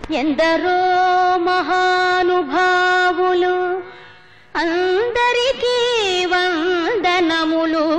ఎందరో మహానుభావులు అందరికీ వందనములు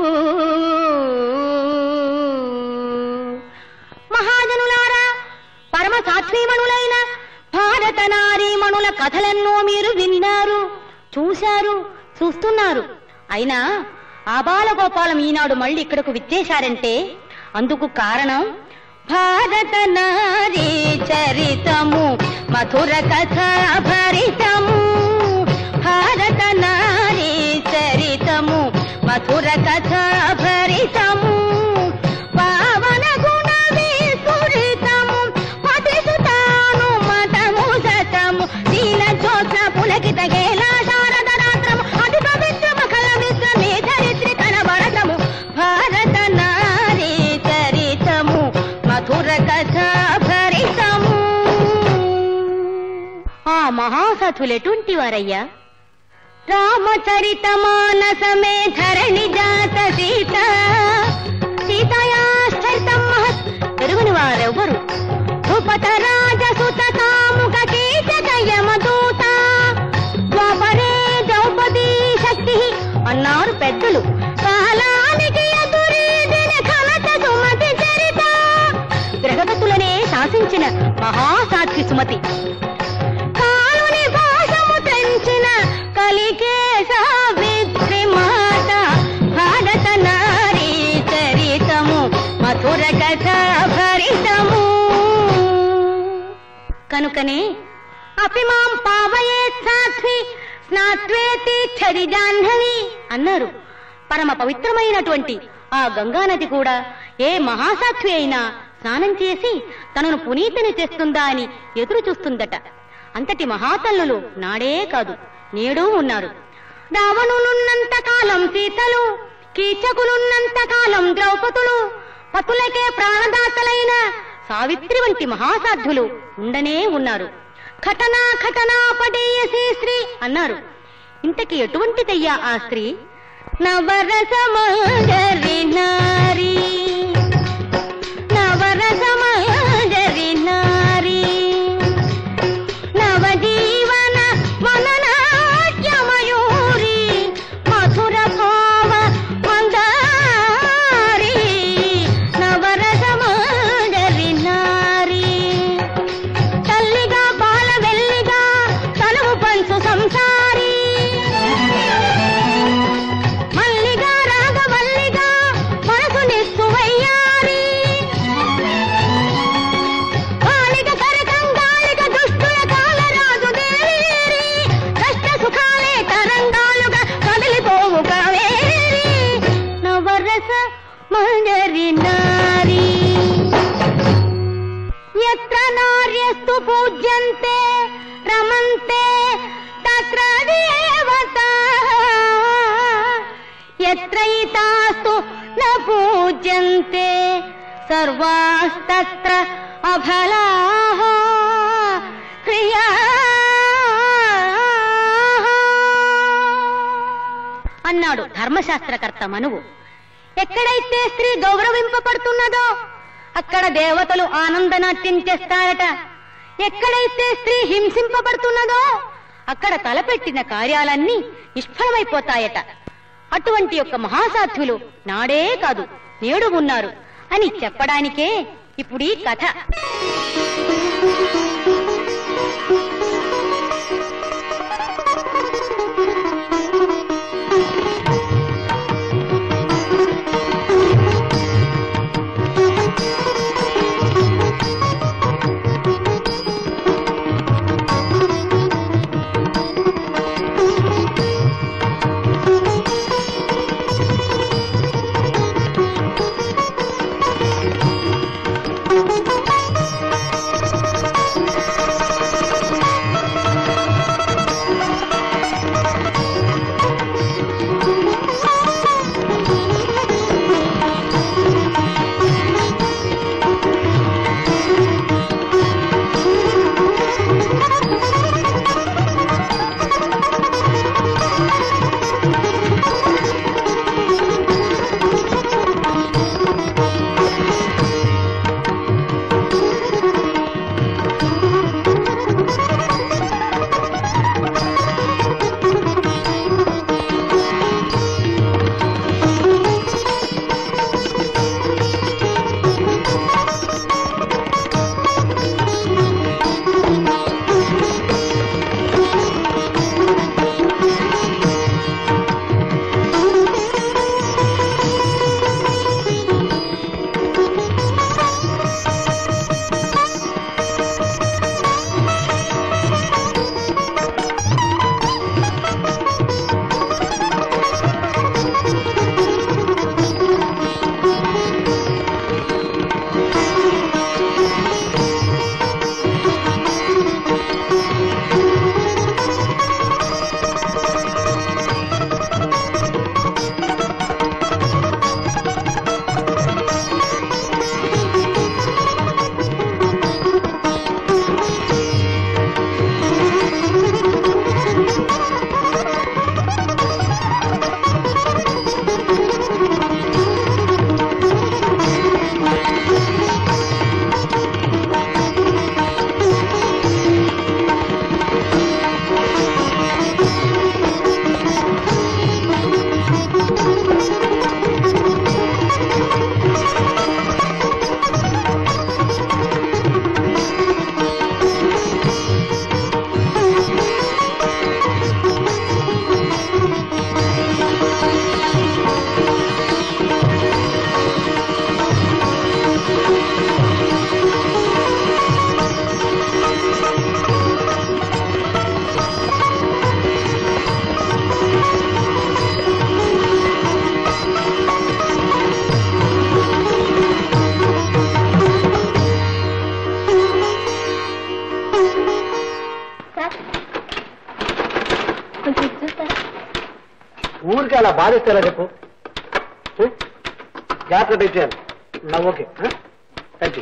మహాజనులారా పరమ సాత్వీమణులైన భారత నారీమణుల కథలెన్నో మీరు విన్నారు చూశారు చూస్తున్నారు అయినా ఆబాలగోపాలం ఈనాడు మళ్ళీ ఇక్కడకు విచ్చేశారంటే అందుకు కారణం భారత నారీ చరితము మధుర కథ భరితము భారత నారీ చరితము మధుర కథ భరితము పావన గుణ విస్ఫురితము పతిసుతాను మతము సతము దీన జ్యోత్స్న పులకిత గేలా శారద రాత్రము అతి పవిత్ర మఖల విశ్వమే చరిత్రి కనబడతము భారత నారీ చరితము మధుర కథ భరితము ఆ మహాసతులెటువంటి వారయ్యా రామచరిత మానసమే ధరణి జాత సీత సీతయాశ్చరితం మహత్ ఎరుగుని వారెవ్వరు భూపత రాజసుత కాముక కీచక యమదూత ద్వాపరే ద్రౌపదీ శక్తి అన్నారు పెద్దలు కాలానికి ఎదురీదిన ఘనత సుమతి చరిత గ్రహగతులనే శాసించిన మహాసాధ్వి సుమతి కాలుని భాషము తెంచిన కలికే సావిత్రి మాత భారత నారీ చరితము మధుర కథ భరితము కనుకనే అపిమాం పావయే సాధ్వి స్నాత్వేతి ఛరి జాహ్నవి అన్నారు పరమ పవిత్రమైనటువంటి ఆ గంగానది కూడా ఏ మహాసాధ్వి అయినా స్నానం చేసి తనను పునీతిని చేస్తుందా అని ఎదురు చూస్తుందట అంతటి మహాతల్లులు నాడే కాదు నేడూ ఉన్నారు రావణులున్నంత కాలం సీతలు కీచకులున్నంత కాలం ద్రౌపదులు పతులకే ప్రాణదాతలైన సావిత్రి వంటి మహాసాధ్యులు ఉండనే ఉన్నారు ఘటనా ఘటనా పడేయసి స్త్రీ అన్నారు ఇంతకి ఎటువంటిదయ్యా ఆ స్త్రీ నవరసమాజరి నారీ నవరసమాజరి నారీ నవజీవన మననాట్యమయూరి మధుర భావ మందారి నవరసమాజరి నారీ తల్లిగా బాల వెల్లిగా తనువు పంచు సంసారి మల్లిగా రాగవల్లిగా మనసు నిస్సువయ్యారి కాళిక కరకంగాళిక దుష్టుల కాలరాజు దేవేరి కష్ట సుఖాలే తరంగాలుగా కదిలిపోవు కావేరి నవరస మంజరి నారీ ఎత్ర నార్యస్తు పూజ్యంతే రమంతే తత్ర దేవతా ఎత్ర ఇతాస్తు న పూజ్యంతే సర్వాస్తత్ర అఫలాః క్రియా అన్నాడు ధర్మశాస్త్రకర్త మనువు ఎక్కడైతే స్త్రీ గౌరవింపబడుతున్నదో అక్కడ దేవతలు ఆనందనాట్యం చేస్తారట ఎక్కడైతే స్త్రీ హింసింపబడుతున్నదో అక్కడ తలపెట్టిన కార్యాలన్నీ నిష్ఫలమైపోతాయట అటువంటి యొక్క మహాసాధ్యులు నాడే కాదు నేడు ఉన్నారు అని చెప్పడానికే ఇప్పుడు ఈ కథ అలా బాధిస్తే ఎలా చెప్పు ఉం? జాగ్రత్త ఇచ్చేయాలి నా ఓకే థ్యాంక్ యూ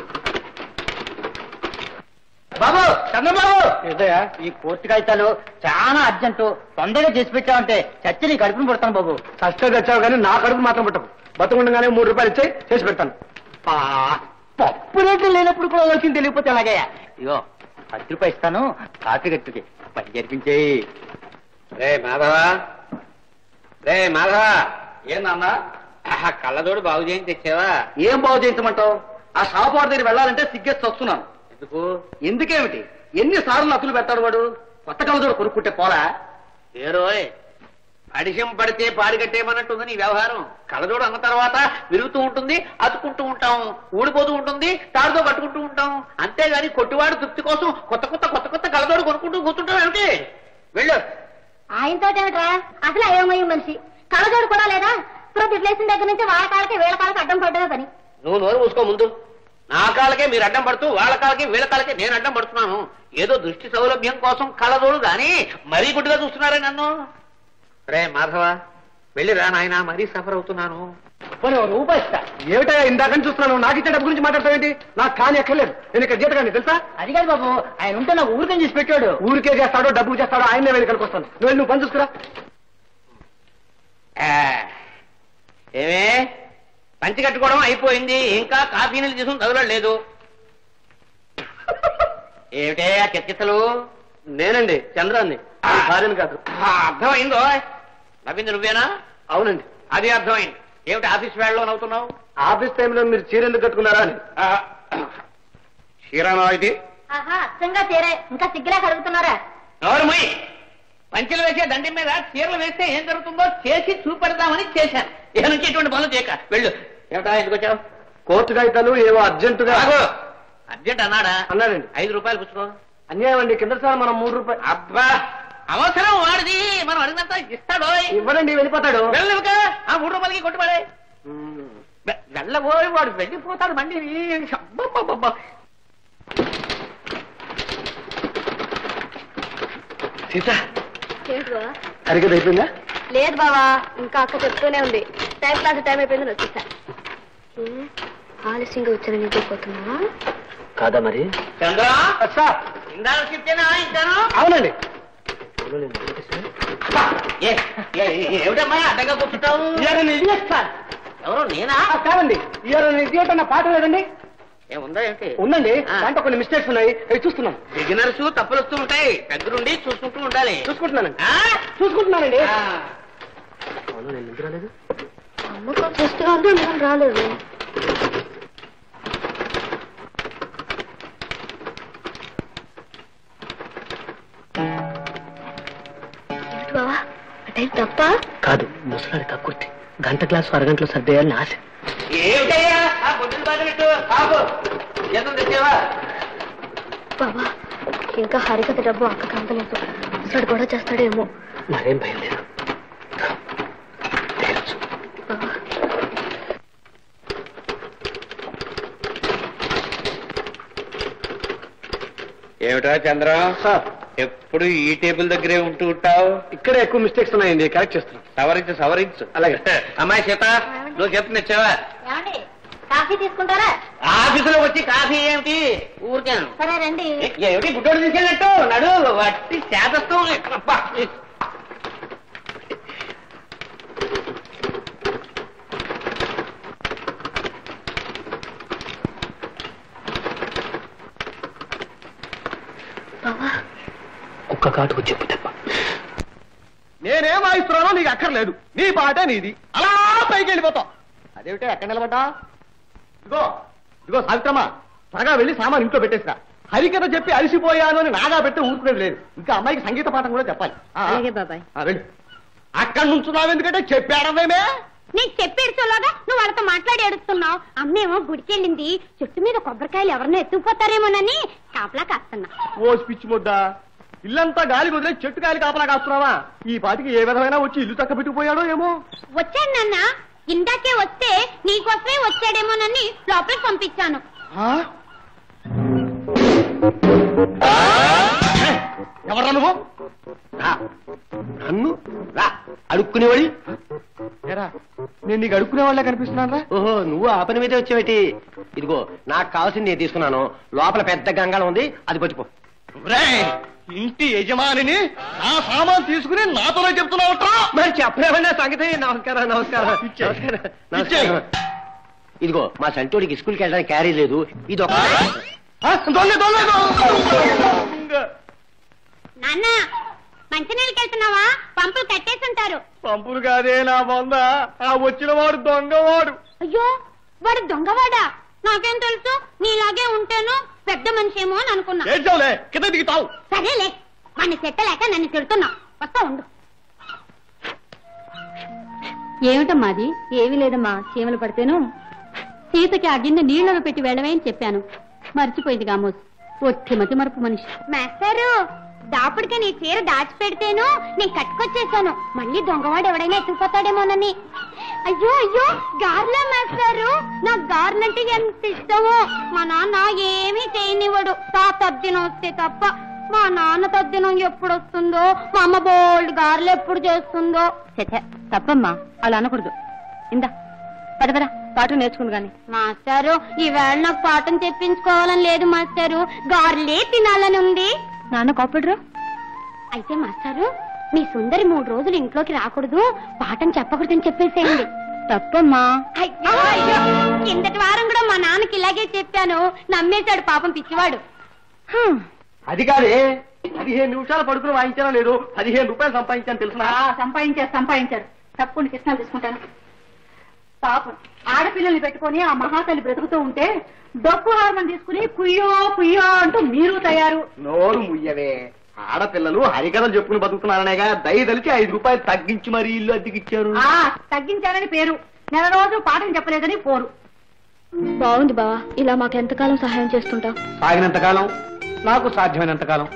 బాబు చంద్రబాబు ఏంటయ్యా ఈ కోర్టు కాగితాలు చాలా అర్జెంటు తొందరగా చేసి పెట్టావంటే చచ్చి నీ కడుపును పుడతాను బాబు కష్టం తెచ్చావు కానీ నా కడుపు మాత్రం పట్టకు బతుకుండగానే మూడు రూపాయలు ఇచ్చి చేసి పెడతాను ఆ, పప్పు రేట్లు లేనప్పుడు కూడా వచ్చింది తెలియకపోతే అలాగయ్యా ఇగో పది రూపాయలు ఇస్తాను కాఫీ గట్టుకి పని జరిపించేయి రే మాధవ రే మాధవ ఏందన్నా ఆహా, కళ్ళజోడు బాగు చేయించి తెచ్చావా ఏం బాగు చేయించమంటావు ఆ షాప్ వాడి దగ్గర వెళ్ళాలంటే సిగ్గేసి వస్తున్నాను ఎందుకు ఎందుకేమిటి ఎన్నిసార్లు నతులు పెడతాడు వాడు కొత్త కలదోడు కొనుక్కుంటే పోలా ఏరోయ్ అడిషం పడితే పాడి కట్టేయమన్నట్టుంది నీ వ్యవహారం కళ్ళజోడు అన్న తర్వాత విరుగుతూ ఉంటుంది అతుకుంటూ ఉంటాం ఊడిపోతూ ఉంటుంది తాడుతో కట్టుకుంటూ ఉంటాం అంతేగాని కొట్టివాడు తృప్తి కోసం కొత్త కొత్త కొత్త కొత్త కళ్ళజోడు కొనుక్కుంటూ కూర్చుంటాం ఏమిటి వెళ్ళు ఆయనతో ఏమిట్రా అసలు అయోమయం మనిషి కళ్ళజోడు కూడా లేదా ప్రతి లేచిన దగ్గర నుంచి వాళ్ళ కాళ్ళకి వీళ్ళ కాళ్ళకి అడ్డం పడ్డమే పని నువ్వు నోరు మూసుకో ముందు నా కాళ్ళకే మీరు అడ్డం పడుతూ వాళ్ళ కాళ్ళకి వీళ్ళ కాళ్ళకి నేను అడ్డం పడుతున్నాను ఏదో దృష్టి సౌలభ్యం కోసం కళ్ళజోడు గాని మరీ గుడ్డుగా చూస్తున్నారే నన్ను రే మాధవ వెళ్ళిరా నాయనా మరీ సఫర్ అవుతున్నాను పోనీ ఓ రూపాయి ఇస్తా ఏమిటయ్యా ఇందాక నుంచి చూస్తున్నాను నాకు ఇచ్చే డబ్బు గురించి మాట్లాడతావేంటి నాకు కానీ ఎక్కర్లేదు నేను ఇక్కడ జీతగాన్ని తెలుసా అది కాదు బాబు ఆయన ఉంటే నాకు ఊరికని చేసి పెట్టాడు ఊరికే చేస్తాడో డబ్బుకు చేస్తాడో ఆయన్నే వెళ్ళి కలుపుకొస్తాను నువ్వు వెళ్ళి నువ్వు పని చూసుకురా ఆ, ఏమే పంచి కట్టుకోవడం అయిపోయింది ఇంకా కాఫీ నీళ్ళు తీసుకుని తగలలేదు ఏమిటే ఆ కితకితలు నేనండి చంద్రాన్ని మీ భార్యను కాదు ఆ, అర్థమైందో నవ్వింది నువ్వేనా అవునండి అది అర్థమైంది ఏమిటి ఆఫీస్ వేళలో నవ్వుతున్నావు ఆఫీస్ టైంలో మీరు చీర ఎందుకు కట్టుకున్నారా అని ఆ, క్షీరానా ఇది ఆహా అచ్చంగా తీరే ఇంకా సిగ్గులా కడుగుతున్నారా నోరు మొయ్ పంచెలు వేసే దండి మీద చీరలు వేస్తే ఏం జరుగుతుందో చేసి చూపెడదామని చేశాను ఇక నుంచి ఇటువంటి పనులు చేయక వెళ్ళు ఏమిటా ఎందుకు వచ్చావు కోర్టు కాగితాలు ఏవో అర్జెంటుగా ఆగు. అర్జెంట్ అన్నాడా అన్నాడండి ఐదు రూపాయలు పుచ్చుకో అన్యాయం అండి కింద సార్ మనం మూడు రూపాయలు అబ్బా అవసరం వాడిది మనం అడిగినంత ఇస్తాడో ఇవ్వడండి వెళ్ళిపోతాడు వెళ్ళవుక ఆ మూడు రూపాయలకి కొట్టుబడే వెళ్ళబోయి వాడు వెళ్ళిపోతాడు మండి అబ్బబ్బబ్బబ్బ. సీత అరిగేది అయిపోయిందా లేదు బావా ఇంకా అక్క చెప్తూనే ఉంది టైం క్లాస్ టైం అయిపోయిందని వచ్చేసా ఆలస్యంగా వచ్చాను నిద్రపోతున్నా కాదా మరి చంద్ర సార్ ఇందాక చెప్తేనా ఇంకాను అవునండి ఏ, ఏ, ఏ, ఏమిటమ్మా అడ్డంగా కూర్చుంటావు ఎవరు నేనా కాదండి ఇయర్ ఇడియట్ అన్న పాట లేదండి ఏముందా ఏంటి ఉందండి ఆ. దాంట్లో కొన్ని మిస్టేక్స్ ఉన్నాయి అవి చూస్తున్నాను బిగినర్స్ తప్పులు వస్తూ ఉంటాయి దగ్గరుండి చూసుకుంటూ ఉండాలి చూసుకుంటున్నానండి ఆ? చూసుకుంటున్నానండి ఆ. అవును నేను ఎందుకు రాలేదు అమ్మకం ఫస్ట్ ఉంది నేను రాలేదు ఏమిటి బావా టైం తప్ప కాదు ముసలాడి కక్కుర్తి గంట క్లాసు అరగంటలో సర్దేయాలని ఆశ ఏమిటయ్యా ఆ పొద్దున బాధపెట్టు ఆపు ఎంత తెచ్చావా బావా ఇంకా హరికథ డబ్బు అక్కకి అందలేదు అసలు కూడా చేస్తాడేమో మరేం భయం లేదు తెలుసు. బావా ఏమిటా చంద్ర సార్ ఎప్పుడు ఈ టేబుల్ దగ్గరే ఉంటూ ఉంటావు ఇక్కడే ఎక్కువ మిస్టేక్స్ ఉన్నాయండి కరెక్ట్ చేస్తున్నాను సవరించు సవరించు అలాగే. అమ్మాయి సీత నువ్వు చెప్తున్న ఇచ్చావా ఏమండి కాఫీ తీసుకుంటారా ఆఫీసులో వచ్చి కాఫీ ఏమిటి ఊరికాను సరే రండి ఏమిటి గుడ్డోడు తీసుకెళ్ళినట్టు నడు వట్టి చేతస్థం అబ్బా. బావా ఒక్క కాటుకు చెప్పు తప్ప నేనేం వాయిస్తున్నానో నీకు అక్కర్లేదు నీ పాటే నీది అలా పైకి వెళ్ళిపోతావు అదేమిటే ఎక్కడ నిలబడ్డా ఇదిగో ఇదిగో సావిత్రమ్మా త్వరగా వెళ్ళి సామాన్ ఇంట్లో పెట్టేసిరా హరికథ చెప్పి అలసిపోయాను అని నాగా పెట్టి ఊరుకునేది లేదు ఇంకా అమ్మాయికి సంగీత పాఠం కూడా చెప్పాలి ఆ, ఆ. అలాగే బాబాయ్ ఆ, వెళ్ళు అక్కడ నుంచున్నావు ఎందుకంటే చెప్పాడమేమే నీకు చెప్పేడుచోలాగా నువ్వు వాళ్ళతో మాట్లాడి ఏడుస్తున్నావు అమ్మేమో గుడికెళ్ళింది చెట్టు మీద కొబ్బరికాయలు ఎవరినో ఎత్తుకుపోతారేమోనని కాపలా కాస్తున్నా ఓ పిచ్చి ముద్ద ఇల్లంతా గాలి వదిలే చెట్టు గాలి కాపలా కాస్తున్నావా ఈ పాటికి ఏ విధమైనా వచ్చి ఇల్లు చక్క పెట్టుకుపోయాడో ఏమో వచ్చాడు నాన్న ఇందాకే వస్తే నీకోసమే వచ్చాడేమోనని లోపలికి పంపించాను ఆ? ఎవరా నువ్వు రా. నన్ను రా అడుక్కునేవాడి నేను నీకు అడుక్కునే వాళ్ళే కనిపిస్తున్నాను ఓహో నువ్వు ఆ పని మీదే వచ్చేవేటి ఇదిగో నాకు కావాల్సింది నేను తీసుకున్నాను లోపల పెద్ద గంగాళం ఉంది అది పట్టుకో ఇంటి యజమానిని నా సామాన్ తీసుకుని నాతోనే చెప్తున్నావు మరి చెప్పలేమన్నా సంగతి నమస్కారం నమస్కారం ఇచ్చేయ్. నమస్కారం ఇచ్చేయ్. నమస్కారం ఇదిగో మా సంటోడికి స్కూల్కి వెళ్ళడానికి క్యారీ లేదు ఇది ఒక దొంగ దొంగ దొంగ నాన్న మంచినీళ్ళకి వెళ్తున్నావా పంపులు కట్టేసి ఉంటారు పంపులు కాదే నా బొంద ఆ వచ్చిన వాడు దొంగవాడు అయ్యో వాడు దొంగవాడా నాకేం తెలుసు నీలాగే ఉంటాను పెద్ద మనిషి ఏమో అని అనుకున్నా ఏడ్చావులే కింద దిగుతావు సరేలే వాడిని చెట్టలేక నన్ను తిడుతున్నావు వస్తా ఉండు ఏమిటమ్మా అది ఏమీ లేదమ్మా చీమలు పడితేను సీతకి ఆ గిన్నె నీళ్లలో పెట్టి వెళ్ళవే అని చెప్పాను మర్చిపోయింది గామోస్ ఒట్టి మతి మరపు మనిషి మాస్టారు దాపుడికి నీ చీర దాచిపెడితేను నేను కట్టుకొచ్చేసాను మళ్ళీ దొంగవాడు ఎవడైనా ఎత్తుకుపోతాడేమోనని అయ్యో అయ్యో గార్లా మాస్టారు నాకు గార్లంటే ఎంత ఇష్టమో మా నాన్న ఏమీ చేయనివ్వడు తా తద్దినం వస్తే తప్ప మా నాన్న తద్దినం ఎప్పుడు వస్తుందో మా అమ్మ బోల్డ్ గారెలు ఎప్పుడు చేస్తుందో చచ్చ తప్పమ్మా అలా అనకూడదు ఇందా పద పద పాట నేర్చుకుంది గాని మాస్టారు ఈవేళ నాకు పాఠం చెప్పించుకోవాలని లేదు మాస్టారు గారెలే తినాలని ఉంది నాన్న కోపడరు అయితే మాస్టారు మీ సుందరి మూడు రోజులు ఇంట్లోకి రాకూడదు పాఠం చెప్పకూడదని చెప్పేసేయండి తప్పమ్మా అయ్యో అయ్యో కిందటి వారం కూడా మా నాన్నకి ఇలాగే చెప్పాను నమ్మేశాడు పాపం పిచ్చివాడు హ్మ్. అది కాదే పదిహేను నిమిషాలు పడుకుని వాయించానా లేదు పదిహేను రూపాయలు సంపాదించాను తెలుసునా సంపాదించారు సంపాదించారు తప్పకుండా కృష్ణాలు తీసుకుంటాను పాపం ఆడపిల్లల్ని పెట్టుకొని ఆ మహాతల్లి బ్రతుకుతూ ఉంటే డొక్కు హార్మోన్ తీసుకుని కుయ్యో కుయ్యో అంటూ మీరు తయారు నోరు ముయ్యవే ఆడపిల్లలు హరికథలు చెప్పుకుని బతుకుతున్నారనేగా దయదలిచి ఐదు రూపాయలు తగ్గించి మరీ ఇల్లు అద్దెకిచ్చారు ఆ తగ్గించారని పేరు నెల రోజు పాఠం చెప్పలేదని పోరు బాగుంది బావా ఇలా మాకు ఎంతకాలం సహాయం చేస్తుంటావు సాగినంత కాలం నాకు సాధ్యమైనంత కాలం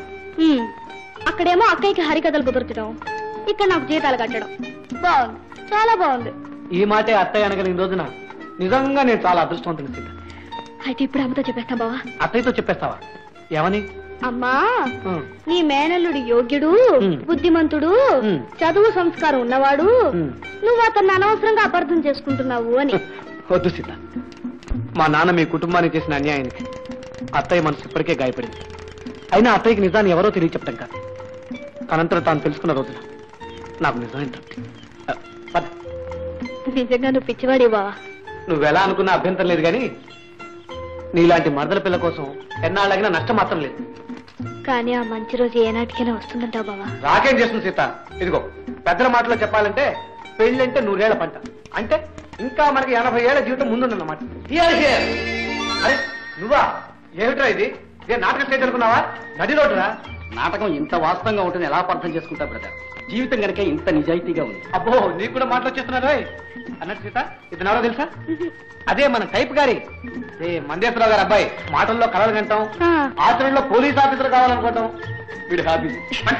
అక్కడేమో అక్కయ్యకి హరికథలు కుదుర్చడం ఇక్కడ నాకు జీతాలు కట్టడం బాగుంది చాలా బాగుంది ఈ మాటే అత్తయ్య అనగలిగిన రోజున నిజంగా నేను చాలా అదృష్టవంతుని సీత అయితే ఇప్పుడు అమ్మతో చెప్పేస్తా బావా అత్తయ్యతో చెప్పేస్తావా ఏమని అమ్మా ఉం. నీ మేనల్లుడు యోగ్యుడు ఉమ్. బుద్ధిమంతుడు ఉమ్. చదువు సంస్కారం ఉన్నవాడు ఉమ్. నువ్వు అతన్ని అనవసరంగా అపార్థం చేసుకుంటున్నావు అని వద్దు సీత మా నాన్న మీ కుటుంబానికి చేసిన అన్యాయానికి అత్తయ్య మనసు ఇప్పటికే గాయపడింది అయినా అత్తయ్యకి నిజాన్ని ఎవరో తెలియ చెప్తాం కాదు తనంతట తాను తెలుసుకున్న రోజున నాకు నిజమైన తృప్తి ఆ, పద. నిజంగా నువ్వు పిచ్చివాడి బావా నువ్వు ఎలా అనుకున్నా అభ్యంతరం లేదు కానీ నీలాంటి మరదల పిల్ల కోసం ఎన్నాళ్ళగినా నష్టం మాత్రం లేదు కానీ ఆ మంచి రోజు ఏనాటికైనా వస్తుందంటావు బావా రాకేం చేస్తుంది సీత ఇదిగో పెద్దల మాటలో చెప్పాలంటే పెళ్ళంటే నూరేళ్ల పంట అంటే ఇంకా మనకి ఎనభై ఏళ్ల జీవితం ముందుందన్నమాట అరే నువ్వా ఏమిట్రా ఇది ఇదే నాటక స్టేజ్ అనుకున్నావా నది రోడ్డురా నాటకం ఇంత వాస్తవంగా ఉంటుంది ఎలా అర్థం చేసుకుంటా బ్రదర్ జీవితం గనక ఇంత నిజాయితీగా ఉంది అబ్బో నీకు కూడా మాటలు వచ్చేస్తున్నారా అన్నట్టు సీత ఇది నవరో తెలుసా అదే మన టైప్ గారి ఏ మందేశ్వరరావు గారి అబ్బాయి మాటల్లో కలలు కంటాం ఆ. ఆచరణలో పోలీస్ ఆఫీసర్ కావాలనుకోవటం వీడి హాబీ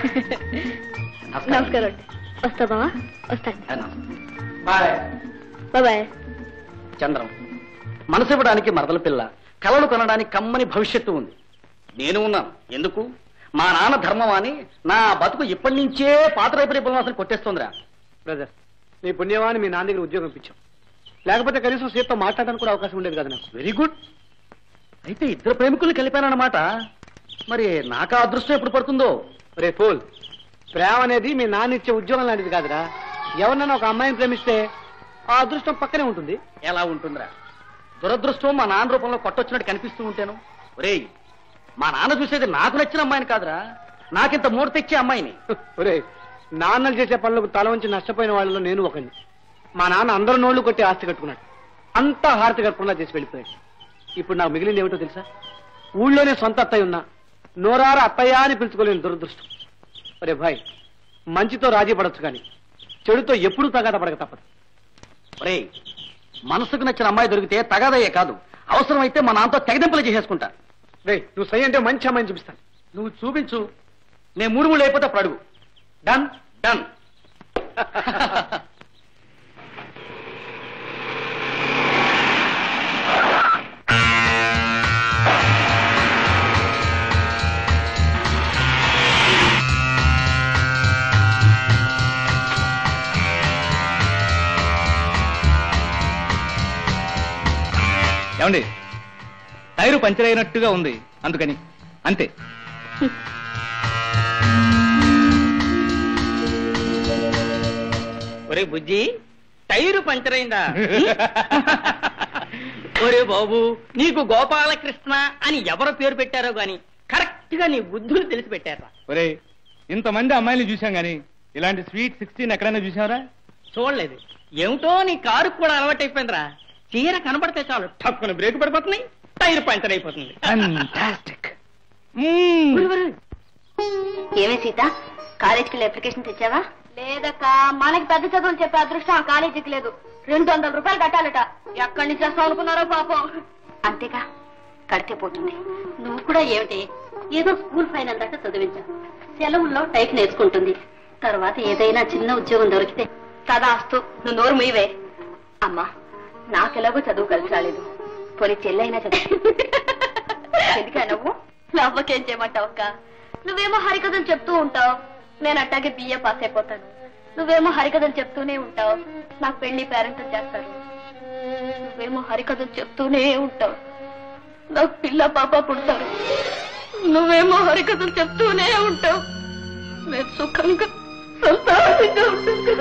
నమస్కారం వస్తా బావా వస్తాను బాయ్ బాయ్ చంద్రం మనసు ఇవ్వడానికి మరదల పిల్ల కలలు కొనడానికి కమ్మని భవిష్యత్తు ఉంది నేను ఉన్నాను ఎందుకు మా నాన్న ధర్మం అని నా బతుకు ఇప్పటి నుంచే పాత రేపు రేపు వాసన కొట్టేస్తుందిరా బ్రదర్ నీ పుణ్యవాన్ని మీ నాన్న దగ్గర ఉద్యోగం ఇప్పించాం లేకపోతే కనీసం సీతతో మాట్లాడడానికి కూడా అవకాశం ఉండేది కదా నాకు వెరీ గుడ్ అయితే ఇద్దరు ప్రేమికుల్ని కలిపానన్నమాట మరి నాకు ఆ అదృష్టం ఎప్పుడు పడుతుందో రే ఫోల్ ప్రేమ అనేది మీ నాన్న ఇచ్చే ఉద్యోగం లాంటిది కాదురా ఎవరినైనా ఒక అమ్మాయిని ప్రేమిస్తే ఆ అదృష్టం పక్కనే ఉంటుంది ఎలా ఉంటుందిరా దురదృష్టం మా నాన్న రూపంలో కొట్టొచ్చినట్టు కనిపిస్తూ ఉంటాను ఒరేయ్ మా నాన్న చూసేది నాకు నచ్చిన అమ్మాయిని కాదురా నాకింత మూడు తెచ్చే అమ్మాయిని ఒరే నాన్నలు చేసే పనులకు తల వంచి నష్టపోయిన వాళ్ళలో నేను ఒకని మా నాన్న అందరూ నోళ్లు కొట్టి ఆస్తి కట్టుకున్నాడు అంతా హారతి కట్టకుండా చేసి వెళ్ళిపోయాడు ఇప్పుడు నాకు మిగిలింది ఏమిటో తెలుసా ఊళ్ళోనే సొంత అత్తయ్య ఉన్నా నోరార అత్తయ్య అని పిలుచుకోలేని దురదృష్టం ఒరే భాయ్ మంచితో రాజీ పడొచ్చు కానీ చెడుతో ఎప్పుడూ తగాద పడక తప్పదు ఒరేయ్ మనసుకు నచ్చిన అమ్మాయి దొరికితే తగాదయ్యే కాదు అవసరమైతే మా నాన్నతో తెగదింపులు చేసేసుకుంటా రే నువ్వు సై అంటే మంచి అమ్మాయిని చూపిస్తాను నువ్వు చూపించు నేను మూడు మూడు అయిపోతే అప్పుడు అడుగు డన్ డన్ ఏమండి టైరు పంచర్ అయినట్టుగా ఉంది అందుకని అంతే ఒరే బుజ్జి టైరు పంచర్ అయిందా ఒరే బాబు నీకు గోపాలకృష్ణ అని ఎవరు పేరు పెట్టారో గాని కరెక్ట్ గా నీ బుద్ధులు తెలిసి పెట్టారా ఒరే ఇంతమంది అమ్మాయిలు చూశాం గాని ఇలాంటి స్వీట్ సిక్స్టీన్ ఎక్కడైనా చూసావరా చూడలేదు ఏమిటో నీ కారు కూడా అలవాటైపోయిందిరా చీర కనబడితే చాలు టక్కున బ్రేక్ పడిపోతుంది టైర్ పంచర్ అయిపోతుంది ఫ్యాంటాస్టిక్ ఏమే సీత కాలేజీకి వెళ్ళి అప్లికేషన్ తెచ్చావా లేదక్క మనకి పెద్ద చదువులు చెప్పే అదృష్టం ఆ కాలేజీకి లేదు రెండు వందల రూపాయలు కట్టాలట ఎక్కడి నుంచి వస్తాం అనుకున్నారో పాపం అంతేగా కడితే పోతుంది నువ్వు కూడా ఏమిటి ఏదో స్కూల్ ఫైనల్ దాకా చదివించా సెలవుల్లో టైప్ నేర్చుకుంటుంది తర్వాత ఏదైనా చిన్న ఉద్యోగం దొరికితే కదా అస్తు నువ్వు నోరు ముయ్యవే అమ్మా నాకెలాగో చదువు కలిసి రాలేదు పోనీ చెల్లైనా చదువు ఎందుకా నువ్వు నవ్వకేం చేయమంటావు అక్క నువ్వేమో హరికథలు చెప్తూ ఉంటావు నేను అట్టాగే బిఏ పాస్ అయిపోతాను నువ్వేమో హరికథలు చెప్తూనే ఉంటావు నాకు పెళ్లి పేరెంట్ చేస్తారు నువ్వేమో హరికథలు చెప్తూనే ఉంటావు నాకు పిల్ల పాప పుడతారు నువ్వేమో హరికథలు చెప్తూనే ఉంటావు నేను సుఖంగా సంతోషంగా ఉంటాను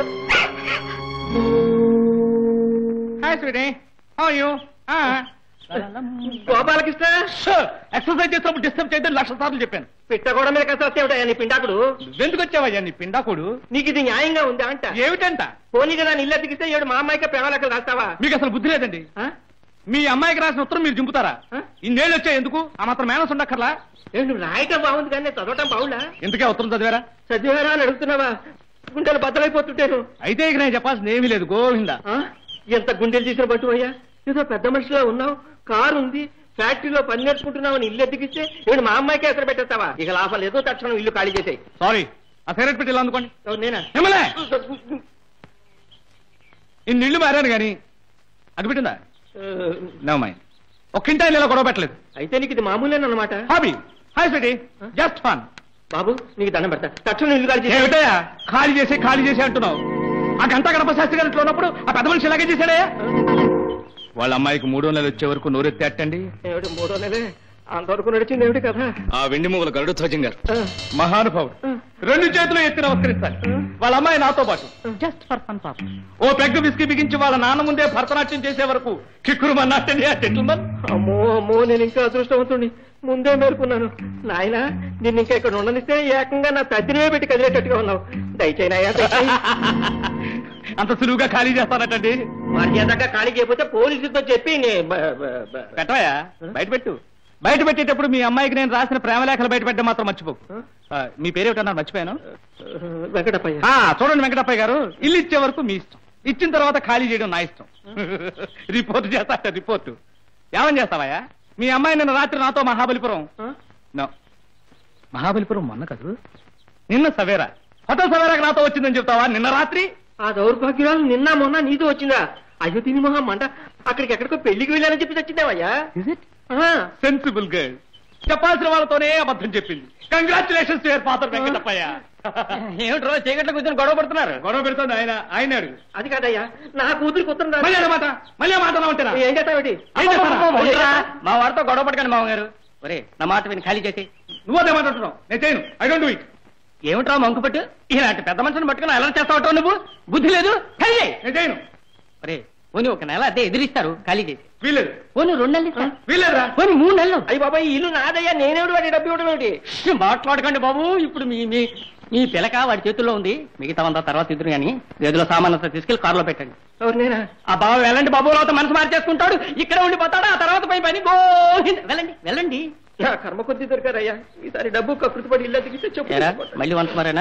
hi sweetie how you Gopalakrishna exercise చేసినప్పుడు డిస్టర్బ్ చేయడం లక్ష సార్లు చెప్పాను పిట్ట కూడా మీద కసరత్తే ఏమిటా నీ పిండాకుడు నువ్వెందుకు వచ్చావయ్యా నీ పిండాకుడు నీకు ఇది న్యాయంగా ఉందా అంట ఏమిటంట పోనీ కదా నీ ఇల్లు అతికిస్తే ఏడు మా అమ్మాయికి ప్రేమలెక్కలు రాస్తావా మీకు అసలు బుద్ధి లేదండి ఆ? మీ అమ్మాయికి రాసిన ఉత్తరం మీరు చింపుతారా ఆ? ఇన్నేళ్ళు వచ్చాయి ఎందుకు ఆ మాత్రం మేనస్ ఉండక్కర్లా ఏ, నువ్వు రాయటం బాగుంది కానీ చదవటం బాగులా ఎందుకే ఉత్తరం చదివారా చదివారా అని అడుగుతున్నావా గుండెలు బద్దలైపోతుంటాను అయితే ఇక నేను చెప్పాల్సింది ఏమీ లేదు గోవింద ఆ? ఎంత గుండెలు చేసిన పట్టు అయ్యా ఏదో పెద్ద మనిషిలో ఉన్నావు కారు ఉంది ఫ్యాక్టరీలో పని నేర్చుకుంటున్నావు అని ఇల్లు ఎత్తికిస్తే ఏడు మా అమ్మాయికి ఎసరు పెట్టేస్తావా ఇక లాభం లేదు తక్షణం ఇల్లు ఖాళీ చేసాయి సారీ ఆ సిగరెట్ పెట్టి ఇలా అందుకోండి నేనా ఎమ్మెల్యే ఇన్ని ఇల్లు మారాను కానీ అటు పెట్టిందా నో మైండ్ ఒక్కింటి ఆయన ఇలా గొడవ పెట్టలేదు అయితే నీకు ఇది మామూలేనమాట hobby hi sweetie just fun బాబు నీకు దండం పెడతా తక్షణం ఇల్లు ఖాళీ చేసే ఏమిటయ్యా ఖాళీ చేసి ఖాళీ చేసి అంటున్నావు ఆ గంట గడప శాస్త్రి గారి ఇంట్లో ఉన్నప్పుడు ఆ పెద్ద మనిషి ఇలాగే చేశాడయ్యా వాళ్ళ అమ్మాయికి మూడో నెలలు వచ్చే వరకు నోరెత్తి అట్టండి ఏమిటి మూడో నెలే అంతవరకు నడిచింది ఏమిటి కదా ఆ వెండి మూగల గరుడు ధ్వజం గారు ఆ. మహానుభావుడు రెండు చేతులు ఎత్తి నమస్కరిస్తాను వాళ్ళ అమ్మాయి నాతో పాటు జస్ట్ ఫర్ ఫన్ పాప ఓ పెగ్గు బిస్కీ బిగించి వాళ్ళ నాన్న ముందే భరతనాట్యం చేసే వరకు కిక్కురు మన్నట్టండి ఆ జెంటిల్మన్ అమ్మో అమ్మో నేను ఇంకా అదృష్టవంతుడిని ముందే మేలుకున్నాను నాయన నిన్ను ఇంకా ఇక్కడ ఉండనిస్తే ఏకంగా నా తద్దినే పెట్టి కదిలేటట్టుగా ఉన్నావు దయచేయనయ్యా అంత సులువుగా ఖాళీ చేస్తానటండి మర్యాదగా ఖాళీ చేయకపోతే పోలీసులతో చెప్పి నే- బ- బ- బ- పెట్టవయా బయట పెట్టు బయట పెట్టేటప్పుడు మీ అమ్మాయికి నేను రాసిన ప్రేమలేఖలు బయట పెట్టడం మాత్రం మర్చిపోకు ఆ, మీ పేరేమిటన్నారు మర్చిపోయాను వెంకటప్పయ్య ఆ, చూడండి వెంకటప్పయ్య గారు ఇల్లు ఇచ్చే వరకు మీ ఇష్టం ఇచ్చిన తర్వాత ఖాళీ చేయడం నా ఇష్టం రిపోర్ట్ చేస్తా రిపోర్ట్ ఏమని చేస్తావయ్యా మీ అమ్మాయి నిన్న రాత్రి నాతో మహాబలిపురం నో మహాబలిపురం మొన్న కదూ నిన్న సవేరా హోటల్ సవేరాకి నాతో వచ్చిందని చెప్తావా నిన్న రాత్రి ఆ దౌర్భాగ్యురాలు నిన్న మొన్న నీతో వచ్చిందా అయ్యో తిని మొహం మంట అక్కడికి ఎక్కడికో పెళ్లికి వెళ్ళానని చెప్పి వచ్చిందావయ్యా సెన్సిబుల్ గర్ల్ చెప్పాల్సిన వాళ్ళతోనే అబద్ధం చెప్పింది కంగ్రాచులేషన్స్ టు ఫాదర్ వెంకటప్పయ్య ఏమిట్రో చీకట్లో కూర్చొని గొడవ పడుతున్నారు గొడవ పెడుతుంది ఆయన ఆయన అడుగు అది కాదయ్యా నా కూతురికి ఉత్తరం రాదు. మళ్ళీ మాట మళ్ళీ మాట ఉంటారా ఏం చేస్తావేటి ఏం చేస్తారా? వదిలేరా? మా వారితో గొడవ పడకండి మామగారు ఒరే నా మాట విని ఖాళీ చేసి నువ్వు అదే మాట్లాడుతున్నావు నేను చేయను ఐ డోంట్ డూ ఇట్ ఏమిట్రా మంకు పట్టు ఇలాంటి పెద్ద మనుషుని పట్టుకుని ఎలా చేస్తావు నువ్వు బుద్ధి లేదు ఖాళీ చేయి. నేను చేయను ఒరే పోనీ ఒక నెల అదే ఎదిరిస్తారు ఖాళీ చేసి వీల్లేదు పోనీ రెండు నెలలు ఇస్తారు వీల్లేదురా పోనీ మూడు నెలలు అయ్యి బాబాయ్ ఈ ఇల్లు నాదయ్యా నేనేడు వాడి డబ్బు ఇవ్వడం ఏమిటి ఛీ, మాట్లాడకండి బాబు ఇప్పుడు మీ మీ మీ పిలక వాడి చేతుల్లో ఉంది మిగతా అంతా తర్వాత ఇద్దరు కానీ గదిలో సామాన్ అంతా తీసుకెళ్లి కారులో పెట్టండి ఎవరు నేనా ఆ బాబు వెళ్ళండి బాబు తర్వాత మనసు మార్చేసుకుంటాడు ఇక్కడ ఉండిపోతాడు ఆ తర్వాత పై పని గోవింద వెళ్ళండి వెళ్ళండి నా కర్మ కొద్ది దొరికారయ్యా ఈసారి డబ్బు కకృతి పడి ఇల్లు అతికిస్తే చెప్పు ఏరా మళ్ళీ వంట మరేనా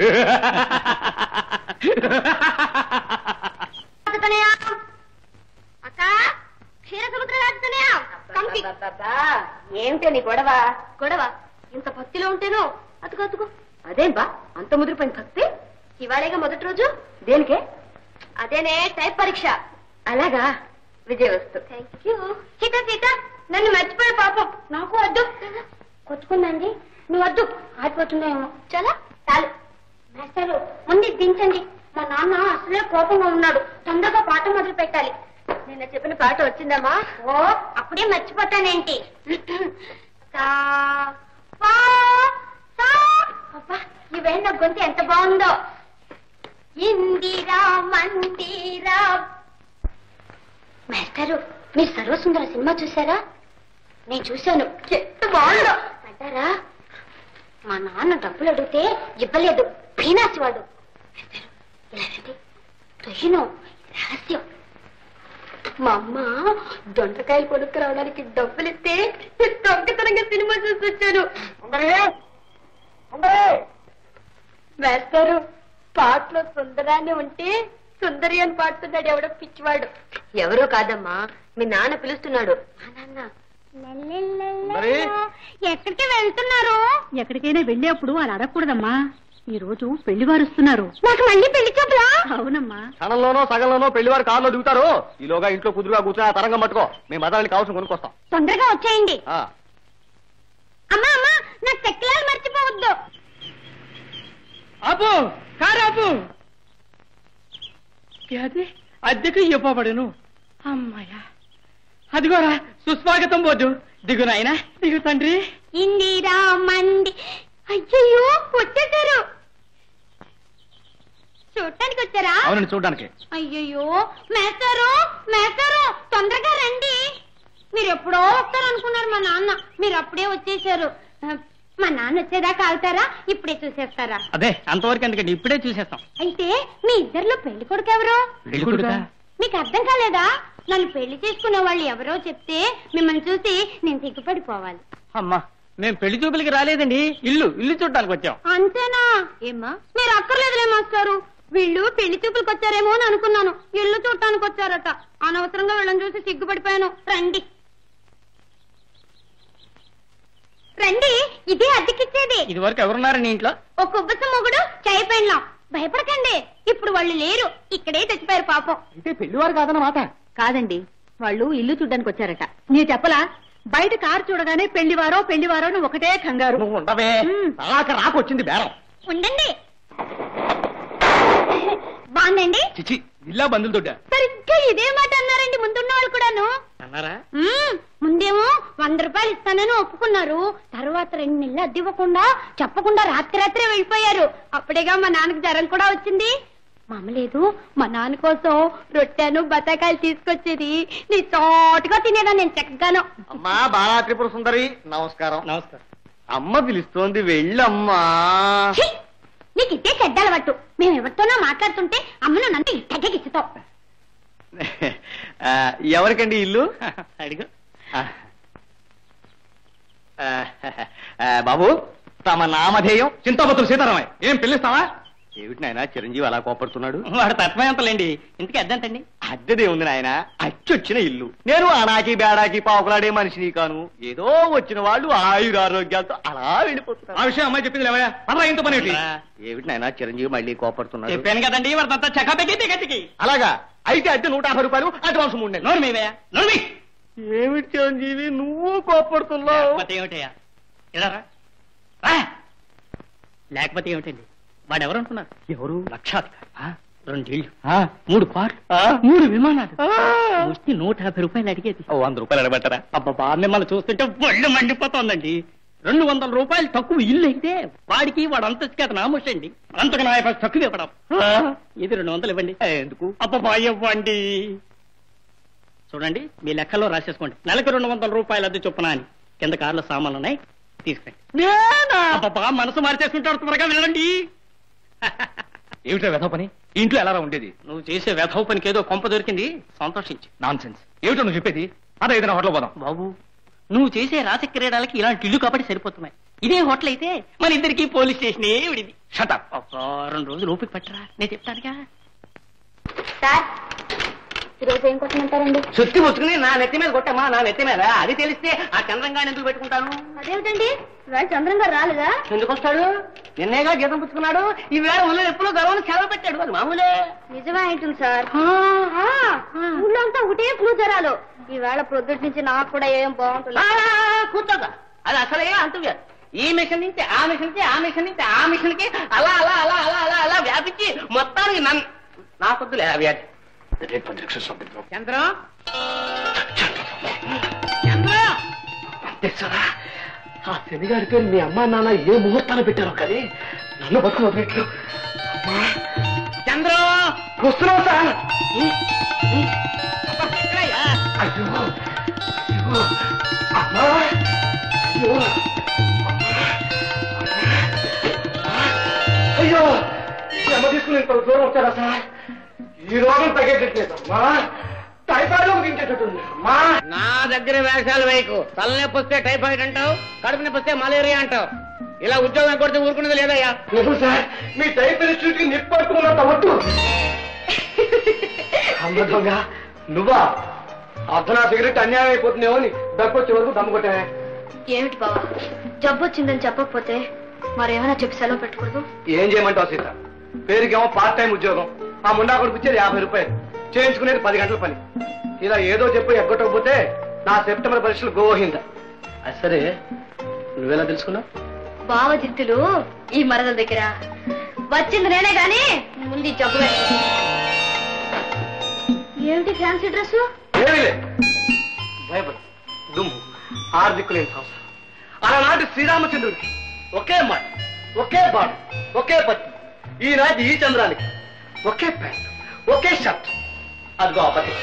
అక్క క్షీర సముద్ర రాజుతనయా ఏమిటే నీ గొడవ గొడవ ఇంత భక్తిలో ఉంటేను అతుకు అతుకు అదేం బా అంత ముదిరిపోయిన భక్తి ఇవాళేగా మొదటి రోజు దేనికే అదేనే టైప్ పరీక్ష అలాగా విజయవస్తు థ్యాంక్ యూ సీత సీత నన్ను మర్చిపోయే పాపం నాకు వద్దు కొట్టుకుందండి నువ్వు వద్దు ఆడిపోతున్నాయేమో చాలా చాలు మాస్టారు ముందు ఇది దించండి మా నాన్న అసలే కోపంగా ఉన్నాడు తొందరగా పాట మొదలు పెట్టాలి నిన్న చెప్పిన పాట వచ్చిందమ్మా ఓ ఆ అప్పుడే మర్చిపోతానేంటి సా, పా, సా. అబ్బా, ఈ వేళ నా గొంతు ఎంత బాగుందో ఇందిరా మందిరా మాస్టారు మీరు సర్వసుందర సినిమా చూసారా నేను చూశాను ఎంత బాగుందో అంటారా మా నాన్న డబ్బులు అడిగితే ఇవ్వలేదు పీనాసి వాడు మాస్టారు, ఇలా రండి తొయ్యను రహస్యం మా అమ్మ దొండకాయలు కొనుక్కు రావడానికి డబ్బులు ఇస్తే దొంగతనంగా సినిమా చూసి వచ్చాను వేస్తారు పాటలో సుందరాన్ని ఉంటే సుందరి అని పాడుతున్నాడు ఎవడో పిచ్చివాడు ఎవరో కాదమ్మా మీ నాన్న పిలుస్తున్నాడు మా నాన్న మరి? ఎక్కడికి వెళ్తున్నారు ఎక్కడికైనా వెళ్ళేప్పుడు అలా అడగకూడదమ్మా ఈ రోజు పెళ్లి వారు వస్తున్నారు నాకు మళ్ళీ పెళ్లి చూపులా అవునమ్మా క్షణంలోనో సగంలోనో పెళ్లివారు కారులో దిగుతారు ఈలోగా ఇంట్లో కుదురుగా కూర్చొని ఆ తరంగం పట్టుకో మేము మదానికి కావాల్సిన కొనుక్కొస్తాం తొందరగా వచ్చేయండి ఆ. అమ్మా అమ్మా నాకు చెక్కలాలు మర్చిపోవద్దు ఆపు కారు ఆపు అది అద్దెకు ఇవ్వబడును అమ్మాయ్యా అదిగోరా సుస్వాగతం బోర్డు దిగు నాయనా దిగు తండ్రి ఇందిరా మంది అయ్యయ్యో వచ్చేసారు చూడటానికి వచ్చారా అవునండి చూడడానికి అయ్యయ్యో మేస్తారు మేస్తారు తొందరగా రండి మీరు ఎప్పుడో వస్తారు అనుకున్నారు మా నాన్న మీరు అప్పుడే వచ్చేసారు ఆ, మా నాన్న వచ్చేదాకా ఆగుతారా ఇప్పుడే చూసేస్తారా అదే అంతవరకు ఎందుకండి ఇప్పుడే చూసేస్తాం అయితే మీ ఇద్దరిలో పెళ్లి కొడుకు ఎవరు పెళ్ళికొడుకా? మీకు అర్థం కాలేదా నన్ను పెళ్లి చేసుకునే వాళ్ళు ఎవరో చెప్తే మిమ్మల్ని చూసి నేను సిగ్గుపడిపోవాలి అమ్మా మేము పెళ్లి చూపులకి రాలేదండి ఇల్లు ఇల్లు చూడడానికి వచ్చాం అంతేనా ఏమ్మా మీరు అక్కర్లేదులే మాస్టారు వీళ్ళు పెళ్లి చూపులకు వచ్చారేమో అని అనుకున్నాను ఇల్లు చూడటానికి వచ్చారట అనవసరంగా వీళ్ళని చూసి సిగ్గుపడిపోయాను రండి రండి ఇదే అద్దెకిచ్చేది ఇది వరకు ఎవరున్నారండి ఇంట్లో ఒక కుబ్బసం మొగుడు చాయ్ పెళ్ళాం భయపడకండి ఇప్పుడు వాళ్ళు లేరు ఇక్కడే చచ్చిపోయారు పాపం అయితే పెళ్లివారు కాదన్నమాట కాదండి వాళ్ళు ఇల్లు చూడ్డానికి వచ్చారట నీవు చెప్పలా బయట కారు చూడగానే పెళ్లివారో పెళ్లివారో అని ఒకటే కంగారు నువ్వు ఉండవే మ్. రాక రాకొచ్చింది బేరం ఉండండి బాగుందండి చిచి ఇల్లా బంధువుల దొడ్డ సరిగ్గా ఇదే మాట అన్నారండి ముందున్న వాళ్ళు కూడాను అన్నారా మ్మ్. ముందేమో వంద రూపాయలు ఇస్తానని ఒప్పుకున్నారు తర్వాత రెండు నెలలు అద్దె ఇవ్వకుండా చెప్పకుండా రాత్రి రాత్రే వెళ్ళిపోయారు అప్పుడేగా మా నాన్నకి జ్వరం కూడా వచ్చింది మామలేదు మా నాన్న కోసం రొట్టెను బత్తాకాయలు తీసుకొచ్చేది నీ చోటుగా తినేదా నేను చక్కగాను అమ్మా బాలా త్రిపుర సుందరి నమస్కారం నమస్కారం అమ్మ పిలుస్తోంది వెళ్ళమ్మా ఛీ! నీకు ఇదే చెడ్డ అలవాటు మేము ఎవరితోనో మాట్లాడుతుంటే అమ్మను నన్ను తెగకిచ్చుతావు ఆ, ఎవరికండి ఇల్లు అడిగు ఆ. ఆ, ఆ, బాబు తమ నామధేయం చింతాపత్రులు సీతారామయ్య ఏం పిల్లిస్తావా ఏమిటి నాయన చిరంజీవి అలా కోపడుతున్నాడు వాడు తత్వయంతలేండి ఇంతకీ అద్దంతండి అద్దెదే ఉంది నాయన అచ్చొచ్చిన ఇల్లు నేను అనాకి బేడాకి పావుకులాడే మనిషిని కాను ఏదో వచ్చిన వాళ్ళు ఆయుర ఆరోగ్యాలతో అలా ఆ వెళ్ళిపోతున్నారు విషయం అమ్మాయి చెప్పింది లేవయ్యా పర్రా ఇంత పని ఏంటి? ఏమిటి నాయన చిరంజీవి మళ్ళీ కోపడుతున్నాడు చెప్పాను కదండి వాడంతా చక్కబెక్కి దిగతికి అలాగా అయితే అద్దె నూట యాభై రూపాయలు అడ్వాన్స్ మూడు నెలలు నోరు మీవయ్యా నోరు మీ ఏమిటి చిరంజీవి నువ్వు కోపడుతున్నావు లేకపోతే ఏమిటయ్యా ఇలా రా. రా. లేకపోతే ఏమిటండి వాడు ఎవరు అనుకున్నారు ఎవరు లక్షాధికారి ఆ? రెండు ఇళ్ళు ఆ? మూడు కార్లు ఆ? మూడు విమానాలు ఆ? వచ్చి నూట యాభై రూపాయలు అడిగేది ఓ వంద రూపాయలు అడగబెట్టరా అబ్బా మిమ్మల్ని చూస్తుంటే ఒళ్ళు మండిపోతోందండి రెండు వందల రూపాయలు తక్కువ ఇల్లు అయితే వాడికి వాడు అంతస్తుకి అతను ఆమోషండి అంతకు నా యొక్క తక్కువ ఇవ్వడం ఇది రెండు వందలు ఇవ్వండి ఎందుకు అబ్బా ఇవ్వండి చూడండి మీ లెక్కలో రాసేసుకోండి నెలకు రెండు వందల రూపాయలు అద్దె చొప్పున అని కింద కార్లో సామాన్లు ఉన్నాయి తీసుకురండి నేనా? అబ్బా మనసు మార్చేసుకుంటాడు త్వరగా వెళ్ళండి ఏమిటో వెధవ పని ఈ ఇంట్లో ఎలా ఉండేది నువ్వు చేసే వెధవ పనికి ఏదో కొంప దొరికింది సంతోషించి నాన్ సెన్స్ ఏమిటో నువ్వు చెప్పేది అదే ఏదైనా హోటల్ పోదాం బాబు నువ్వు చేసే రాసి క్రీడలకి ఇలాంటి ఇల్లు కాబట్టి సరిపోతున్నాయి ఇదే హోటల్ అయితే మన ఇద్దరికి పోలీస్ స్టేషన్ విడింది షటప్ అబ్బా రెండు రోజులు ఓపిక పట్టరా నేను చెప్తానుగా సార్ ఈరోజు ఏం కొట్టమంటారండి సుత్తి పుచ్చుకుని నా నెత్తి మీద కొట్టమ్మా నా నెత్తి మీద అది తెలిస్తే ఆ చంద్రంగాన్ని ఎందుకు పెట్టుకుంటాను అదేమిటండి ఇవాళ చంద్రం గారు రాలేదా ఎందుకు వస్తాడు నిన్నేగా జీతం పుచ్చుకున్నాడు ఈ వేళ ఊళ్ళో ఎప్పుడో గర్వం సెలవు పెట్టాడు అది మామూలే నిజమే ఉంటుంది సార్ ఊళ్ళో అంతా ఒకటే ఫ్లూ జ్వరాలు ఈవేళ ప్రొద్దుటి నుంచి నాకు కూడా ఏం బాగుంటుంది ఆ, కూర్చోక అది అసలే అంటువ్యాధి ఈ మిషన్ నుంచి ఆ మిషన్ కి ఆ మిషన్ నుంచి ఆ మిషన్ కి అలా అలా అలా అలా అలా అలా వ్యాపించి మొత్తానికి నన్ను నాకొద్దులే ఆ వ్యాధి చంద్రం తెలుసా ఆ శనిగారి పేరు మీ అమ్మా నాన్న ఏ ముహూర్తాన్ని పెట్టారో కానీ నన్ను బతుకు వదిలేట్లు చంద్ర వస్తున్నావు సార్ అయ్యో అయ్యో అమ్మా అయ్యో అయ్యో ఈ అమ్మ తీసుకుని ఇంత దూరం వచ్చారా సార్ ఈ రోగం తగ్గేటట్లేదమ్మా టైఫాయిడ్ లో దించేటట్టుంది అమ్మా నా దగ్గర వేషాలు వేయకు తలనొప్పి వస్తే టైఫాయిడ్ అంటావు కడుపు నొప్పి వస్తే మలేరియా అంటావు ఇలా ఉద్యోగం కొడితే ఊరుకునేది లేదయ్యా నిజం సార్ మీ టైప్ ఇన్స్టిట్యూట్ కి నిప్పట్టుకున్నంత ఒట్టు అమ్మ దొంగ నువ్వా అర్ధనా సిగరెట్ అన్యాయం అయిపోతున్నావు అని దగ్గొచ్చే వరకు దమ్ము కొట్టావే ఏమిటి బావా జబ్బు వచ్చిందని చెప్పకపోతే మరేమైనా చెప్పి సెలవు పెట్టకూడదు ఏం చేయమంటావు సీత పేరుకేమో పార్ట్ టైం ఉద్యోగం ఆ ముండా కొడుకు ఇచ్చేది యాభై రూపాయలు చేయించుకునేది పది గంటల పని ఇలా ఏదో చెప్పి ఎగ్గొట్టకపోతే నా సెప్టెంబర్ పరీక్షలు గోహింద అది సరే నువ్వెలా తెలుసుకున్నావు బావ జిత్తులు ఈ మరదల దగ్గర వచ్చింది నేనే గాని ముందు ఈ జబ్బు వేసుకో. ఏమిటి ఫ్యాన్సీ డ్రెస్ ఏమీ లేదు భయపడు దుమ్ము ఆర్థిక లేని సంవత్సరం ఆనాటి శ్రీరామచంద్రుడికి ఒకే మాట ఒకే బాట ఒకే పత్తి ఈనాటి ఈ చంద్రానికి ఒకే ప్యాంట్ ఒకే షర్ట్ అదిగో ఆ పత్తి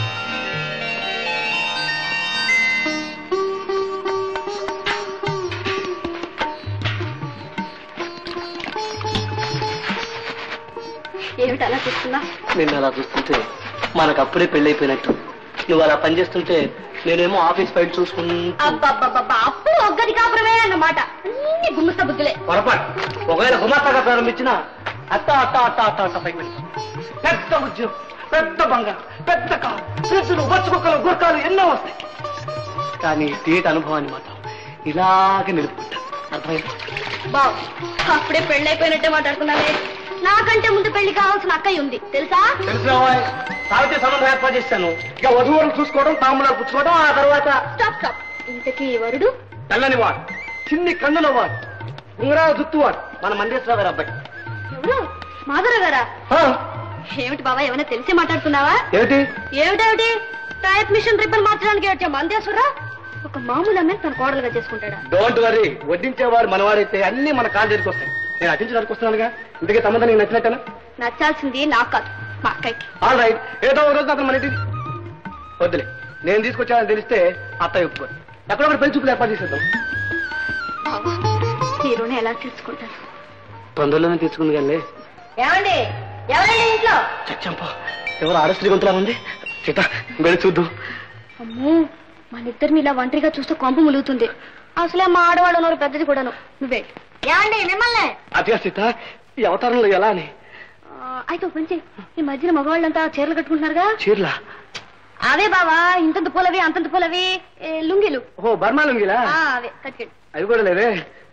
ఏమిటి అలా చూస్తున్నా నిన్ను అలా చూస్తుంటే మనకు అప్పుడే పెళ్ళైపోయినట్టు నువ్వు అలా పనిచేస్తుంటే నేనేమో ఆఫీస్ ఫైల్ చూసుకుంటూ అబ్బబ్బబ్బబ్బా అప్పుడు ఒగ్గది కాపురమే అన్నమాట అన్ని గుమ్మస్త బుద్ధులే పొరపాటు ఒకవేళ గుమాస్తాగా ప్రారంభించిన అట్ట అట్ట అట్ట అట్ట అట్ట పైకి వెళ్ళి పెద్ద ఉద్యోగం పెద్ద బంగారం పెద్ద కారు ఫ్రిడ్జులు బొచ్చు కుక్కలు గుర్కాలు ఎన్నో వస్తాయి కానీ తీట అనుభవాన్ని మాత్రం ఇలాగే నిలుపుకుంటా అర్థమైంది బావ్ అప్పుడే పెళ్ళైపోయినట్టే మాట్లాడుకున్నావే నాకంటే ముందు పెళ్లి కావాల్సిన అక్కయ్య ఉంది తెలుసా తెలిసిన సావిత్రి సంబంధం ఏర్పాటు చేశాను ఇక వధువులను చూసుకోవడం తాములను పుచ్చుకోవడం ఆ తర్వాత స్టాప్ స్టాప్ ఇంతకీ వరుడు తెల్లని వాడు చిన్ని కన్నుల వాడు ఉంగరాల జుత్తు వాడు మన మందేశ్వర గారు అబ్బాయి ఎవరు మాధుర గారా ఆ, ఏమిటి బాబా ఏమైనా తెలిసి మాట్లాడుతున్నావా ఏమిటి ఏమిటేమిటి టైప్ మిషన్ రిబ్బన్ మార్చడానికి వచ్చే మందేశ్వరా ఒక మామూలు అమ్మాయి తన కోడలుగా చేసుకుంటాడా డోంట్ వరీ వడ్డించేవాడు మనవాడైతే అన్ని మన కాళ్ళ దగ్గరికి వస్తాయి నేను అటించడానికి వస్తున్నానుగా ఇంతకీ సంబంధం నీకు నచ్చినట్టేనా నచ్చాల్సింది నాకు కాదు మా అక్కయ్యకి ఆల్ రైట్ ఏదో ఒక రోజు అతను మన ఇంటికి వద్దులే నేను తీసుకొచ్చానని తెలిస్తే అత్తయ్య ఒప్పుకోదు ఎక్కడో ఒకటి పెళ్లి చూపులు ఏర్పాటు చేసేద్దాం బావా, ఈ రుణం ఎలా తీర్చుకుంటాను తొందరలోనే తీసుకుంది కానీ ఏమండి ఎవరండి ఇంట్లో చచ్చంప ఎవరు ఆడస్త్రీ గొంతులా ఉంది సీత వెళ్ళి చూద్దాం అమ్మో మన ఇద్దరిని ఇలా ఒంటరిగా చూస్తే కొంప ములుగుతుంది అసలే మా ఆడవాళ్ళు ఉన్నారు పెద్దది కూడాను నువ్వే ఏమండి మిమ్మల్ని అదిగా సీత ఈ అవతారంలో ఎలా అని ఆ, అయితే ఒక పని చెయ్యి. ఈ మధ్యన మగవాళ్ళంతా చీరలు కట్టుకుంటున్నారుగా చీరలా అవే బావా ఇంతంత పూలవి అంతంత పూలవి ఏ, లుంగీలు ఓ బర్మా లుంగిలా ఆ, అవే కట్టుకెళ్ళి అవి కూడా లేవే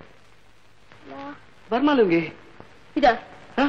బర్మా లుంగి ఇదా ఆ?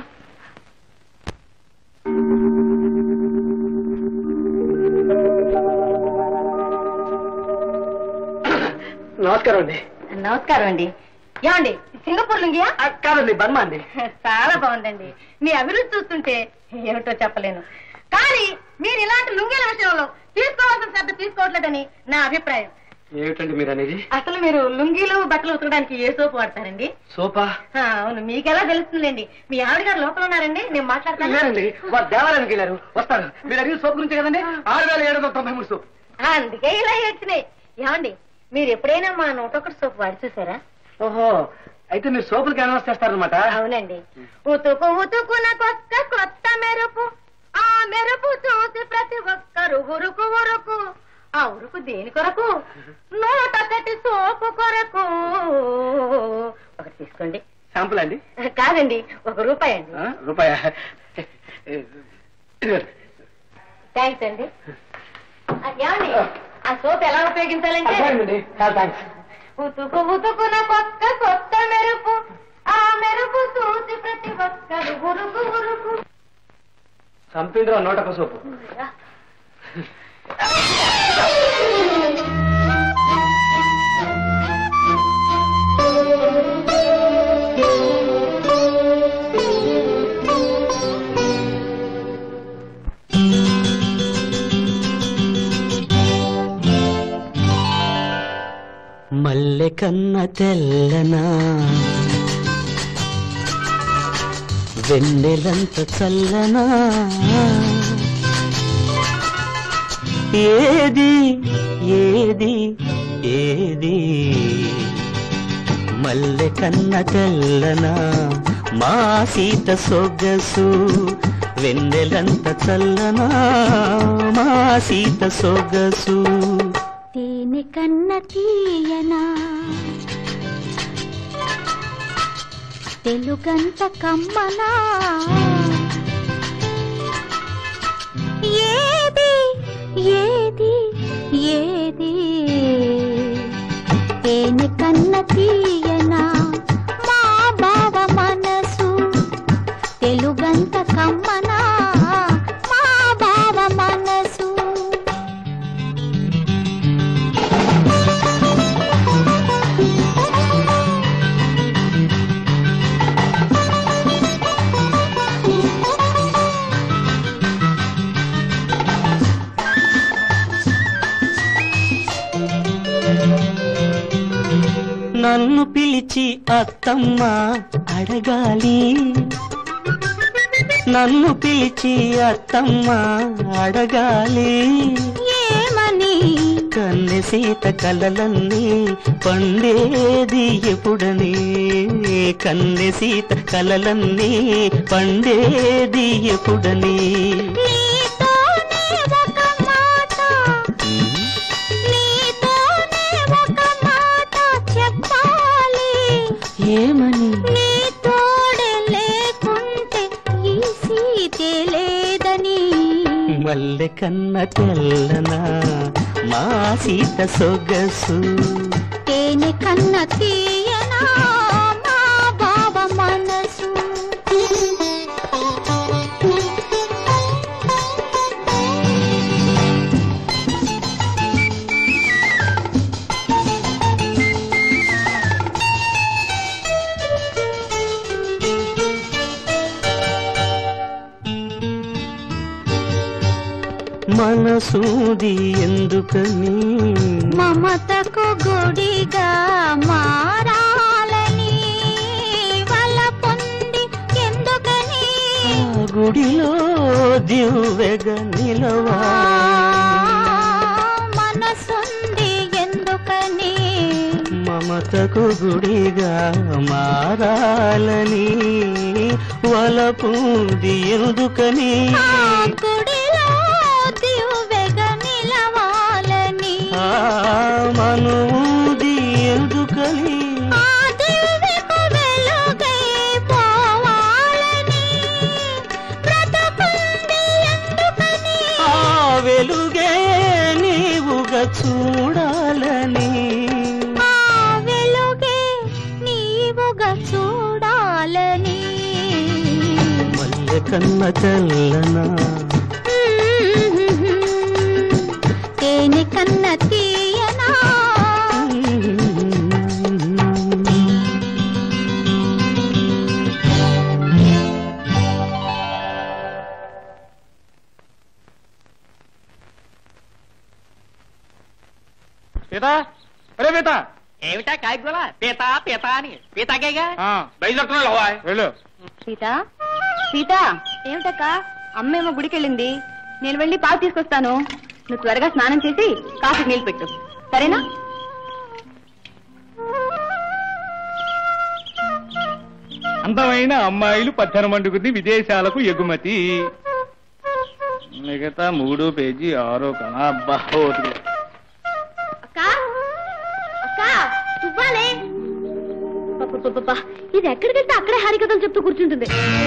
నమస్కారం అండి నమస్కారం అండి ఏమండి సింగపూర్ లుంగియా ఆ, కాదండి బర్మా అండి చాలా బాగుందండి మీ అభివృద్ధి చూస్తుంటే ఏమిటో చెప్పలేను కానీ మీరు ఇలాంటి లుంగీల విషయంలో తీసుకోవాల్సిన శ్రద్ధ తీసుకోవట్లేదని నా అభిప్రాయం ఏమిటండి మీరు అనేది అసలు మీరు లుంగీలు బట్టలు ఉతకడానికి ఏ సోపు వాడతారండి సోఫా ఆ, అవును మీకెలా తెలుస్తుందండి మీ ఆవిడ గారు లోపల ఉన్నారండి నేను మాట్లాడతాను లేరండి వారు దేవాలయానికి వెళ్ళారు వస్తారు మీరు అడిగిన సోపు గురించి కదండి ఆరు వేల ఏడు వందల తొంభై మూడు సోపు అందుకే ఇలా ఏడ్చినాయి ఏమండి మీరు ఎప్పుడైనా మా నూటొకటి సోపు వాడి చూసారా ఓహో అయితే మీరు సోపులు క్యాన్వాస్ చేస్తారనమాట అవునండి ఉతుకు ఉతుకున కొత్త కొత్త మెరుపు ఆ మెరుపు చూసి ప్రతి ఒక్కరు ఉరుకు ఉరుకు ఆ ఉరుకు దేని కొరకు నూటొకటి సోపు కొరకు ఒకటి తీసుకోండి శాంపుల్ అండి కాదండి ఒక రూపాయి అండి ఆ, రూపాయ థ్యాంక్స్ అండి ఆ, ఏమండి ఆ సోప్ ఎలా ఉపయోగించాలంటే అర్థమైందండి చాలా థ్యాంక్స్ ఉతుకు ఉతుకున కొత్త కొత్త మెరుపు ఆ మెరుపు చూసి ప్రతి ఒక్కరు ఉరుకు ఉరుకు సంపీంద్ర నూట ఒక సోపు మల్లె కన్న తెల్లనా వెన్నెలంత చల్లనా ఏది ఏది ఏది మల్లె కన్న తెల్లనా మా సీత సొగసు వెన్నెలంత చల్లనా మా సీత సొగసు తేనె కన్న తీయనా తెలుగంత కమ్మనా ఏది ఏది ఏది తేనె కన్న తీయనా మా బావ మనసు తెలుగంత కమ్మనా మా బావ మనసు నన్ను పిలిచి అత్తమ్మ అడగాలి నన్ను పిలిచి అత్తమ్మ అడగాలి ఏమని కన్నె సీత కలలన్నీ పండేది ఎప్పుడని కన్నె సీత కలలన్నీ పండేది ఎప్పుడని నీతోనే ఒక మాట నీతోనే ఒక మాట చెప్పాలి ఏమని నీ తోడే లేకుంటే ఈ సీతే లేదని మల్లె కన్న తెల్లనా మా సీత సొగసు తేనె కన్న తీయనా మా బావ మనసు మనసూది ఎందుకని మమతకు గుడిగా మారాలని వల పొంది ఎందుకని ఆ గుడిలో దివ్వెగ నిలవా మనసుంది ఎందుకని మమతకు గుడిగా మారాలని వలపుంది ఎందుకని ఆ గుడిలో దివ్వెగ నిలవాలని ఆ మనుది ఎందుకని ఆ దివ్వెకు వెలుగై పోవాలని బ్రతుకుంది ఎందుకని ఆ వెలుగే నీవుగా చూడాలని ఆ వెలుగే నీవుగా చూడాలని మల్లె కన్న తెల్లనా తేనె కన్న తీయనా పీత అరే పీత ఏమిటా కాయగూర పీత పీత అని పీతాకేగా బయలుదేరుతున్నాడు వెళ్ళు సీత సీత ఏమిటక్క అమ్మేమో గుడికెళ్ళింది నేను వెళ్ళి పాలు తీసుకొస్తాను నువ్వు త్వరగా స్నానం చేసి కాఫీ నీళ్ళు పెట్టు సరేనా అందమైన అమ్మాయిలు పచ్చన మండుకుంది విదేశాలకు ఎగుమతి మిగతా మూడో పేజీ ఆరో కణ అబ్బా ఓతులు. అక్క అక్క ఇవ్వాలే పప్పపప్ప, ఇది ఎక్కడికి వెళ్తే అక్కడే హరికథలు చెప్తూ కూర్చుంటుంది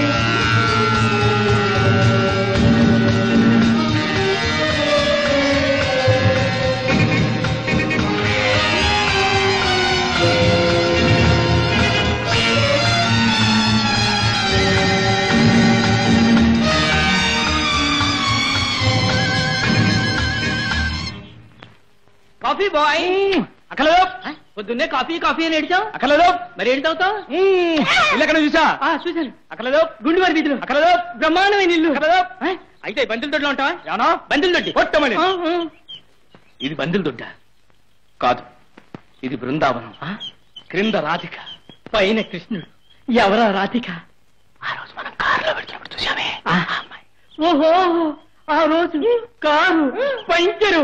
కాఫీ బాయ్ అక్కలేదు పొద్దున్నే కాఫీ కాఫీ అని ఏడిచావు అక్కలేదు మరి ఏంటి తాగుతావు ఇల్లు ఎక్కడ చూసా ఆ, చూశాను అక్కలేదు గుండు వారి వీధిలో అక్కలేదు బ్రహ్మాండమైన ఇల్లు అక్కలేదు ఆ, అయితే బంతుల దొడ్లో ఉంటావా ఏమన్నా బంతుల దొడ్డి కొట్టమని ఆ, ఆ. ఇది బందుల దొడ్డ కాదు ఇది బృందావనం క్రింద రాధిక పైన కృష్ణుడు ఎవరా రాధిక ఆ రోజు మనం కారులో వెళ్తున్నప్పుడు చూసామే ఓహో ఆ రోజు కారు పంచరు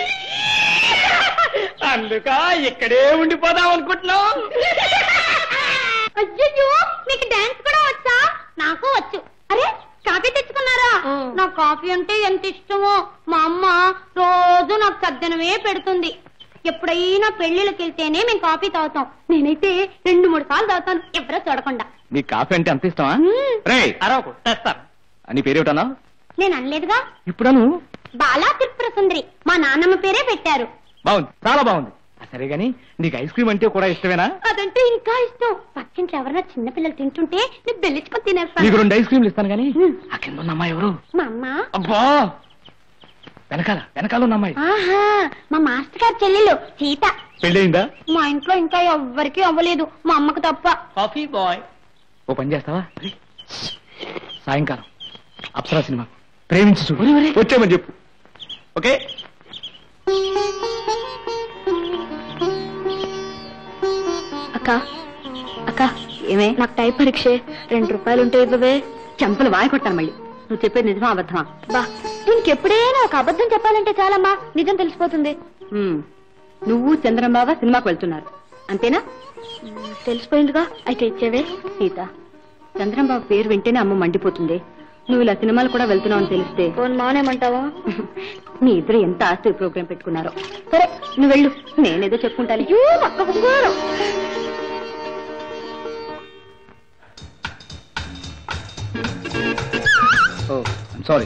అందుక ఇక్కడే ఉండిపోదాం అనుకుంటున్నాం అయ్యయ్యో మీకు డాన్స్ కూడా వచ్చా నాకు వచ్చు అరే కాఫీ తెచ్చుకున్నారా నాకు కాఫీ అంటే ఎంత ఇష్టమో మా అమ్మ రోజు నాకు సద్దనమే పెడుతుంది ఎప్పుడైనా పెళ్లిళ్ళకి వెళ్తేనే మేము కాఫీ తాగుతాం నేనైతే రెండు మూడు సార్లు తాగుతాను ఎవరో చూడకుండా నీ కాఫీ అంటే అంత ఇష్టమా మ్మ్. రే అరవకు తెస్తాను నీ పేరేమిటన్నా నేను అనలేదుగా ఇప్పుడను బాలా త్రిపుర సుందరి మా నాన్నమ్మ పేరే పెట్టారు బాగుంది చాలా బాగుంది ఆ, సరే గాని నీకు ఐస్ క్రీమ్ అంటే కూడా ఇష్టమేనా అదంటే ఇంకా ఇష్టం పక్కింట్లో ఎవరైనా చిన్నపిల్లలు తింటుంటే నేను బెల్లించుకొని నీకు తినేస్తాను రెండు ఐస్ క్రీమ్లు ఇస్తాను గాని మ్మ్. ఆ కింద ఉన్న అమ్మాయి ఎవరు మా అమ్మ అబ్బా వెనకాల వెనకాల ఉన్న అమ్మాయి ఆహా మా మాస్టర్ గారి చెల్లెలు సీత పెళ్ళయిందా మా ఇంట్లో ఇంకా ఎవ్వరికీ అవ్వలేదు మా అమ్మకు తప్ప కాఫీ బాయ్ ఓ పని చేస్తావా రే. సాయంకాలం అప్సరా సినిమా ప్రేమించి చూడు వచ్చామని చెప్పు ఓకే అక్క అక్క ఏమే నాకు టైప్ పరీక్షే రెండు రూపాయలు ఉంటే ఇవ్వవే చెంపలు వాయి కొట్టాను మళ్ళీ నువ్వు చెప్పేది నిజమా అబద్ధమా బా దీనికి ఎప్పుడైనా ఒక అబద్ధం చెప్పాలంటే చాలమ్మా నిజం తెలిసిపోతుంది నువ్వు చంద్రబాబు సినిమాకు వెళ్తున్నారు అంతేనా తెలిసిపోయిందిగా అయితే ఇచ్చేవే సీత చంద్రంబాబు పేరు వింటేనే అమ్మ మండిపోతుంది నువ్వు ఇలా సినిమాలు కూడా వెళ్తున్నావు అని తెలిస్తే మానేమంటావా మీ ఇద్దరు ఎంత ఆస్తి ప్రోగ్రాం పెట్టుకున్నారో సరే నువ్వు వెళ్ళు నేనేదో చెప్పుకుంటాను oh sorry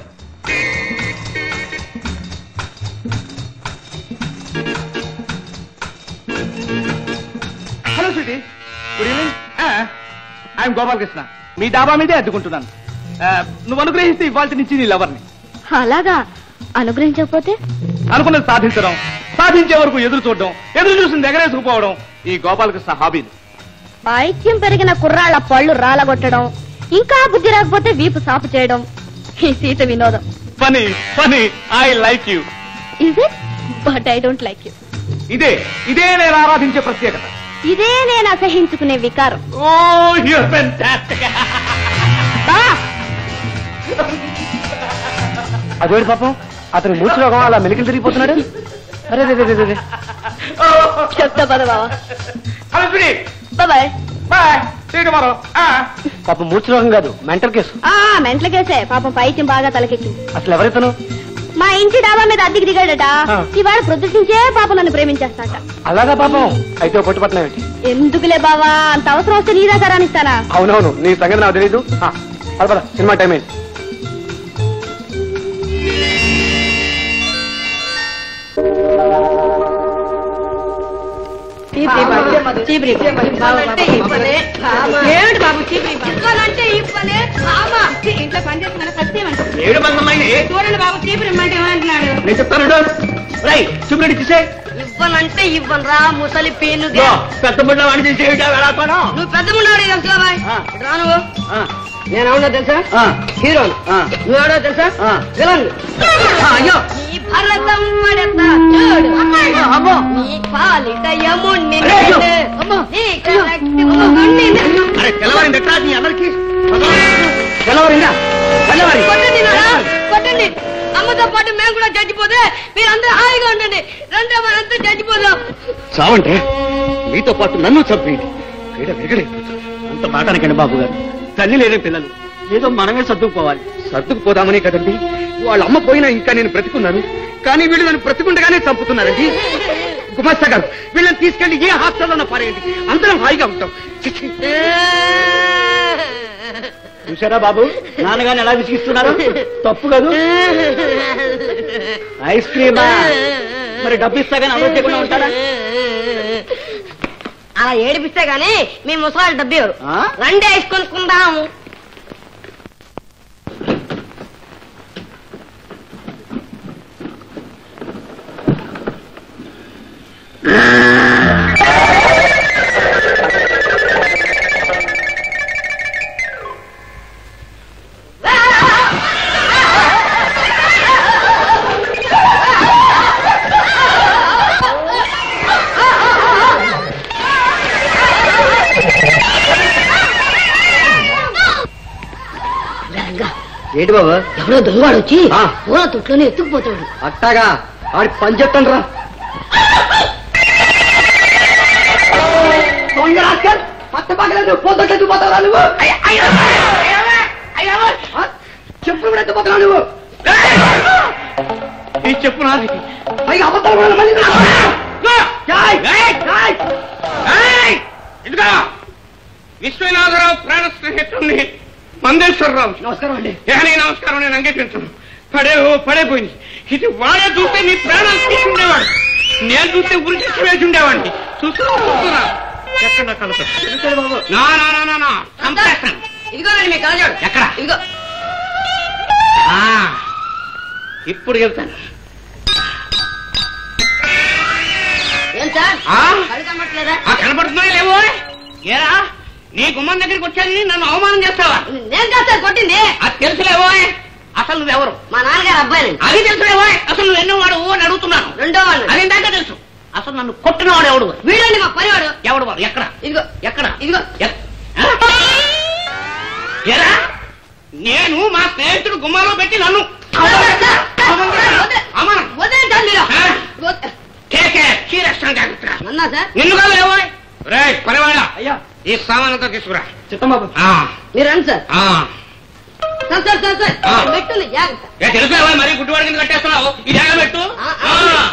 hello sweetie good evening I'm Gopalakrishna మీ డాబా మీదే అద్దుకుంటున్నాను ఆ, నువ్వు అనుగ్రహిస్తే ఇవాళ నుంచి నీ లవర్ని అలాగా అనుగ్రహించకపోతే అనుకున్నది సాధించడం సాధించే వరకు ఎదురు చూడడం ఎదురు చూసిన ఎగరేసుకుపోవడం ఈ గోపాలకృష్ణ హాబీలు పైత్యం పెరిగిన కుర్రాళ్ళ పళ్ళు రాలగొట్టడం ఇంకా బుద్ధి రాకపోతే వీపు సాపు చేయడం ఈ సీత వినోదం funny funny I like you is it but I don't like you ఇదే ఇదే నేను ఆరాధించే ప్రత్యేకత ఇదే నేను అసహించుకునే వికారం ఓ యూర్ ఫెంటాస్టిక్ అదేడు పాపం అతని మూర్ఛలోకం అలా మెలికలు తిరిగిపోతున్నాడు అరే రే, రే, రే, రే. చెప్తా పద బావా hello sweetie bye bye see tomorrow పాపం మూర్ఛలోకం కాదు మెంటల్ కేసు ఆ మెంట్ల కేసే పాపం పైత్యం బాగా తలకెక్కింది అసలు ఎవరైతను మా ఇంటి డాబా మీద అద్దెకి దిగాడట ఆ. ఇవాళ ప్రొద్దుటించే పాపం నన్ను ప్రేమించేస్తాట అలాగా పాపం అయితే పొట్టు పట్నం ఏంటి ఎందుకులే బావా అంత అవసరం వస్తే నీ దాకా రానిస్తానా అవునవును నీ సంగతి నాకు తెలీదు ఆ, పద పద సినిమా టైం అయింది ఏమిటి బాబు చీపురి ఇవ్వాలంటే ఇవ్వలే ఆమా ఇంట్లో పని చేసుకున్న సత్యం అంటే ఏడు మంది అమ్మాయిని చూడండి బాబు చీపురి ఇమ్మంటే ఏమంటున్నాడు నేను చెప్తాను రై చూపుడు ఇచ్చేసే ఇవ్వనంటే ఇవ్వనరా ముసలి పేనుగా పెద్ద ముళ్ళ వాడిని చేసేవిటా వెళ్ళాకోను నువ్వు పెద్ద మున్నాడు తెలుసులాబాయ్ రా నువ్వు నేనేమన్నా తెలుసా హీరో నువ్వెవడో తెలుసా విలన్ అయ్యో నీ భరతం మడత చూడు నీ పాలిట యముణ్ణి అరే, అయ్యో. నేను. నీ కరక్తి మొగుణ్ణి నేను. అరే తెల్లవారింది ఎట్లా నీ అందరికి తెల్లవారిందా తెల్లవారి కొట్టండి నాన్న, కొట్టండి అమ్మతో పాటు మేము కూడా చచ్చిపోతే మీరందరూ హాయిగా ఉండండి రండి మనంతా చచ్చిపోదాం చావంటే మీతో పాటు నన్ను చంపేది వీడ విరగడైపోతుంది అంత మాటానికండి బాబు గారు తల్లి లేని పిల్లలు ఏదో మనమే సర్దుకుపోవాలి సర్దుకుపోదామని కదండి వాళ్ళ అమ్మ పోయినా ఇంకా నేను బ్రతికున్నాను కానీ వీళ్ళు నన్ను బ్రతికుండగానే చంపుతున్నారండి గుమస్తా గారు వీళ్ళని తీసుకెళ్లి ఏ హాస్టల్లో పారేయండి అందరం హాయిగా ఉంటాం చిచ్చి. చూసారా బాబు నాన్నగారిని ఎలా విసిగిస్తున్నారు తప్పు కాదు ఐస్ క్రీమా మరి డబ్బు ఇస్తా కానీ అమలు చేయకుండా ఉంటారా అలా ఏడిపిస్తే గానీ మీ ముసలాలు డబ్బేవారు ఆ? రండి ఐస్ కొనుక్కుందాం ఏంటి బాబు ఎవరో దొంగవాడు వచ్చి ఆ. పూల తొట్లోనే ఎత్తుకుపోతాడు అట్టాగా ఆడి పని చెప్తాను రా పచ్చ పక్కలేదు పోతుంటే పోతావు నువ్వు ఆ? చెప్పు కూడా ఎత్తుపోతున్నావు నువ్వు ఈ చెప్పు నాది పైగా అబద్ధాలు కూడా మళ్ళీ జాయ్! జాయ్! ఇదిగా విశ్వనాథరావు ప్రాణ స్నేహితుడిని మందేశ్వరరావు నమస్కారం అండి ఏహనీ నమస్కారం నేను అంగీకరించను పడే పడైపోయింది ఇది వాడే చూస్తే నీ ప్రాణాలు తీసుకుండేవాడు నేను చూస్తే ఉరి తెచ్చి వేసి ఉండేవాడిని చూస్తున్నా చూస్తున్నా ఎక్కడ నా కలత నా నా నా, నా నా చంపేస్తాను ఇదిగోనండి మీ కలజోడు ఎక్కడ ఇదిగో ఆ, ఇప్పుడు వెళ్తాను ఏం సార్ ఆ? కళ్ళు కనబట్టలేదా ఆ కనపడుతున్నాయి లేవో ఏరా నీ గుమ్మం దగ్గరికి వచ్చేది నన్ను అవమానం చేస్తావా నేను కాదు సార్ కొట్టింది అది తెలుసులేవో అసలు నువ్వెవరు మా నాన్నగారు అబ్బాయినండి అది తెలుసులేవో అసలు నువ్వు ఎన్నో వాడు అని అడుగుతున్నాను రెండో వాడు అది ఇందాక తెలుసు అసలు నన్ను కొట్టినవాడు ఎవడు వీడండి మా పనివాడు ఎవడు వాడు ఎక్కడ ఇదిగో ఎక్కడ ఇదిగో ఎక్- ఆ? ఎరా నేను మా స్నేహితుడు గుమ్మాలో పెట్టి నన్ను వదలండి సార్. వదలండి. అమరం వదలండి సార్ మీరు ఆ? వద- కేకే చీరేస్తాను జాగ్రత్తగా అన్నా సార్ నిన్ను కాదు లేవో రే పనివాళ్ళ అయ్యా ఈ సామానంతా తీసుకురా చిత్తం బాబు ఆ, మీరు రండి సార్ ఆ. సార్ సార్ సార్ సార్ ఆ. పెట్టుంది జాగ్రత్త ఏ తెలుసులేవో మరి గుడ్డివాడి కింద కట్టేస్తున్నావు ఈ జాగా పెట్టు ఆ, ఆ.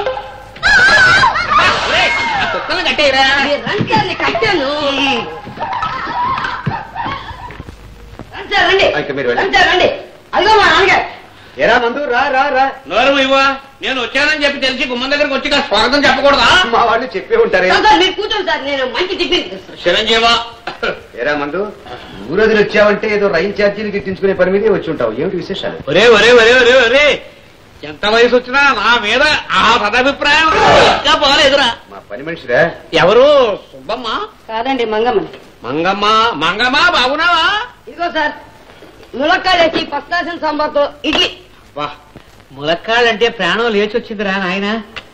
ఆ. ఒరేయ్, ఆ కుక్కలు కట్టేయరా మీరు రండి సార్ నేను కట్టాను రండి సార్ రండి ఇక మీరు వెళ్ళండి. రండి సార్ రండి అదిగో మా నాన్నగారు ఎరా మందు రా రా రా నోరు ఇవ్వ నేను వచ్చానని చెప్పి తెలిసి గుమ్మం దగ్గరకు వచ్చి కాస్త స్వాగతం చెప్పకూడదా మా వాళ్ళు చెప్పే ఉంటారే సార్ సార్ మీరు కూర్చోండి సార్ నేను మంచి టిఫిన్ తెస్తాను. చిరంజీవా ఎరా మందు ఊరొదిలి వచ్చావంటే ఏదో రైలు ఛార్జీలు గిట్టించుకునే పని మీదే వచ్చి ఉంటావు ఏమిటి విశేషాలు ఒరే ఒరే ఒరే ఒరే ఒరే ఎంత వయసు వచ్చినా నా మీద ఆ పదాభిప్రాయం ఇంకా పోలేదురా మా పని మనిషిరా ఎవరు సుబ్బమ్మ కాదండి మంగమ్మని మంగమ్మ మంగమ్మ బాగున్నావా ఇదిగో సార్ ములక్కాయలు వేసి పస్తాసిన సాంబార్తో ఇడ్లీ వా ములక్కాళ్ళంటే ప్రాణం లేచి వచ్చిందిరా నాయన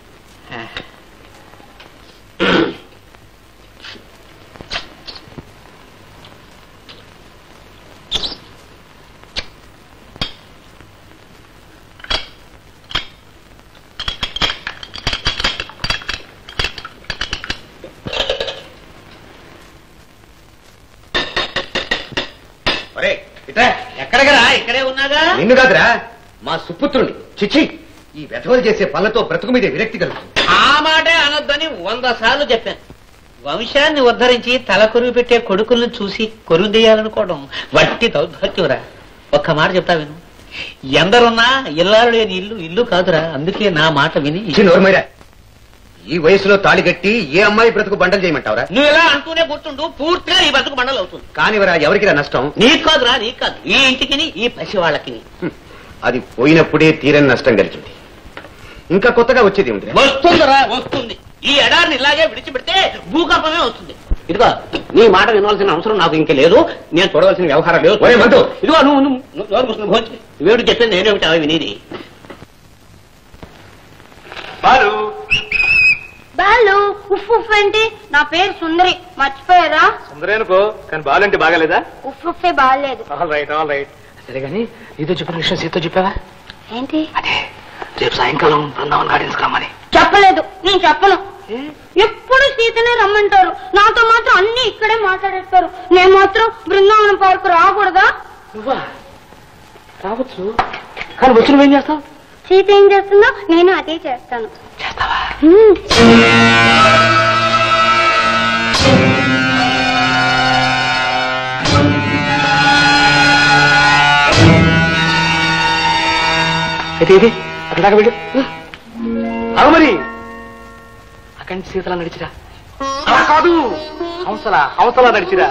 ఒరే ఇట్రా ఎక్కడికి రా ఇక్కడే ఉన్నాగా నిన్ను కాదురా మా సుపుత్రుని చిచ్చి ఈ వెధవలు చేసే పనులతో బ్రతుకు మీదే విరక్తి కలుగుతుంది ఆ మాటే అనొద్దని వంద సార్లు చెప్పాను వంశాన్ని ఉద్ధరించి తల కొరువు పెట్టే కొడుకులను చూసి కొరువు తీయాలనుకోవడం వట్టి దౌర్భాగ్యంరా ఒక్క మాట చెప్తా విను ఎందరున్నా ఇల్లాలు లేని ఇల్లు ఇల్లు కాదురా అందుకే నా మాట విని ఇచ్చి నోరుమైరా ఈ వయసులో తాళి కట్టి ఏ అమ్మాయి బ్రతుకు బండలు చేయమంటావురా నువ్వు ఇలా అంటూనే కూర్చుంటూ పూర్తిగా ఈ బతుకు మండలు అవుతుంది కానివరా ఎవరికిరా నష్టం నీకు కాదురా నీకు కాదు ఈ ఇంటికిని ఈ పసి వాళ్ళకి హ్మ్. అది పోయినప్పుడే తీరని నష్టం కలిగింది ఇంకా కొత్తగా వచ్చేది ఏమిటి వస్తుందిరా వస్తుంది ఈ ఎడారిని ఇలాగే విడిచిపెడితే భూకంపమే వస్తుంది ఇదిగో నీ మాట వినవలసిన అవసరం నాకు ఇంక లేదు నేను చూడవలసిన వ్యవహారం లేదు ఒరే మందు! ఇదిగో నువ్వు నువ్వు నువ్వు నోరు మూసుకుని భోజనం చేయి. నువ్వేమిటి చెప్తే నేనేమిటి అవి వినేది బాలు బాలు ఉఫ్ ఉఫ్ అంటే నా పేరు సుందరి మర్చిపోయారా సుందరేనుకో కానీ బాలంటే బాగాలేదా ఉఫ్ ఉఫే బాగాలేదు ఆల్ రైట్ ఆల్ రైట్ సరే కానీ నీతో చెప్పిన విషయం సీతో చెప్పావా ఏంటి అదే రేపు సాయంకాలం బృందావన్ గార్డెన్స్ రమ్మని చెప్పలేదు నేను చెప్పను ఎప్పుడు సీతనే రమ్మంటారు నాతో మాత్రం అన్ని ఇక్కడే మాట్లాడేస్తారు నేను మాత్రం బృందావనం పార్కు రాకూడదా నువ్వా రావచ్చు కానీ వచ్చి నువ్వేం చేస్తావు సీత ఏం చేస్తుందో నేను అదే చేస్తాను చేస్తావా హ్మ్. ఇది ఇది అక్కడ దాకా వెళ్ళు అవు మరి అక్కడి నుంచి సీతలా నడిచిరా అలా కాదు హంసలా హంసలా నడిచిరా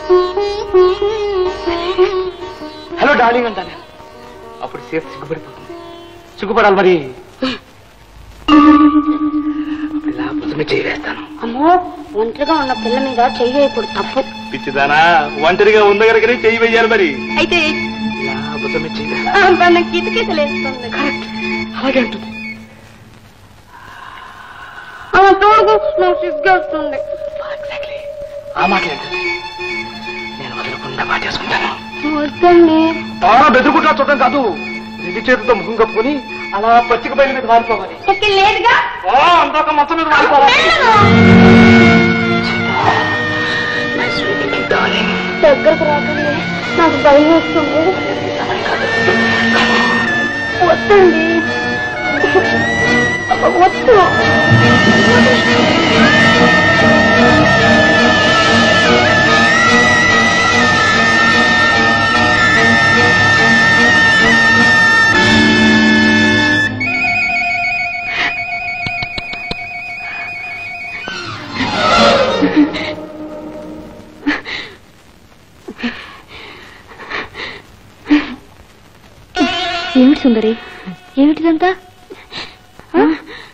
హలో డార్లింగ్ అంటాను అప్పుడు సీత సిగ్గుపడిపోతుంది సిగ్గుపడాలి మరి అప్పుడు ఇలా భుజమే చేయి వేస్తాను అమ్మో ఒంటరిగా ఉన్న పిల్ల మీద చెయ్యి ఇప్పుడు తప్పు పిచ్చిదానా ఒంటరిగా ఉన్న కనుకనే చెయ్యి వెయ్యాలి మరి అయితే ఇలా భుజమే చేయి వేస్తాను నాకు కితకితలేస్తుంది అలాగే అంటుంది అలా తోడుకు నాకు సిగ్గేస్తుంది ఎగ్జాక్ట్లీ ఆ మాటలే అంటుంది నేను వదలకుండా బాగా చేసుకుంటాను వద్దండి తారా బెదురుకుంటా చూడడం కాదు రెండు చేతులతో ముఖం కప్పుకొని అలా పచ్చిక బయలు మీద వారిపోవాలి ఇక్కడ లేదుగా ఓ, అందాక మొత్తం మీద వారిపోవాలి దగ్గరకు రాకండి నాకు భయం వస్తుంది వద్దండి వద్దు ఏమిటి సుందరి ఏమిటిదంతా ఆ?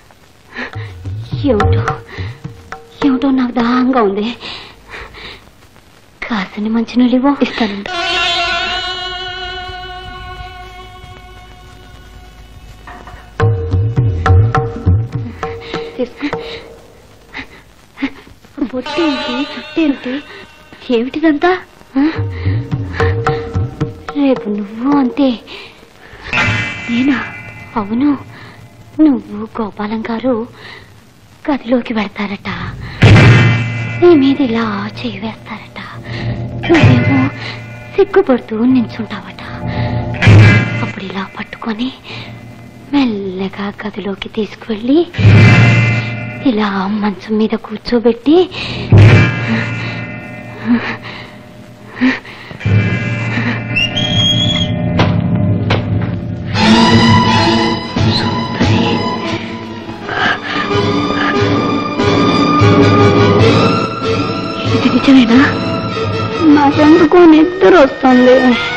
ఏమిటో ఏమిటో నాకు దాహంగా ఉంది కాసని మంచి నీళ్ళివో ఇస్తానండి తీసుకో బొట్టేంటి చుట్టేంటి ఏమిటిదంతా ఆ? రేపు నువ్వు అంతే నేనా అవును నువ్వు గోపాలం గారు గదిలోకి వెడతారట నీ మీద ఇలా చేయి వేస్తారట నువ్వేమో సిగ్గుపడుతూ నించుంటావట అప్పుడు ఇలా పట్టుకొని మెల్లగా గదిలోకి తీసుకువెళ్ళి ఇలా మంచం మీద కూర్చోబెట్టి ఇది నిజమేనా నాకెందుకో నిద్ర వస్తుంది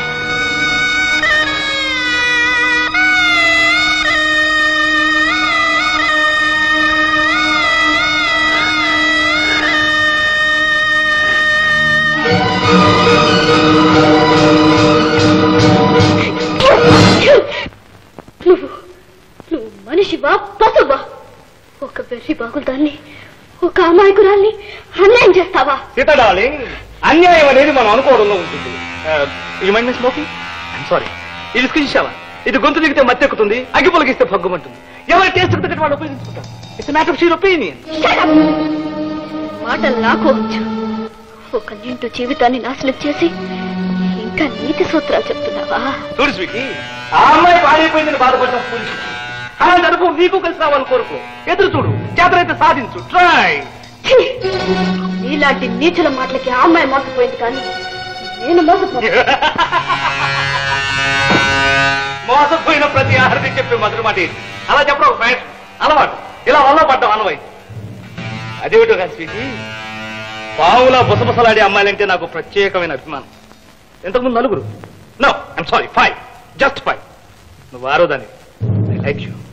నువ్వు నువ్వు మనిషివా పశువా ఒక వెర్రి బాగుదాన్ని ఒక అమాయకురాల్ని అన్యాయం చేస్తావా సీత డార్లింగ్ అన్యాయం అనేది మనం అనుకోవడంలో ఉంటుంది you mind smoking I'm sorry ఇది స్కించావా ఇది గొంతు దిగితే మత్తెక్కుతుంది అగ్గి పొలగిస్తే భగ్గుమంటుంది ఎవరి టేస్ట్ తగ్గట్టు వాళ్ళు ఉపయోగించుకుంటారు it's matter of sheer opinion మాటలు నాకోవచ్చు ఒక నిండు జీవితాన్ని నాశనం చేసి ఇంకా నీతి సూత్రాలు చెప్తున్నావా చూడు స్వీటీ ఆ అమ్మాయి పాడైపోయిందని బాధపడటం పురుషు అలాంటి అనుభవం నీకు కలిసి రావాలని కోరుకో ఎదురు చూడు చేతనైతే సాధించు ట్రై ఛీ! ఇలాంటి నీచుల మాటలకి ఆ అమ్మాయి మోసపోయింది కానీ నేను మోసపోయాను మోసపోయిన ప్రతి ఆహారతి చెప్పే మొదటి మాట ఇది. అలా చెప్పడం ఒక ఫ్యాషన్ అలవాటు ఇలా వల్ల పడ్డం అనవై అదేమిటో కాదు స్వీటీ పావులా బుసబుసలాడే అమ్మాయిలంటే నాకు ప్రత్యేకమైన అభిమానం ఇంతకుముందు నలుగురు no I'm sorry five just five నువ్వు ఆరోదాన్ని ఐ లైక్ యూ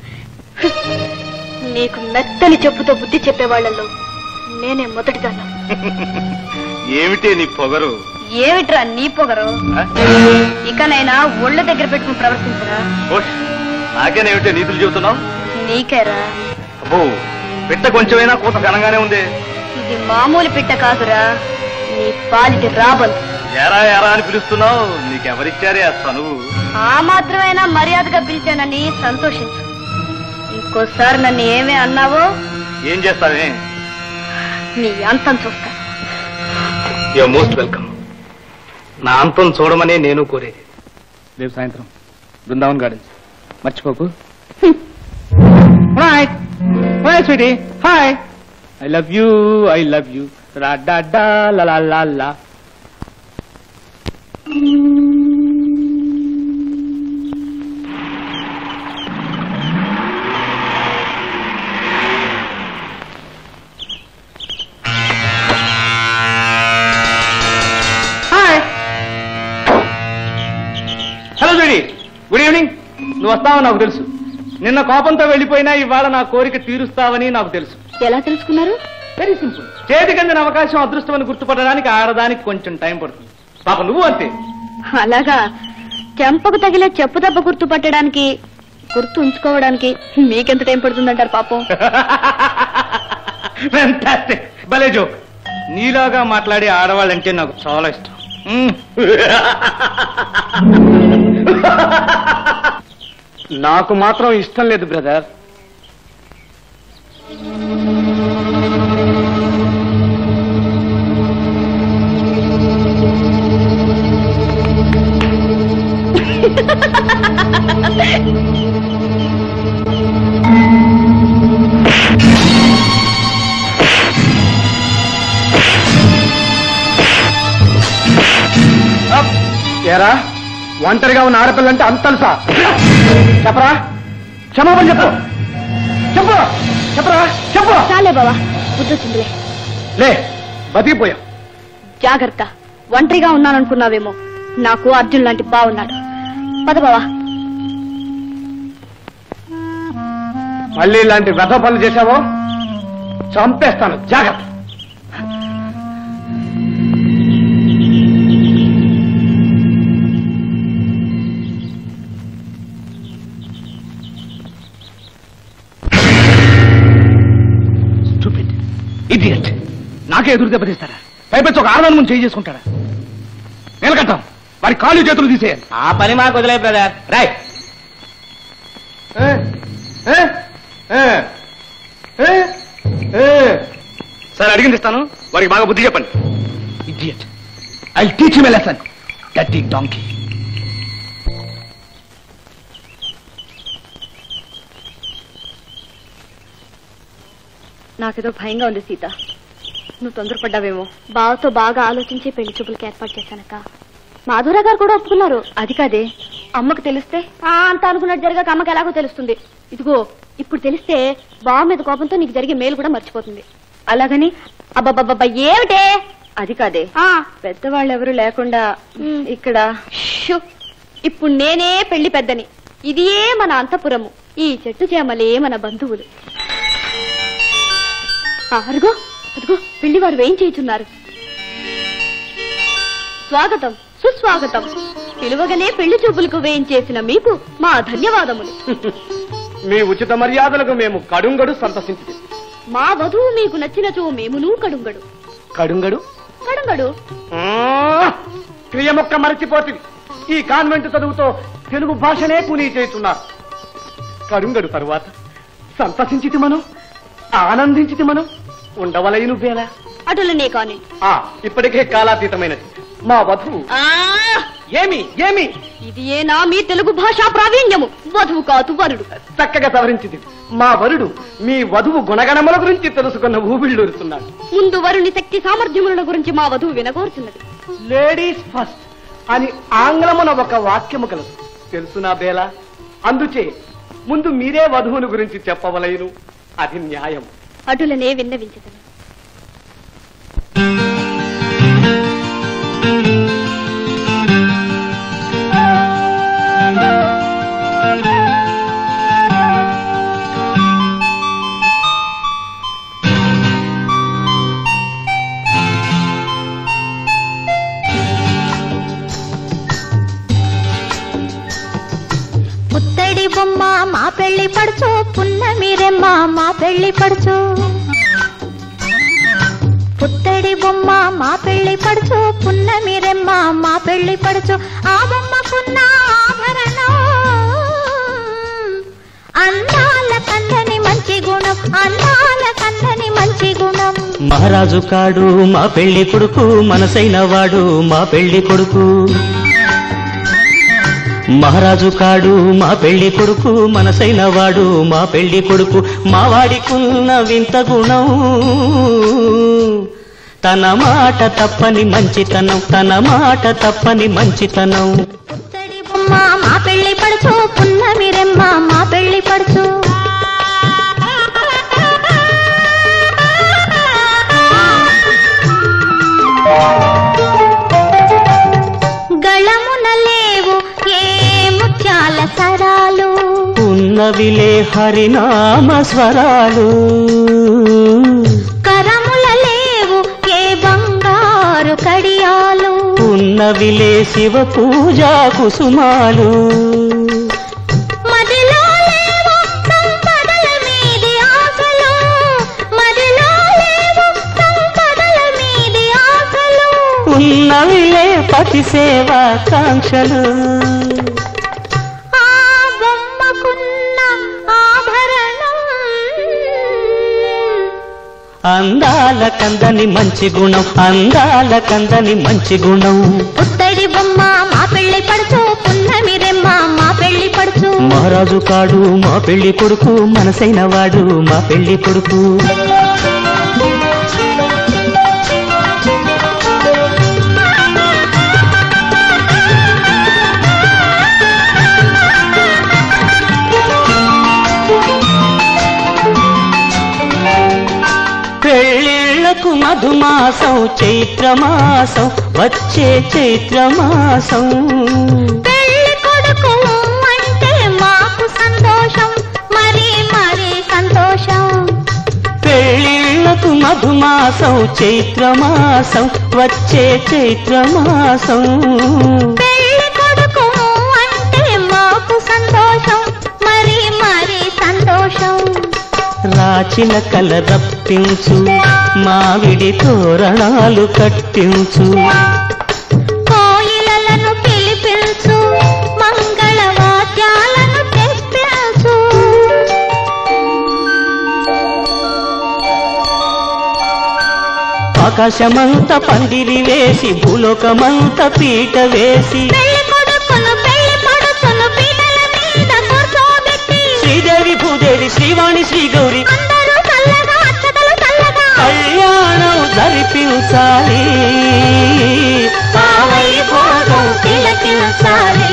నీకు మెత్తని చెప్పుతో బుద్ధి చెప్పే వాళ్ళల్లో నేనే మొదటిదాన్ని ఏమిటే నీ పొగరు ఏమిట్రా నీ పొగరు ఆ? ఇకనైనా ఒళ్ళ దగ్గర పెట్టుకుని ప్రవర్తించరా ఓష్, నాకేనేమిటే నీతులు చెబుతున్నావు నీకేరా అబ్బో పిట్ట కొంచెమైనా కూత ఘనంగానే ఉంది ఇది మామూలు పిట్ట కాదురా నీ పాలిటి రాబందు ఎరా ఎరా అని పిలుస్తున్నావు నీకెవరిచ్చారే ఆ చనువు ఆ మాత్రమైనా మర్యాదగా పిలిచానని సంతోషించు ఇంకోసారి నన్ను ఏమే అన్నావో ఏం చేస్తావే నీ అంతం చూస్తా యు మోస్ట్ వెల్కమ్ నా అంతం చూడమనే నేను కోరేది రేపు సాయంత్రం బృందావన్ గార్డెన్స్ మర్చిపోకు right hi sweetie hi I love you I love you రా డా డా లా లా లా లా hi hello sweetie good evening నువ్వు వస్తావని నాకు తెలుసు నిన్న కోపంతో వెళ్ళిపోయినా ఇవాళ నా కోరిక తీరుస్తావని నాకు తెలుసు ఎలా తెలుసుకున్నారు వెరీ సింపుల్ చేతికి అందిన అవకాశం అదృష్టం అని గుర్తుపట్టడానికి ఆడదానికి కొంచెం టైం పడుతుంది పాప నువ్వు అంతే అలాగా చెంపకు తగిలే చెప్పు దెబ్బ గుర్తు పట్టడానికి గుర్తు ఉంచుకోవడానికి మీకెంత టైం పడుతుందంటారు పాపం Fantastic. భలే జోక్ నీలాగా మాట్లాడే ఆడవాళ్ళంటే నాకు చాలా ఇష్టం మ్. నాకు మాత్రం ఇష్టం లేదు బ్రదర్ అప్! ఏరా ఒంటరిగా ఉన్న ఆడపిల్లంటే అంతలుసా చెప్పరా క్షమాపణ చెప్పు చెప్పు చెప్పరా చెప్పు చాలే బావా బుద్ధొచ్చిందిలే లే బతికిపోయావు జాగ్రత్త ఒంటరిగా ఉన్నాననుకున్నావేమో నాకు అర్జున్ లాంటి బావున్నాడు పద బావా మళ్ళీ ఇలాంటి వ్యధ పనులు చేశావో చంపేస్తాను జాగ్రత్త Stupid. Idiot. నాకే ఎదురు దెబ్బతీస్తారా పైపెచ్చి ఒక ఆడదాని ముందు చేయి చేసుకుంటారా నిలకట్టాం వారి కాళ్ళు చేతులు తీసేయాలి ఆ పని మాకు వదిలే బ్రదర్ రాయ్ సరే అడిగింది ఇస్తాను వారికి బాగా బుద్ధి చెప్పండి idiot I teach him lesson dirty donkey నాకేదో భయంగా ఉంది సీత నువ్వు తొందరపడ్డావేమో బావతో బాగా ఆలోచించి పెళ్లి చూపులకి ఏర్పాటు చేశానక్క మాధుర గారు కూడా ఒప్పుకున్నారు అది కాదే అమ్మకు తెలిస్తే ఆ, అంత అనుకున్నట్టు జరగక అమ్మకి ఎలాగో తెలుస్తుంది ఇదిగో ఇప్పుడు తెలిస్తే బావ మీద కోపంతో నీకు జరిగే మేలు కూడా మర్చిపోతుంది అలాగని అబ్బబ్బబ్బబ్బా ఏమిటే అది కాదే పెద్దవాళ్ళు ఎవరు లేకుండా ఇక్కడ ఇప్పుడు నేనే పెళ్లి పెద్దని ఇదియే మన అంతపురము ఈ చెట్టు చేమలే మన బంధువులు ఆ, అరుగో అదిగో పెళ్లి వారు వేం చేయుచున్నారు స్వాగతం సుస్వాగతం పిలువగానే పెళ్లి చూపులకు వేయించేసిన మీకు మా ధన్యవాదములు మీ ఉచిత మర్యాదలకు మేము కడుంగడు సంతసించి మా వధువు మీకు నచ్చినచో మేమును కడుంగడు కడుంగడు కడుంగడు ఆ, క్రియ మొక్క మరచిపోతుంది ఈ కాన్వెంట్ చదువుతో తెలుగు భాషనే కూనీ చేస్తున్నారు కడుంగడు తరువాత సంతసించితి మనం ఆనందించితి మనం ఉండవలయను బేలా అటులనే కాని ఆ ఇప్పటికే కాలాతీతమైనది మా వధువు ఏమి ఏమి ఇది ఏనా మీ తెలుగు భాషా ప్రావీణ్యము వధువు కాదు వరుడు చక్కగా సవరించింది మా వరుడు మీ వధువు గుణగణముల గురించి తెలుసుకున్న ఊబిళ్ళూరుతున్నాడు ముందు వరుని శక్తి సామర్థ్యముల గురించి మా వధువు వినగోరుచున్నది లేడీస్ ఫస్ట్ అని ఆంగ్లమున ఒక వాక్యము కలదు తెలుసునా బేలా అందుచే ముందు మీరే వధువుని గురించి చెప్పవలయను అది న్యాయం అటులనే విన్నవించదను పుత్తడి బొమ్మ మా పెళ్లి పడుచు పున్నమిరెమ్మ మా పెళ్లి పడుచు పుత్తడి బొమ్మ మా పెళ్లి పడుచు పున్నమిరెమ్మ మా పెళ్లి పడుచు ఆ బొమ్మకున్న ఆభరణం అందాల కందని మంచి గుణం అందాల కందని మంచి గుణం మహారాజు కాడు మా పెళ్లి కొడుకు మనసైన వాడు మా పెళ్లి కొడుకు మహారాజు కాడు మా పెళ్లి కొడుకు మనసైన వాడు మా పెళ్లి కొడుకు మా వాడికున్న వింత గుణం తన మాట తప్పని మంచితనం తన మాట తప్పని మంచితనం పుత్తడి బొమ్మ మా పెళ్లి పడుచు పున్నమిరెమ్మ మా పెళ్లి పడుచు గళమున లేవు ఏ ముత్యాల సరాలు ఉన్నవిలే హరినామ స్వరాలు కరముల లేవు ఏ బంగారు కడియాలు ఉన్నవిలే శివ పూజా కుసుమాలు మదిలో లేవు సంపదల మీది ఆశలు మదిలో లేవు సంపదల మీది ఆశలు ఉన్నవిలే పతి సేవా కాంక్షలు ఆ బొమ్మకున్న ఆభరణం అందాల కందని మంచి గుణం అందాల కందని మంచి గుణం పుత్తడి బొమ్మ మా పెళ్లి పడుచు పున్నమి రెమ్మ మా పెళ్లి పడుచు మహారాజు కాడు మా పెళ్లి కొడుకు మనసైన వాడు మా పెళ్లి కొడుకు పెళ్ళిళ్ళకు మధుమాసం చైత్రమాసం వచ్చే చైత్రమాసం పెళ్లి కొడుకు అంటే మాకు సంతోషం మరి మరి సంతోషం పెళ్ళిళ్ళకు మధుమాసం చైత్రమాసం వచ్చే చైత్రమాసం పెళ్లి కొడుకు అంటే మాకు సంతోషం మరి మరి సంతోషం రాచిన కల రప్పించు మావిడి తోరణాలు కట్టించు కోయిలలను పిలిపించు మంగళ వాద్యాలను తెప్పించు ఆకాశమంత పందిరి వేసి భూలోకమంత పీట వేసి పెళ్లి కొడుకును పెళ్లి పడుచును పీటల మీద కూర్చోబెట్టి శ్రీదేవి భూదేవి శ్రీవాణి శ్రీగౌరి అందరూ చల్లగా అక్షతలు చల్లగా కళ్యాణం జరిపించాలి ఆ వైభోగం తిలకించాలి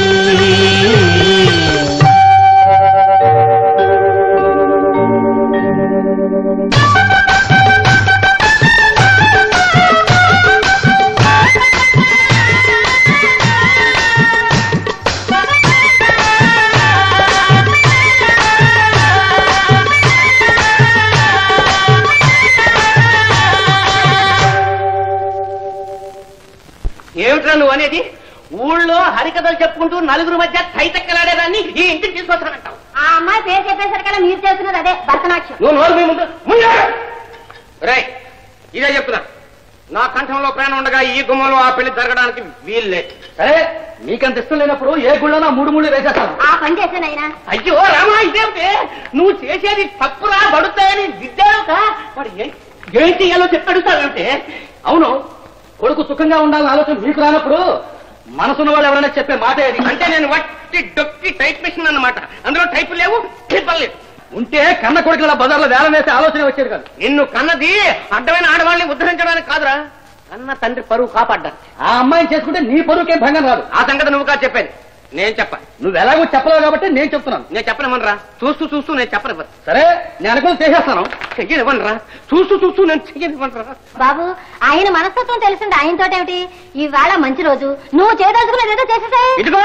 ఏమిట్రా నువ్వు అనేది ఊళ్ళో హరికథలు చెప్పుకుంటూ నలుగురు మధ్య తైతక్కలాడేదాన్ని ఈ ఇంటికి తీసుకొస్తానంటావు ఆ అమ్మాయి పేరు చెప్పేసరికల్లా మీరు చేస్తున్నది అదే భరతనాట్యం నువ్వు నోరు మీ ముందు రేయ్ ఇదే చెప్తున్నా నా కంఠంలో ప్రాణం ఉండగా ఈ గుమ్మంలో ఆ పెళ్లి జరగడానికి వీల్లే సరే నీకంత ఇష్టం లేనప్పుడు ఏ గుళ్ళో మూడు మూడు వేసేస్తాను ఆ పని చేశానైనా అయ్యో రామా ఇదేమిటి నువ్వు చేసేది తప్పురా పడుతాయని దిద్దావుగా మరి ఏ- ఏంటి ఎలా చెప్పి అడుగుతావేమిటి అవును కొడుకు సుఖంగా ఉండాలని ఆలోచన మీకు రానప్పుడు మనసున్న వాళ్ళు ఎవరైనా చెప్పే మాట అది అంటే నేను వట్టి డొక్కి టైప్ మెషిన్ అన్నమాట అందులో టైపు లేవు క్లిప్పలు లేవు ఉంటే కన్న కొడుకుల బజార్లో వేలం వేసే ఆలోచన వచ్చేది కాదు నిన్ను కన్నది అడ్డమైన ఆడవాళ్ళని ఉద్ధరించడానికి కాదురా కన్న తండ్రి పరువు కాపాడ్డానికి ఆ అమ్మాయిని చేసుకుంటే నీ పరువుకేం భంగం రాదు ఆ సంగతి నువ్వు కాదు చెప్పేది నేను చెప్ప నువ్వు ఎలాగో చెప్పలేవు కాబట్టి నేను చెప్తున్నాను నేను చెప్పనివ్వనరా చూస్తూ చూస్తూ నేను చెప్పనివ్వను సరే నేను అనుకుని చేసేస్తాను చెయ్యనివ్వనరా చూస్తూ చూస్తూ నేను చెయ్యనివ్వనరా బాబు ఆయన మనస్తత్వం తెలిసింది ఆయన ఏమిటి ఇవాళ మంచి రోజు నువ్వు చేయదలుచుకున్నది ఏదో చేసేసాయి ఇదిగో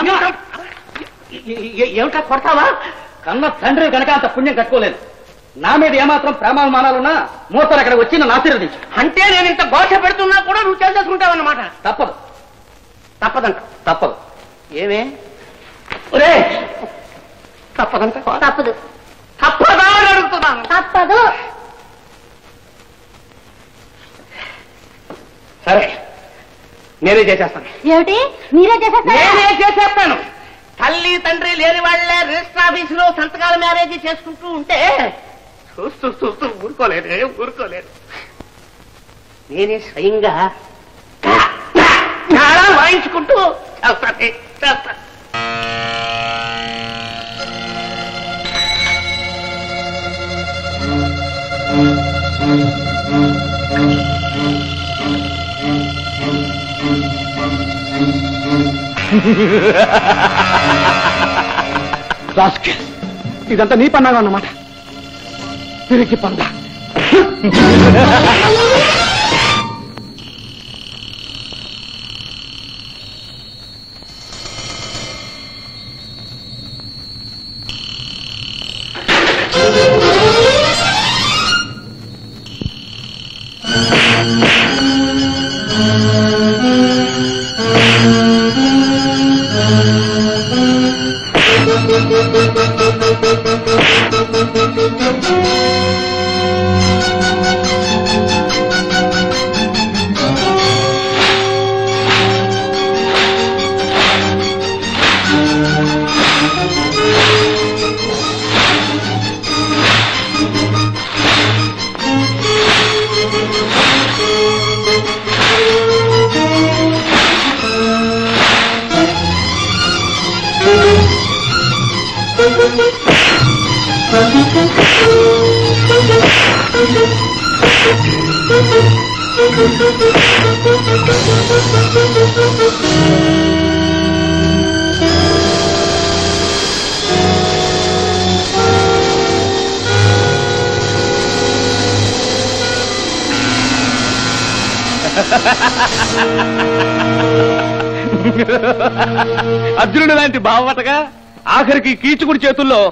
ఏమిటా కొడతావా కన్న తండ్రి గనక అంత పుణ్యం కట్టుకోలేదు నా మీద ఏమాత్రం ప్రేమాభిమానాలున్నా మూతలు అక్కడ వచ్చి నన్ను ఆశీర్వదించు అంటే నేను ఇంత ఘోష పెడుతున్నా కూడా నువ్వు చేసేసుకుంటావన్నమాట తప్పదు తప్పదంట తప్పదు ఏమే ఒరే తప్పదంట తప్పదు తప్పదా అని అడుగుతున్నాను తప్పదు సరే నేనే చేసేస్తాను ఏమిటి మీరే చేసేస్తారా నేనే చేసేస్తాను తల్లి తండ్రి లేని వాళ్ళే రిజిస్టర్ ఆఫీసులో సంతకాల మ్యారేజ్ చేసుకుంటూ ఉంటే చూస్తూ చూస్తూ ఊరుకోలేదు ఊరుకోలేదు నేనే స్వయంగా చాలా వాయించుకుంటూ చేస్తాను చేస్తాను రాస్కెల్. ఇదంతా నీ పన్నాగా అన్నమాట తిరిగి పంద అర్జునుడు లాంటి భావవటగా ఆఖరికి కీచుకుడి చేతుల్లో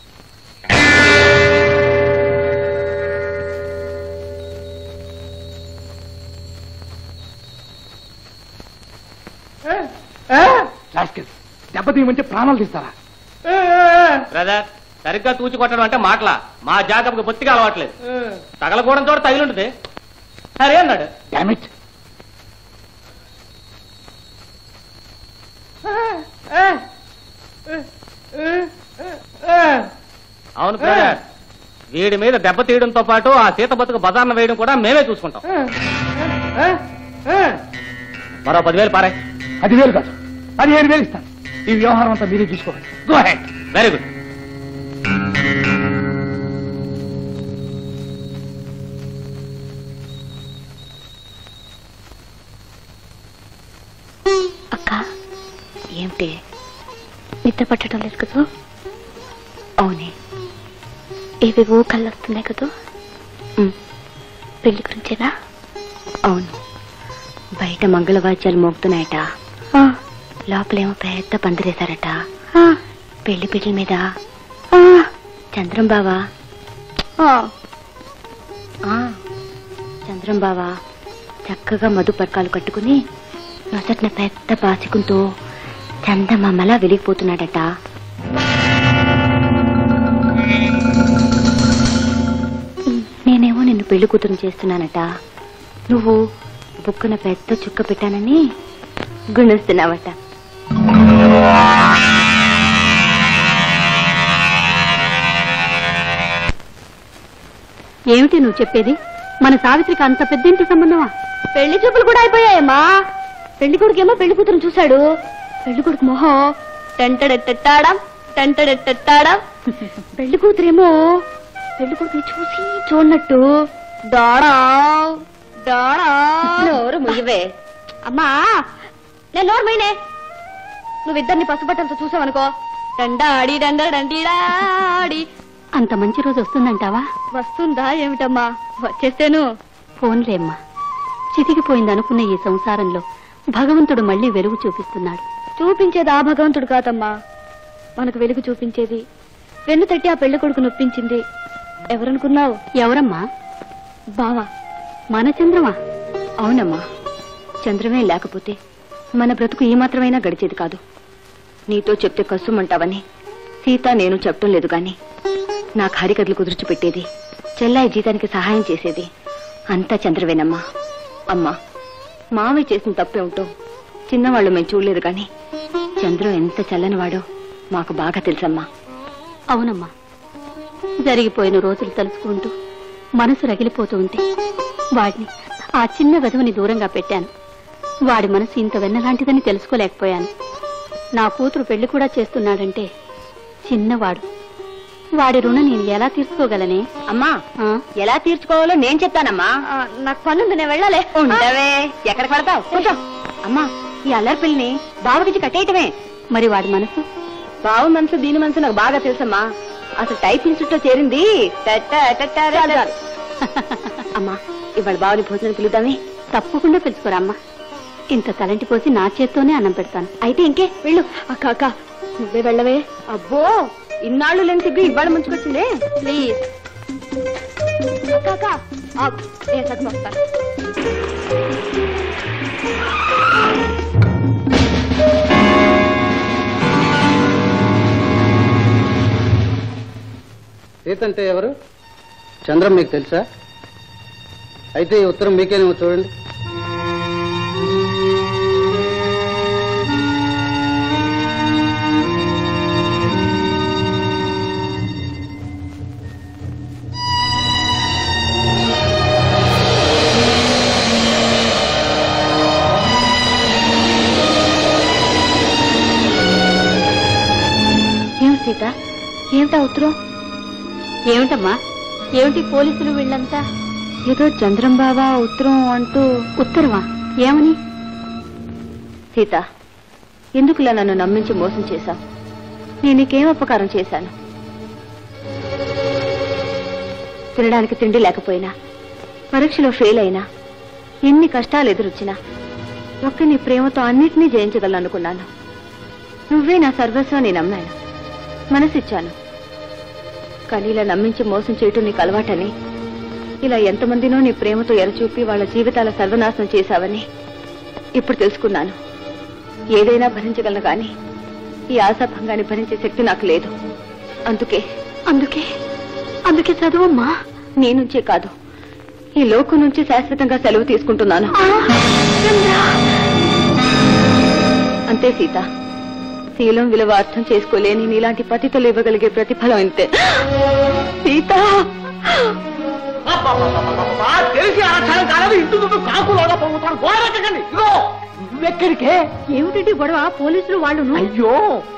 రాస్కెల్, దెబ్బతీయమంటే ప్రాణాలు తీస్తారా బ్రదర్ సరిగ్గా తూచి కొట్టడం అంటే మాటల మా జాకబ్కి బొత్తిగా అలవాట్లేదు తగలకూడని చోట తగిలుంటది సరే అన్నాడు డామిట్ అవును బ్రదర్ వీడి మీద దెబ్బ తీయడంతో పాటు ఆ సీత బతుకు బజార్న వేయడం కూడా మేమే చూసుకుంటాం మరో పదివేలు పారే పదివేలు కాదు పదిహేను వేలు ఇస్తాను ఈ వ్యవహారం అంతా మీరే చూసుకోవాలి గో హెడ్ వెరీ గుడ్ అక్క ఏమిటి నిద్ర పట్టడం లేదు కదూ అవునే ఏవేవో కళ్ళు వస్తున్నాయి కదూ ఉమ్. పెళ్లి గురించేనా అవును బయట మంగళవాద్యాలు మోగుతున్నాయట లోపలేమో పెద్ద పందిరేశారట పెళ్లి పిల్లల మీద చంద్రం బావా ఆ, చంద్రం బావా చక్కగా మధు పర్కాలు కట్టుకుని నొసట్న పెద్ద బాసికుంటూ చందమామలా వెలిగిపోతున్నాడట నేనేమో నిన్ను పెళ్లి కూతురు చేస్తున్నానట నువ్వు బుక్కున పెద్ద చుక్క పెట్టానని గుణిస్తున్నావట ఏమిటి నువ్వు చెప్పేది మన సావిత్రికి అంత పెద్దింటి సంబంధమా పెళ్లి చూపులు కూడా అయిపోయాయమ్మా పెళ్లి కొడుకేమో పెళ్లి కూతురు చూశాడు పెళ్లి కొడుకు మొహం టెంటడెట్టెట్టాడం టెంటడెట్టెట్టాడం పెళ్లి కూతురేమో పెళ్లి కొడుకుని చూసి చూడనట్టు డాడా డాడా నోరు ముయ్యవే అమ్మా నేను నోరు మైనే నువ్విద్దరిని పసుపట్టంతో చూసావనుకో డండాడి డండడండిడాడి అంత మంచి రోజు వస్తుందంటావా వస్తుందా ఏమిటమ్మా వచ్చేస్తేను ఫోన్లేమ్మా చితికిపోయింది అనుకున్న ఈ సంసారంలో భగవంతుడు మళ్ళీ వెలుగు చూపిస్తున్నాడు చూపించేది ఆ భగవంతుడు కాదమ్మా మనకు వెలుగు చూపించేది వెన్ను తట్టి ఆ పెళ్లి కొడుకు నొప్పించింది ఎవరనుకున్నావు ఎవరమ్మా బావా మన చంద్రమా అవునమ్మా చంద్రమే లేకపోతే మన బ్రతుకు ఈ మాత్రమైనా గడిచేది కాదు నీతో చెప్తే కసుమంటావని సీత నేను చెప్పటం లేదు గాని నాకు హరికథలు కుదుర్చి పెట్టేది చెల్లాయి జీతానికి సహాయం చేసేది అంతా చంద్రవేనమ్మా అమ్మా మావయ్య చేసిన తప్పేమిటో చిన్నవాళ్ళు మేము చూడలేదు కానీ చంద్రం ఎంత చల్లనివాడో మాకు బాగా తెలుసమ్మా అవునమ్మా జరిగిపోయిన రోజులు తలుచుకుంటూ మనసు రగిలిపోతూ ఉంటే వాడిని ఆ చిన్న వెధవని దూరంగా పెట్టాను వాడి మనసు ఇంత వెన్నలాంటిదని తెలుసుకోలేకపోయాను నా కూతురు పెళ్లి కూడా చేస్తున్నాడంటే చిన్నవాడు వాడి రుణం నేను ఎలా తీర్చుకోగలనే అమ్మా ఎలా తీర్చుకోవాలో నేను చెప్తానమ్మా నాకు పనుంది నేను వెళ్ళాలి ఉండవే ఎక్కడికి వెళతావు కూర్చో అమ్మా ఈ అల్లరి పిల్లిని బావకిచ్చి కట్టేయటమే మరి వాడి మనసు బావ మనసు దీని మనసు నాకు బాగా తెలుసమ్మా అసలు టైప్ ఇన్స్టిట్యూట్ లో చేరింది టట్ట టట్ట రే చాలు. అమ్మా ఇవాళ బావని భోజనం పిలుద్దామే తప్పకుండా పిలుచుకోరా అమ్మా ఇంత తలంటి పోసి నా చేత్తోనే అన్నం పెడతాను అయితే ఇంకే వెళ్ళు అక్క అక్క నువ్వే వెళ్ళవే అబ్బో ఇన్నాళ్ళు లేని సిగ్గు ఇవాళ ముంచుకొచ్చిందే ప్లీజ్ అక్క అక్క ఆగు. నేను సగం వస్తాను సీత అంటే ఎవరు చంద్రం మీకు తెలుసా అయితే ఈ ఉత్తరం మీకేనేమో చూడండి ఏం సీత ఏమిటా ఉత్తరం ఏమిటమ్మా ఏమిటి పోలీసులు వీళ్ళంతా ఏదో చంద్రం బాబా ఉత్తరం అంటూ ఉత్తరమా ఏమని సీత ఎందుకులా నన్ను నమ్మించి మోసం చేశావు నేను నీకేం ఉపకారం చేశాను తినడానికి తిండి లేకపోయినా పరీక్షలో ఫెయిల్ అయినా ఎన్ని కష్టాలు ఎదురొచ్చినా ఒక్క నీ ప్రేమతో అన్నిటినీ జయించగలను అనుకున్నాను నువ్వే నా సర్వస్వం నేను నమ్మాను మనసిచ్చాను కానీ ఇలా నమ్మించి మోసం చేయటం నీకు అలవాటని ఇలా ఎంతమందినో నీ ప్రేమతో ఎరచూపి వాళ్ళ జీవితాల సర్వనాశనం చేశావని ఇప్పుడు తెలుసుకున్నాను ఏదైనా భరించగలను కానీ ఈ ఆశాభంగాన్ని భరించే శక్తి నాకు లేదు అందుకే అందుకే అందుకే చదువమ్మా నీ నుంచే కాదు ఈ లోకం నుంచి శాశ్వతంగా సెలవు తీసుకుంటున్నాను అంతే సీత శీలం విలువ అర్థం చేసుకోలేని నీలాంటి పతితలు ఇవ్వగలిగే ప్రతిఫలం ఇంతే సీత అబ్బబ్బబ్బబ్బబ్బబ్బా, తెలిసి ఆచారం కాలేదు ఇంటి చుట్టూ కాకులాగా పొంగుతాడు గోడెక్కకండి ఇదిగో నువ్వెక్కడికే ఏమిటి గొడవ పోలీసులు వాళ్ళు అయ్యో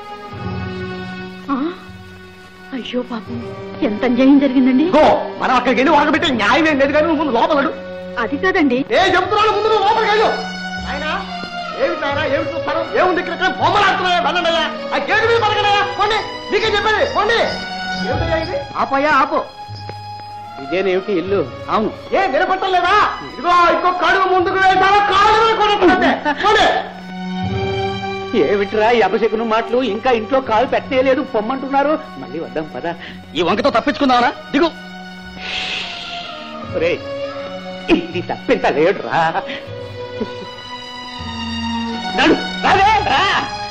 అయ్యో పాపం ఎంత అన్యాయం జరిగిందండి ఇదిగో మనం అక్కడికి వెళ్ళి వాడబెట్టే న్యాయం ఏం లేదు కానీ నువ్వు ముందు లోపలడు అది కాదండి ఏ చెప్తున్నాను ముందు నువ్వు లోపలికి వెళ్ళు ఆయన ఏమిటి నాయనా ఏమిటి చూస్తారు ఏముంది ఇక్కడ బొమ్మలాడుతున్నాయా వెళ్ళండియా ఆ గేటు మీద పడగలయా పోండి నీకే చెప్పేది పోండి ఏమిటయ్యా ఇది ఆపయ్యా ఆపు ఇదేనేమిటి ఇల్లు అవును ఏ వినపట్టం లేదా ఇదిగో ఇంకో కడుగు ముందుకు వేసారా కాళ్ళు కొడుతుందంటే పోండి ఏమిట్రా ఈ అపశకును మాటలు ఇంకా ఇంట్లో కాలు పెట్టలేదు పొమ్మంటున్నారు మళ్ళీ వద్దాం పద ఈ వంకతో తప్పించుకుందామనా దిగు రే ఇది తప్పించలేడురా నడు రావే, రా.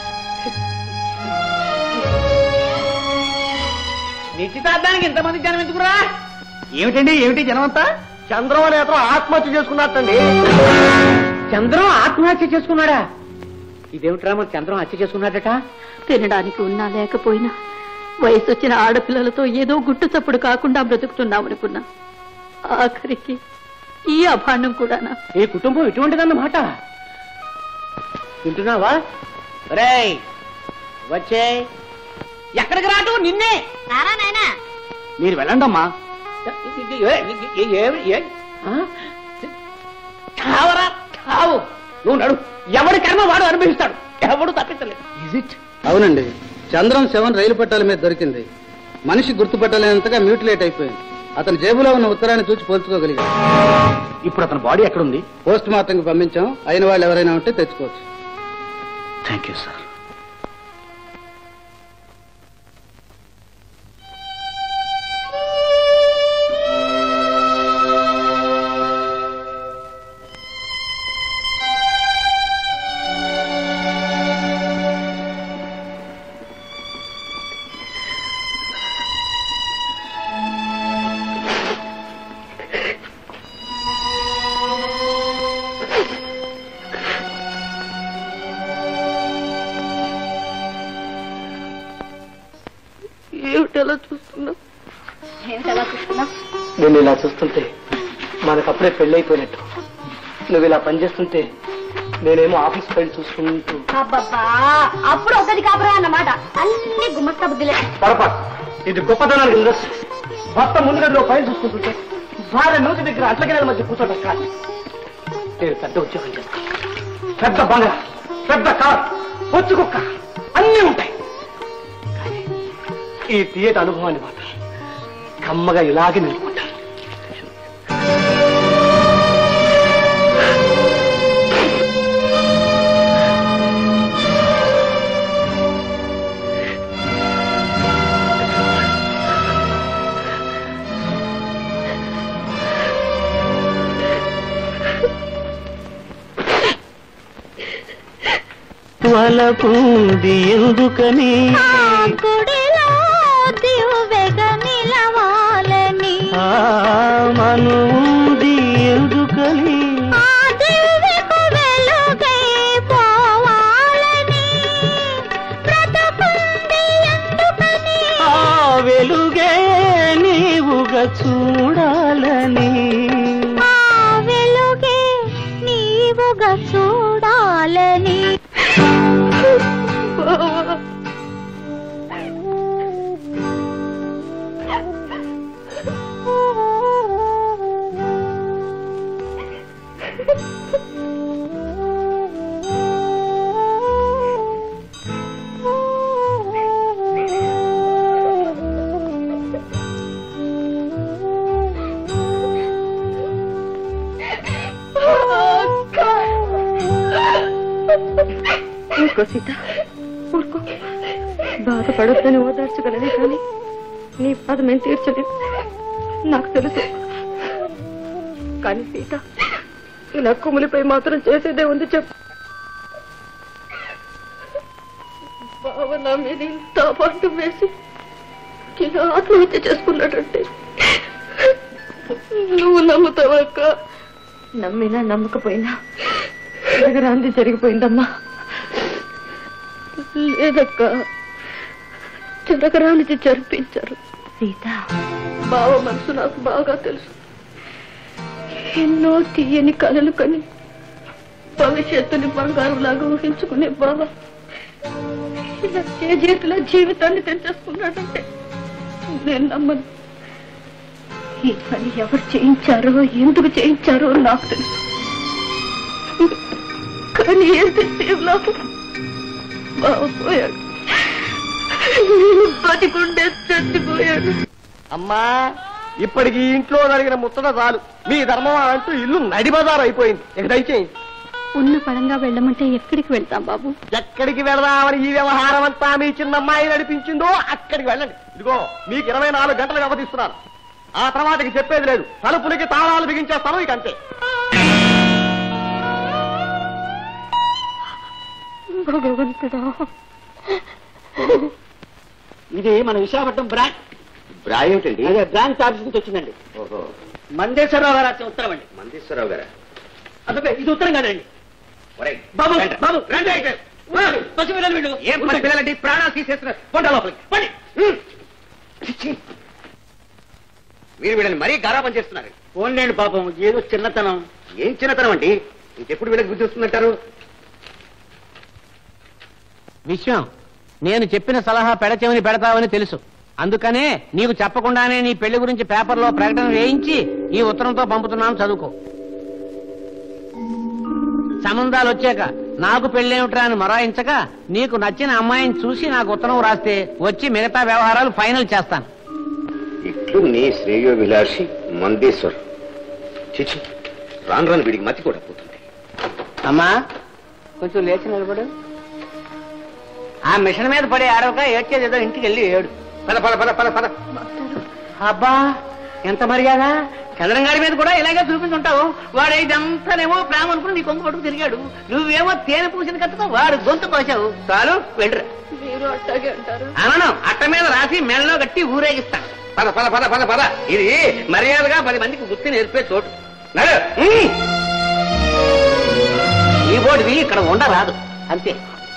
నిశ్చితార్థానికి ఇంతమంది జనం ఎందుకురా ఏమిటండి ఏమిటి జనమంతా చంద్రం అనే అతను ఆత్మహత్య చేసుకున్నట్టండి చంద్రం ఆత్మహత్య చేసుకున్నాడా ఇదేమిట్రా మన చంద్రం హత్య చేసుకున్నాడట తినడానికి ఉన్నా లేకపోయినా వయసు వచ్చిన ఆడపిల్లలతో ఏదో గుట్టు చప్పుడు కాకుండా బ్రతుకుతున్నాం అనుకున్నా ఆఖరికి ఈ అభాండం కూడానా ఈ కుటుంబం ఇటువంటిదన్నమాట వింటున్నావా రేయ్ వచ్చే ఎక్కడికి రాటు నిన్నే మీరు వెళ్ళండమ్మా చావరా చావు నువ్వు నడు ఎవడి కర్మ వాడు అనుభవిస్తాడు ఎవడు తప్పించలేదు ఇట్ అవునండి చంద్రం సెవెన్ రైలు పట్టాల మీద దొరికింది మనిషి గుర్తుపట్టలేనంతగా మ్యూటిలేట్ అయిపోయింది అతని జేబులో ఉన్న ఉత్తరాన్ని చూసి పోల్చుకోగలిగాడు ఇప్పుడు అతని బాడీ ఎక్కడుంది పోస్ట్ మార్టంకి పంపించాం అయిన వాళ్ళు ఎవరైనా ఉంటే తెచ్చుకోవచ్చు థ్యాంక్ యూ సార్ ఏమిటలా చూస్తున్నావు ఏమిటలా చూస్తున్నావు నేను ఇలా చూస్తుంటే మనకప్పుడే పెళ్ళైపోయినట్టు నువ్వు ఇలా పనిచేస్తుంటే నేనేమో ఆఫీస్ పని చూసుకుంటూ అబ్బబ్బా అప్పుడు ఒకటి కాపురా అన్నమాట అన్ని గుమ్మస్తా బుద్ధిలే పొరపాటు ఇది గొప్పతనానికి నిదర్శనం భర్త ముందు గదిలో ఫైల్ చూసుకుంటుంటే భార్య నూతి దగ్గర అట్లగిరాల మధ్య కూర్చోటం కాదు నేను పెద్ద ఉద్యోగం చేస్తాను పెద్ద బంగ్లా పెద్ద కార్ పొచ్చు కుక్క అన్నీ ఉంటాయి కానీ ఈ తీయట అనుభవాన్ని మాత్రం కమ్మగా ఇలాగే నిలుపుకుంటాను వలపుంది ఎందుకని గుడిలో దివ్వెగ నిలవాలని ఆ మనుంది ఎందుకని ఆ దివ్వెకు వెలుగై పోవాలని బ్రతుకుంది ఎందుకని ఆ వెలుగే నీవుగా చూడాలని ఆ వెలుగే నీవుగా చూడాలని ఊరుకో సీత ఊరుకో బాధపడొద్దని ఓదార్చగలనే కానీ నీ బాధ మేము తీర్చలేదు నాకు తెలుసు కానీ సీత ఇలా కుమిలిపై మాత్రం చేసేదే ఉంది చెప్పు బావ నా మీద ఇంత పాటు వేసి ఇలా ఆత్మహత్య చేసుకున్నాడంటే నువ్వు నమ్ముతావక్క నమ్మినా నమ్మకపోయినా జరగరాంది జరిగిపోయిందమ్మా లేదక్క జరగరానిది జరిపించారు సీత బావ మనసు నాకు బాగా తెలుసు ఎన్నో తీయని కలలు కని భవిష్యత్తుని బంగారులాగా ఊహించుకునే బావ ఇలా చేతిలో జీవితాన్ని తెంచేసుకున్నాడంటే నేను నమ్మను ఈ పని ఎవరు చేయించారో ఎందుకు చేయించారో నాకు తెలుసు కానీ ఏం తెలియదు బావపోయాడు నేను బతికుండే చచ్చిపోయాడు అమ్మా ఇప్పటికి ఈ ఇంట్లో జరిగిన ముచ్చట చాలు మీ ధర్మం అంటూ ఇల్లు నడిబజారు అయిపోయింది ఇక దయచేయండి ఉన్న పడంగా వెళ్ళమంటే ఎక్కడికి వెళ్తాం బాబు ఎక్కడికి వెళదామని ఈ వ్యవహారం అంతా మీ చిన్నమ్మాయి నడిపించిందో అక్కడికి వెళ్ళండి ఇదిగో మీకు ఇరవై నాలుగు గంటలు వ్యవధిస్తున్నాను ఆ తర్వాతకి చెప్పేది లేదు తలుపులకి తాళాలు బిగించేస్తాను ఇక అంతే భగవంతుడా ఇది మన విశాఖపట్నం బ్రాంచ్ బ్రాయ్ ఏమిటండి అదే బ్రాంచ్ ఆఫీస్ నుంచి వచ్చిందండి ఓహో మందేశ్వరరావు గారు రాసిన ఉత్తరం అండి మందీశ్వరరావు గారా అదే ఇది ఉత్తరం కాదండి ఒరేయ్, బాబు రండి. బాబు రండి అయితే. ఉన్నారు. పసి పిల్లలు వీళ్ళు ఏం పసి పిల్లలంటే ప్రాణాలు తీసేస్తున్నారు పొండ లోపలికి పండి మీరు వీళ్ళని మరీ గారాపం చేస్తున్నారు ఫోన్లేండి పాపం ఏదో చిన్నతనం ఏం చిన్నతనం అండి ఇంకెప్పుడు వీళ్ళకి బుద్ధి వస్తుందంటారు విషయం నేను చెప్పిన సలహా పెడచెవిని పెడతావని తెలుసు అందుకనే నీకు చెప్పకుండానే నీ పెళ్లి గురించి పేపర్లో ప్రకటన వేయించి ఈ ఉత్తరంతో పంపుతున్నాను చదువుకో సంబంధాలు వచ్చాక నాకు పెళ్ళేమిట్రా అని మొరాయించక నీకు నచ్చిన అమ్మాయిని చూసి నాకు ఉత్తరం రాస్తే వచ్చి మిగతా వ్యవహారాలు ఫైనల్ చేస్తాను ఇట్లు నీ శ్రేయో విలాసి మందేశ్వర్ చిచి రాను రాను వీడికి మతి కూడా పోతుంది అమ్మా కొంచెం లేచి నిలబడు ఆ మిషన్ మీద పడే ఆడవక ఏడ్చేది ఏదో ఇంటికి వెళ్ళి ఏడు పద పద పద పద పద అబ్బా ఎంత మర్యాద చంద్రంగాడి మీద కూడా ఇలాగే చూపించుంటావు వాడు ఇదంతానేమో ప్రేమ అనుకుని నీ కొంగు పట్టుకు తిరిగాడు నువ్వేమో తేనె పూసిన కట్టుతో వాడు గొంతు కోసావు చాలు వెళ్ళరా మీరు అట్టాగే అంటారు అనను అట్ట మీద రాసి మెడలో కట్టి ఊరేగిస్తాను పద పద పద పద పద ఇది మర్యాదగా పది మందికి గుర్తు నేర్పే చోటు నడు. ఉమ్. ఈ బోర్డువి ఇక్కడ ఉండరాదు అంతే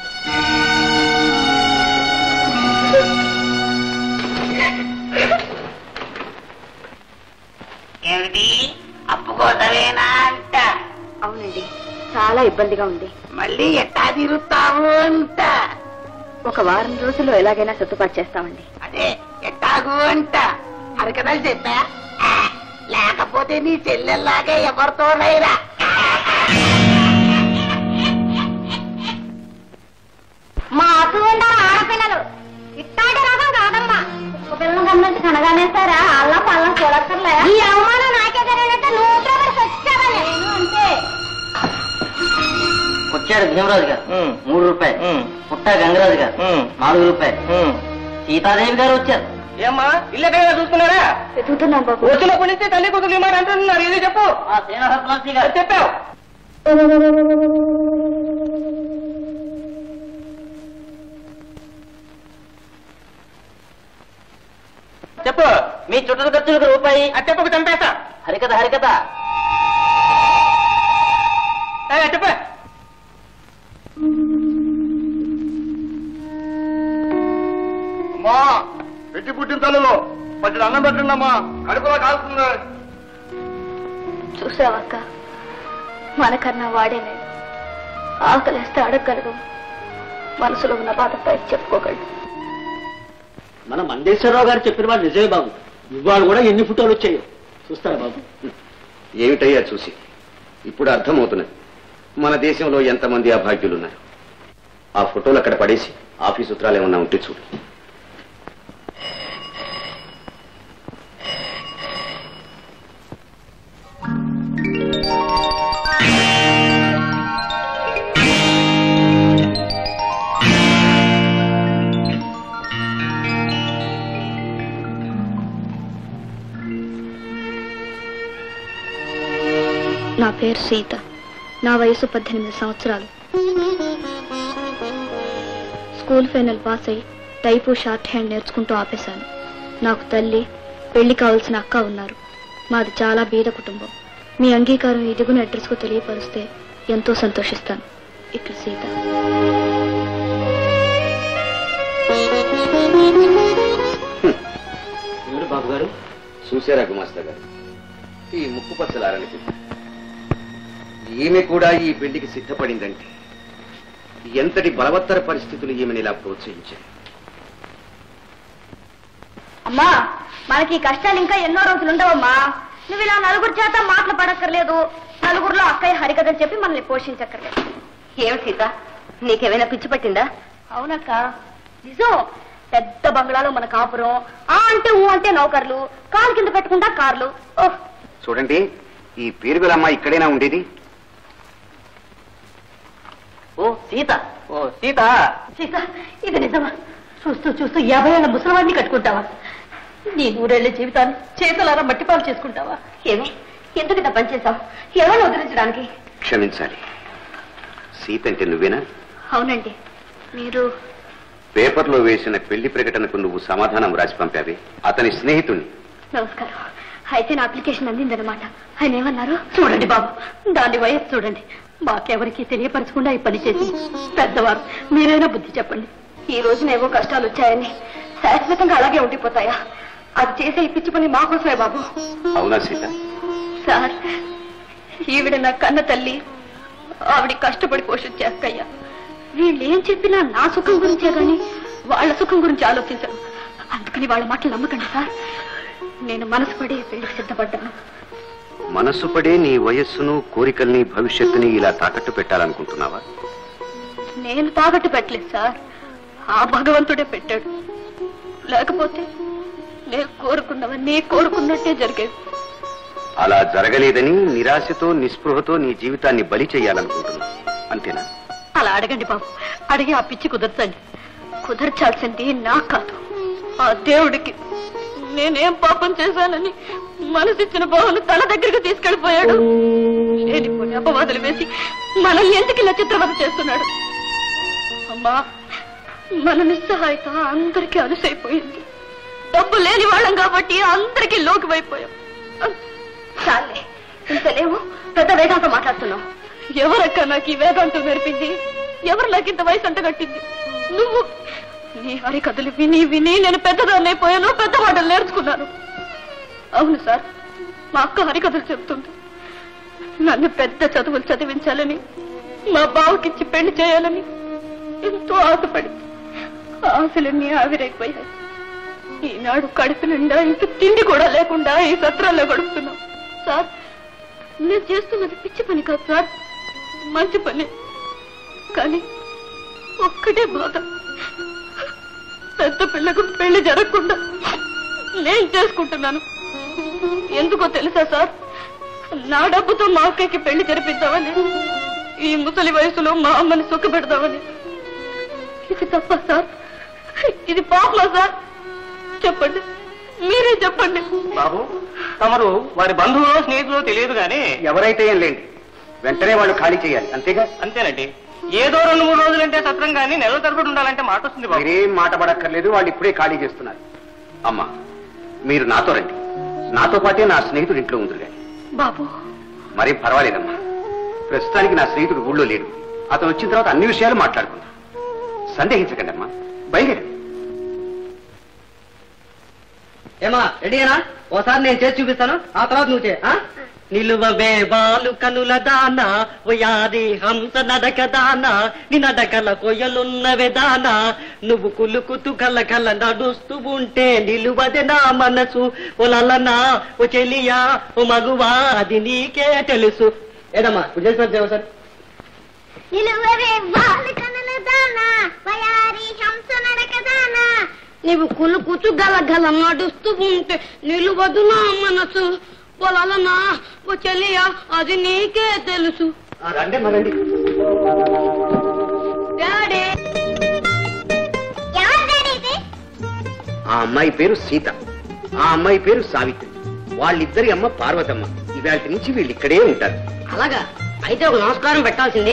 ఏమిటి అప్పు కోసమేనా అంట అవునండి చాలా ఇబ్బందిగా ఉంది మళ్ళీ ఎట్టా తిరుగుతావు అంట ఒక వారం రోజుల్లో ఎలాగైనా సర్దుబాటు చేస్తామండి అదే ఎట్టాగు అంట హరికథలు చెప్పా ఆ, లేకపోతే నీ చెల్లెల్లాగే ఎవరితో రైరా మా అటువంటి ఆడపిల్లలు ఇట్లాంటి రకం కాదమ్మా ఒక పిల్లలు గమనించి కనగానేస్తారా అల్లా పల్లం చూడక్కర్లే ఈ అవమానం నాకే జరిగినట్టు నువ్వు ఉత్తరపడి సచ్చావని అంతే వచ్చాడు భీమరాజు గారు మూడు రూపాయలు పుట్ట గంగరాజు గారు నాలుగు రూపాయలు సీతాదేవి గారు వచ్చారు ఏమ్మా ఇల్లు ఎక్కడైనా చూసుకున్నారా వెతుకుతున్నాను బాబు వచ్చినప్పటి నుంచి తల్లి కూతురు మాట అంటున్నారు ఇది చెప్పు ఆ శ్రీనివాసరావు గారు చెప్పావు చెప్పు మీ చుట్టూ ఖర్చులకు రూపాయి అది చెప్పకు చంపేస్తా హరికథ హరికథ ఏ, చెప్పు అమ్మా పెట్టి పుట్టిన తల్లులో పచ్చడి అన్నం పెట్టండి అమ్మా కడుపులో కాలుతుంది చూసావక్క మనకన్నా వాడేనే ఆకలిస్తే అడగగలడు మనసులో ఉన్న బాధ పైకి చెప్పుకోగలడు మన మందేశ్వరరావు గారు చెప్పిన వాళ్ళు నిజమే బాబు ఇవాళ కూడా ఎన్ని ఫోటోలు వచ్చాయో చూస్తారా బాబు ఏమిటయ్యా చూసి ఇప్పుడు అర్థమవుతున్నది మన దేశంలో ఎంతమంది అభాగ్యులు ఉన్నారు ఆ ఫోటోలు అక్కడ పడేసి ఆఫీస్ ఉత్తరాలు ఏమన్నా ఉంటే చూడు నా పేరు సీత నా వయసు పద్దెనిమిది సంవత్సరాలు స్కూల్ ఫైనల్ పాస్ అయి టైపు షార్ట్ హ్యాండ్ నేర్చుకుంటూ ఆపేశాను నాకు తల్లి పెళ్లి కావాల్సిన అక్క ఉన్నారు మాది చాలా బీద కుటుంబం మీ అంగీకారం ఇదిగున అడ్రస్కు తెలియపరిస్తే ఎంతో సంతోషిస్తాను ఇక్కడ సీత ఎవరు బాబు గారు చూశారా గుమాస్తా గారు ఈ ముక్కు పచ్చలారని పిల్ల. ఈమె కూడా ఈ పెళ్లికి సిద్ధపడిందంటే ఎంతటి బలవత్తర పరిస్థితులు ఈమెను ఇలా ప్రోత్సహించాయి అమ్మా మనకి ఈ కష్టాలు ఇంకా ఎన్నో రోజులు ఉండవమ్మా నువ్వు ఇలా నలుగురు చేత మాటలు పడక్కర్లేదు నలుగురిలో అక్కయ్య హరికథని చెప్పి మనల్ని పోషించక్కర్లేదు ఏమి సీత నీకేమైనా పిచ్చి పట్టిందా అవునక్క నిజం పెద్ద బంగ్లాలో మన కాపురం ఆ అంటే ఊ అంటే నౌకర్లు కాలు కింద పెట్టుకుంటా కార్లు ఓహ్ చూడండి ఈ పేరుగులమ్మ ఇక్కడైనా ఉండేది ఓ సీత ఓ సీత సీత ఇది నిజమా చూస్తూ చూస్తూ యాభై ఏళ్ళ ముసలివాడిని కట్టుకుంటావా నీ నూరేళ్ల జీవితాన్ని చేతులారా మట్టిపాలు చేసుకుంటావా ఏమి ఎందుకు ఇంత పనిచేశావు ఎవరిని వదిలించడానికి క్షమించాలి సీత అంటే నువ్వేనా అవునండి మీరు పేపర్లో వేసిన పెళ్లి ప్రకటనకు నువ్వు సమాధానం రాసి పంపావి అతని స్నేహితుణ్ణి నమస్కారం అయితే నా అప్లికేషన్ అందిందనమాట ఆయన ఏమన్నారు చూడండి బాబు దాని వయస్సు చూడండి మాకెవరికి తెలియపరచకుండా ఈ పని చేసి పెద్దవారు మీరైనా బుద్ధి చెప్పండి ఈ రోజున ఏవో కష్టాలు వచ్చాయని శాశ్వతంగా అలాగే ఉండిపోతాయా అది చేసే ఈ పిచ్చి పని మా కోసమే బాబు అవునా సీత సార్ ఈవిడ నా కన్న తల్లి ఆవిడ కష్టపడి పోషించే అక్కయ్య వీళ్ళు ఏం చెప్పినా నా సుఖం గురించే గాని వాళ్ళ సుఖం గురించి ఆలోచించరు అందుకని వాళ్ళ మాటలు నమ్మకండి సార్ నేను మనసు పడి పెళ్లికి సిద్ధపడ్డాను మనస్సు పడే నీ వయస్సును కోరికల్ని భవిష్యత్తుని ఇలా తాకట్టు పెట్టాలనుకుంటున్నావా నేను తాగట్టు పెట్టలేదు సార్ ఆ భగవంతుడే పెట్టాడు లేకపోతే నేను కోరుకున్నవన్నీ కోరుకున్నట్టే జరిగేది అలా జరగలేదని నిరాశతో నిస్పృహతో నీ జీవితాన్ని బలి చేయాలనుకుంటున్నావు అంతేనా అలా అడగండి బాబు అడిగి ఆ పిచ్చి కుదర్చండి కుదర్చాల్సింది నాకు కాదు ఆ దేవుడికి నేనేం పాపం చేశానని మనసిచ్చిన బావును తన దగ్గరికి తీసుకెళ్లిపోయాడు లేనిపోని అపవాదులు వేసి మనల్ని ఎందుకు ఇలా చిత్రవద చేస్తున్నాడు అమ్మా మన నిస్సహాయత అందరికీ అలసైపోయింది డబ్బు లేని వాళ్ళం కాబట్టి అందరికీ లోకివైపోయాం చాలే ఇంతలేము పెద్ద వేదాంతం మాట్లాడుతున్నావు ఎవరక్క నాకు ఈ వేదాంతం నేర్పింది ఎవరు నాకు ఇంత వయసు అంట కట్టింది నువ్వు నీ హరికథలు విని విని నేను పెద్దదాన్ని అయిపోయాను పెద్ద మాటలు నేర్చుకున్నాను అవును సార్ మా అక్క హరికథలు చెప్తుంది నన్ను పెద్ద చదువులు చదివించాలని మా బావకిచ్చి పెళ్లి చేయాలని ఎంతో ఆశపడి ఆశలన్నీ ఆవిరైపోయాయి ఈనాడు కడుపు నిండా ఇంత తిండి కూడా లేకుండా ఈ సత్రాల్లో గడుపుతున్నాం సార్ నేను చేస్తున్నది పిచ్చి పని కాదు సార్ మంచి పని కానీ ఒక్కటే బాధ పెద్ద పిల్లకు పెళ్లి జరగకుండా నేను చేసుకుంటున్నాను ఎందుకో తెలుసా సార్ నా డబ్బుతో మా అక్కకి పెళ్లి జరిపిద్దామని ఈ ముసలి వయసులో మా అమ్మని సుఖ పెడదామని ఇది తప్ప సార్ ఇది పాపమా సార్ చెప్పండి మీరే చెప్పండి బాబు తమరు వారి బంధువులో స్నేహితులో తెలియదు గానీ ఎవరైతే ఏం లేండి వెంటనే వాళ్ళు ఖాళీ చేయాలి అంతేగా అంతేనండి ఏదో రెండు మూడు రోజులంటే సత్రం కానీ నెలల తరబడి ఉండాలంటే మాట వస్తుంది బాబు మీరేం మాట పడక్కర్లేదు వాళ్ళు ఇప్పుడే ఖాళీ చేస్తున్నారు అమ్మా మీరు నాతో రండి నాతో పాటే నా స్నేహితుడు ఇంట్లో ఉందిగా బాబు మరేం పర్వాలేదమ్మా ప్రస్తుతానికి నా స్నేహితుడు ఊళ్ళో లేడు అతను వచ్చిన తర్వాత అన్ని విషయాలు మాట్లాడుకుందాం సందేహించకండి అమ్మా బయలుదేరండి ఏమా రెడీనా ఓసారి నేను చేసి చూపిస్తాను ఆ తర్వాత నువ్వు చే ఆ? నిలువవే బాలు కనుల దాన ఒయాది హంస నడక దాన నీ నడకల కొయ్యలున్నవే దాన నువ్వు కులుకుతూ కల కల నడుస్తూ ఉంటే నిలువదే నా మనసు ఒలలనా ఓ చెలియా ఓ మగువా అది నీకే తెలుసు ఏదమ్మా ఇప్పుడు చేసిన సార్ నిలువరే వాళ్ళు కనుల దానా వయారి హంస నడకదానా నీవు కులు కుచు గల గల నడుస్తూ ఉంటే నిలువదు నా మనసు పొలాలనా ఓ చెల్లియా అది నీకే తెలుసు రండి మరండి డాడీ ఎవరు డాడీ ఇది ఆ అమ్మాయి పేరు సీత ఆ అమ్మాయి పేరు సావిత్రి వాళ్ళిద్దరి అమ్మ పార్వతమ్మ ఇవాళ నుంచి వీళ్ళు ఇక్కడే ఉంటారు అలాగా అయితే ఒక నమస్కారం పెట్టాల్సిందే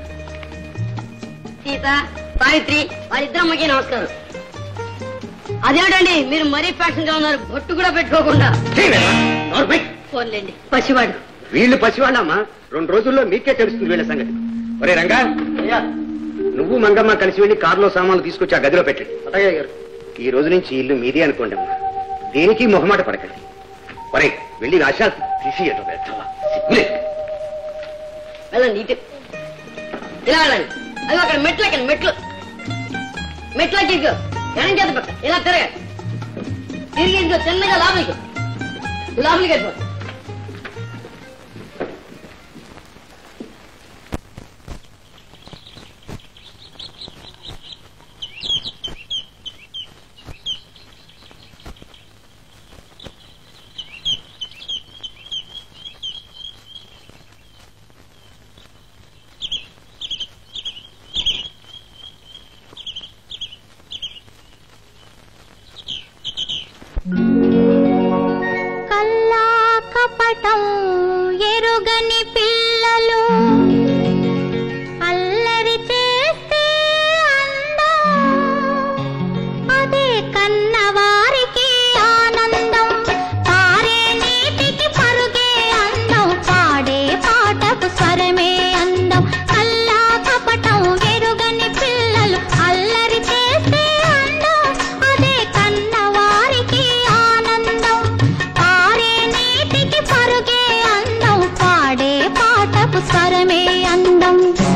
సీత సావిత్రి వాళ్ళిద్దరమ్మకి నమస్కారం అదేంటండి మీరు మరీ ఫ్యాషన్ గా ఉన్నారు బొట్టు కూడా పెట్టుకోకుండా ఫోన్లేండి పసివాడు వీళ్ళు పసివాళ్ళమ్మా రెండు రోజుల్లో మీకే తెలుస్తుంది వీళ్ళ సంగతి ఒరే రంగా నువ్వు మంగమ్మ కలిసి వెళ్ళి కారులో సామాన్లు తీసుకొచ్చి ఆ గదిలో పెట్టండి అటయ్య గారు ఈ రోజు నుంచి ఈ ఇల్లు మీదే అనుకోండి అమ్మా దేనికి మొహమాట పడకండి ఒరే వెళ్ళి రాశా తీసి ఎటు వెళ్తావా? సిగ్గులే. వెళ్ళండి ఇటు ఇలా వెళ్ళండి అది అక్కడ మెట్లు ఎక్కండి మెట్లు మెట్లకి ఇదిగో ఎడం చేత పక్క ఇలా తిరగండి తిరిగి ఇదిగో చిన్నగా లోపలికి లోపలికి వెళ్ళిపో కల్లా కపటం ఎరుగని పిల్లలు అల్లరి చేస్తే అందం అదే కన్నవారికి ఆనందం పారే నీటికి పరుగే అందం పాడే పాటకు స్వరమే అందం కల్లా కపటం ఎరుగని పిల్లలు అల్లరి చేస్తే అందం అదే కన్నవారికి ఆనందం పారే నీటికి పరుగే అందం పాడే పాటకు స్వరమే అందం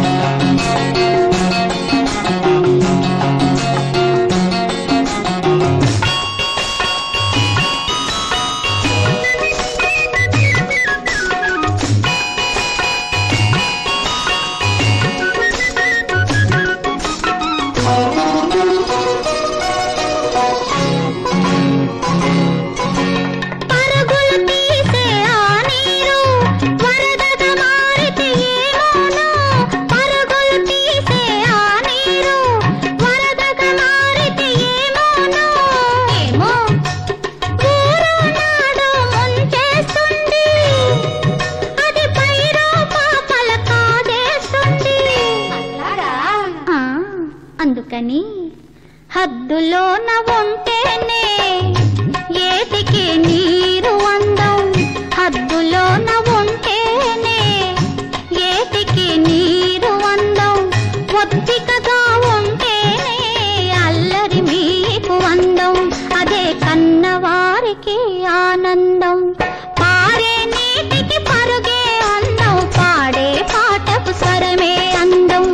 పరుగులు తీసే ఆ నీరు వరదగా మారితే ఏమోనో పరుగులు తీసే ఆ నీరు వరదగా మారితే ఏమోనో ఏమో ఊరు నాడు ముంచేస్తుంది అది పైరో పాపల కాదేస్తుంది ఆ, అందుకని హద్దులోన ఉంటేనే ఏటికి నీరు అందం హద్దులోన ఉంటేనే ఏటికి నీరు అందం ఒత్తికగా ఉంటేనే అల్లరి మీకు అందం అదే కన్నవారికి ఆనందం పారే నీటికి పరుగే అందం పాడే పాటకు స్వరమే అందం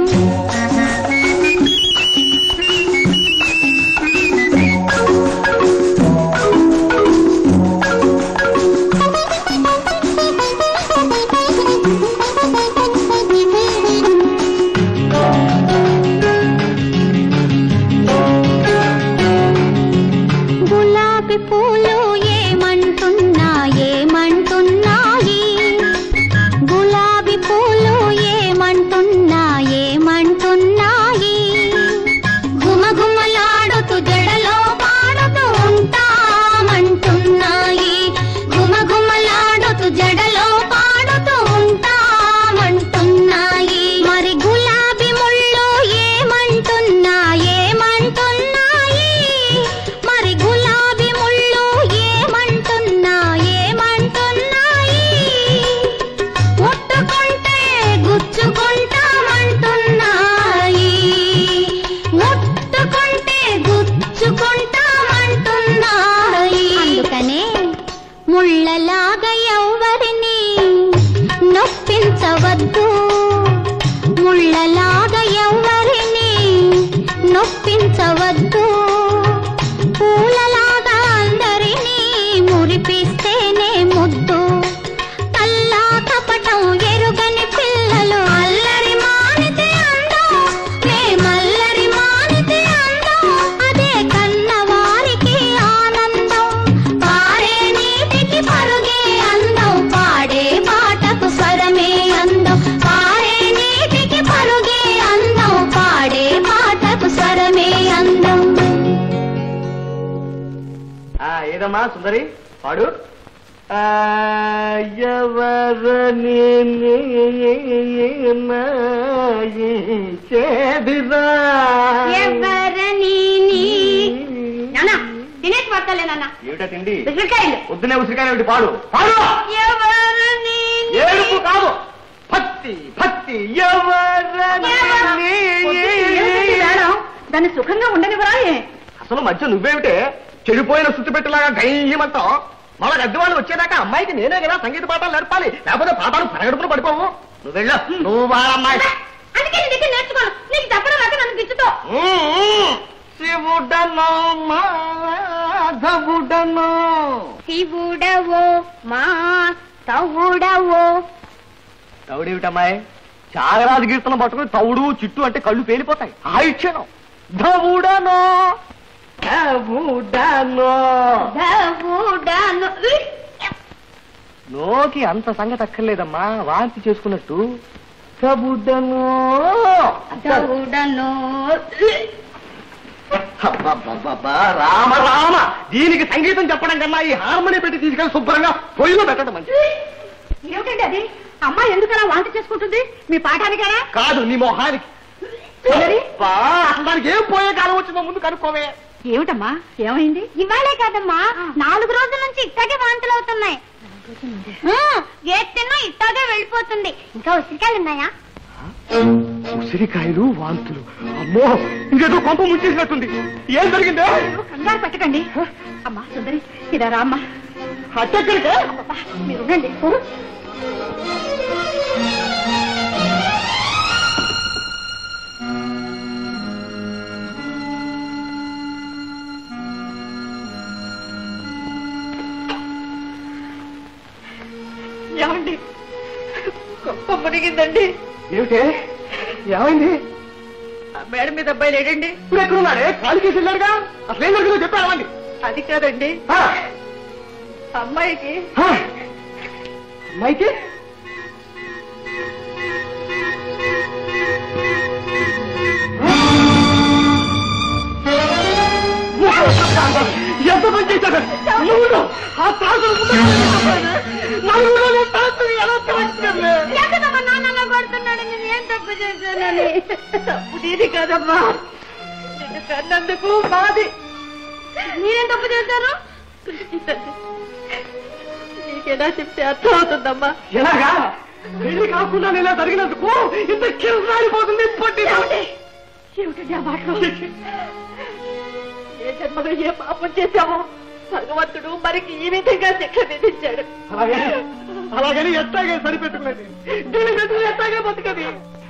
గులాబీ పూలు ఏమంటున్నా ఏమంటున్నాయి గులాబీ పూలు ఏమంటున్నా ఏమంటున్నాయి గుమగుమలాడుతూ జడలో పాడుతూ ఉంటామంటున్నాయి గుమగుమలాడుతూ జడలో పాడుతూ ఉంటామంటున్నాయి మరి గులాబీ ముళ్ళు ఏమంటున్నా ఏమంటున్నాయి మరి గులాబీ ముళ్ళు ఏమంటున్నా ఏమంటున్నాయి ముట్టుకుంటే గుచ్చుకుంటామంటున్నాయి ముట్టుకుంటే గుచ్చుకుంటామంటున్నాయి అందుకనే ముళ్ళలాగా ఎవ్వరిని నొప్పించవద్దు ముళ్ళలాగా ఎవ్వరిని నొప్పించవద్దు పూలలాగా అందరినీ మురిపిస్తేనే ముద్దు కల్లా కపటం ఎరుగని ఏమిటమ్మా సుందరి పాడు ఆ, ఎవరని చేదిరా ఎవరని నాన్న తినేసి పడతలే నాన్న ఏమిటా తిండి ఉసిరికాయలు పొద్దునే ఉసిరికాయ ఏమిటి పాడు పాడు ఎవరని ఏడుపు కాదు భక్తి భక్తి ఎవరని దాన్ని సుఖంగా ఉండనివరా అసలు మధ్య నువ్వేమిటే చెడిపోయిన శుద్ధి పెట్టేలాగా గయ్యమంటావు మళ్ళా గద్ది వాళ్ళు వచ్చేదాకా అమ్మాయికి నేనే కదా సంగీత పాఠాలు నేర్పాలి లేకపోతే పాఠాలు పరగడుపులు పడిపోవు నువ్వు వెళ్ళు నువ్వు వాళ్ళ అమ్మాయి అందుకే నీ దగ్గర నేర్చుకోను నీకు చెప్పడం రాక నన్ను గిచ్చుతో శివుడనో మాధవుడనో శివుడవో మా తవుడవో తౌడేమిటమ్మాయి త్యాగరాజు కీర్తన పట్టుకుని తౌడు చిట్టు అంటే కళ్ళు పేలిపోతాయి ఆయుష్యను ధవుడనో ధవుడనో తవుడను నోకి అంత సంగతి అక్కర్లేదమ్మా వాంతి చేసుకున్నట్టు కబుడ్డను తవుడను అబ్బబ్బబ్బబ్బా, రామ రామ దీనికి సంగీతం చెప్పడం కన్నా ఈ హార్మోని పెట్టి తీసుకెళ్లి శుభ్రంగా పొయ్యిలో పెట్టడం మంచిది ఏమిటండి అది అమ్మ ఎందుకలా వాంతి చేసుకుంటుంది మీ పాఠానికేనా కాదు నీ మొహానికి అబ్బా, అసలు దానికి ఏం పోయే కాలం వచ్చిందో ముందు కనుక్కోవే ఏమిటమ్మా ఏమైంది ఇవాళే కాదమ్మా నాలుగు రోజుల నుంచి ఇట్టాగే వాంతులు అవుతున్నాయి గేట్ తిన్నా ఇట్టాగే వెళ్ళిపోతుంది ఇంకా ఉసిరికాయలు ఉన్నాయా ఉసిరికాయలు వాంతులు అమ్మో ఇదేదో కొంప ముంచేసినట్టుంది ఏం జరిగిందే కంగారు పెట్టకండి అమ్మా సుందరి ఇదా రామ్మా అట్టెక్కడికే మీరు ఉండండి ఏమండి గొప్ప మునిగిందండి ఏమిటే ఏమైంది ఆ మేడ మీద అబ్బాయి లేడండి ఇప్పుడు ఎక్కడున్నాడే కాలు చేసి వెళ్ళాడుగా అసలు ఏం జరిగిందో చెప్పాడమండి అది కాదండి అమ్మాయికి అమ్మాయికి ఎంత పని చేశాడు నువ్వు ఆ త్రాసులు నలుగురు త్రాసులు ఎలా తిరగలేదు ఎక్కడమ్మా నాన్న పడుతున్నాడు నేను ఏం తప్పు చేశానని తప్పు నీది కాదమ్మా నిన్ను కన్నందుకు మాది మీరేం తప్పు చేశారు నీకెలా చెప్తే అర్థం అవుతుందమ్మా ఎలాగా పెళ్లి కాకుండా ఇలా జరిగినందుకు ఇంత కిరసారిపోతుంది పొట్టి ఏమిటండి ఆ మాటలు ఏ జన్మలో ఏ పాపం చేశామో భగవంతుడు మరికి ఈ విధంగా శిక్ష విధించాడు అలాగే అలాగని ఎట్టాగే సరిపెట్టుకునేది దీని మీద ఎట్టాగే బతుకది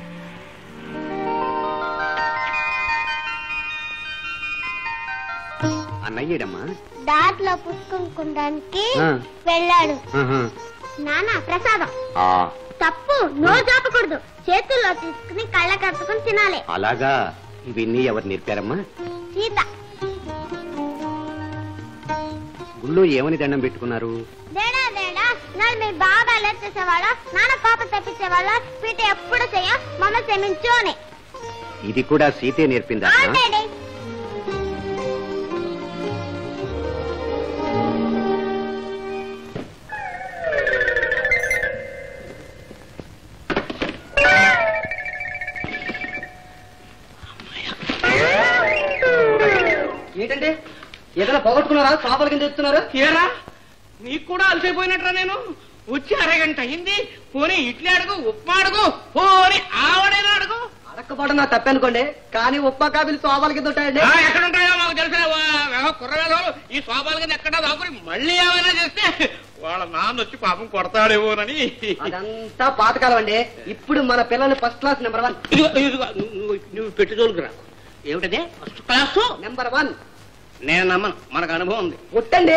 అన్నయ్యడమ్మా దాంట్లో పుష్పం కుండానికి వెళ్ళాడు నాన్న ప్రసాదం తప్పు నోరు చాపకూడదు చేతుల్లో తీసుకుని కళ్ళ కట్టుకుని తినాలి అలాగా ఇవన్నీ ఎవరు నేర్పారమ్మా సీత గుళ్ళో ఏమని దండం పెట్టుకున్నారు దేడా దేడా నాడు మీ బాగా అలర్ట్ చేసేవాళ్ళ నాన్న కోపం తెప్పించేవాళ్ళ వీటి ఎప్పుడు చెయ్య మమ్మ క్షమించు అని ఇది కూడా సీతే నేర్పిందా ఆ, డాడీ. ఏంటంటే ఏదైనా పోగొట్టుకున్నారా చేపల కింద ఎత్తున్నారా ఏరా నీకు కూడా అలసైపోయినట్రా నేను వచ్చి అరగంట అయింది పోనీ ఇడ్లీ అడుగు ఉప్మా అడుగు పోనీ ఆవడైనా అడుగు అడక్కపాటు నా తప్పనుకోండి కానీ ఉప్మా కాపీలు సోపాల కింద ఉంటాయండి ఆ, ఎక్కడ ఉంటాయో మాకు తెలిసిన కుర్రవేలో ఈ శోభాల కింద ఎక్కడ దాకుని మళ్ళీ ఏమైనా చేస్తే వాళ్ళ నాన్న వచ్చి పాపం కొడతాడేమోనని అదంతా పాతకాలం అండి ఇప్పుడు మన పిల్లలు ఫస్ట్ క్లాస్ నెంబర్ వన్ ఇదిగో, ఇదిగో, నువ్వు- నువ్వు నువ్వు పెట్టి తోలుకురా ఏమిటదే ఫస్ట్ క్లాసు నెంబర్ వన్ నేను నమ్మను మనకు అనుభవం ఉంది ముట్టండి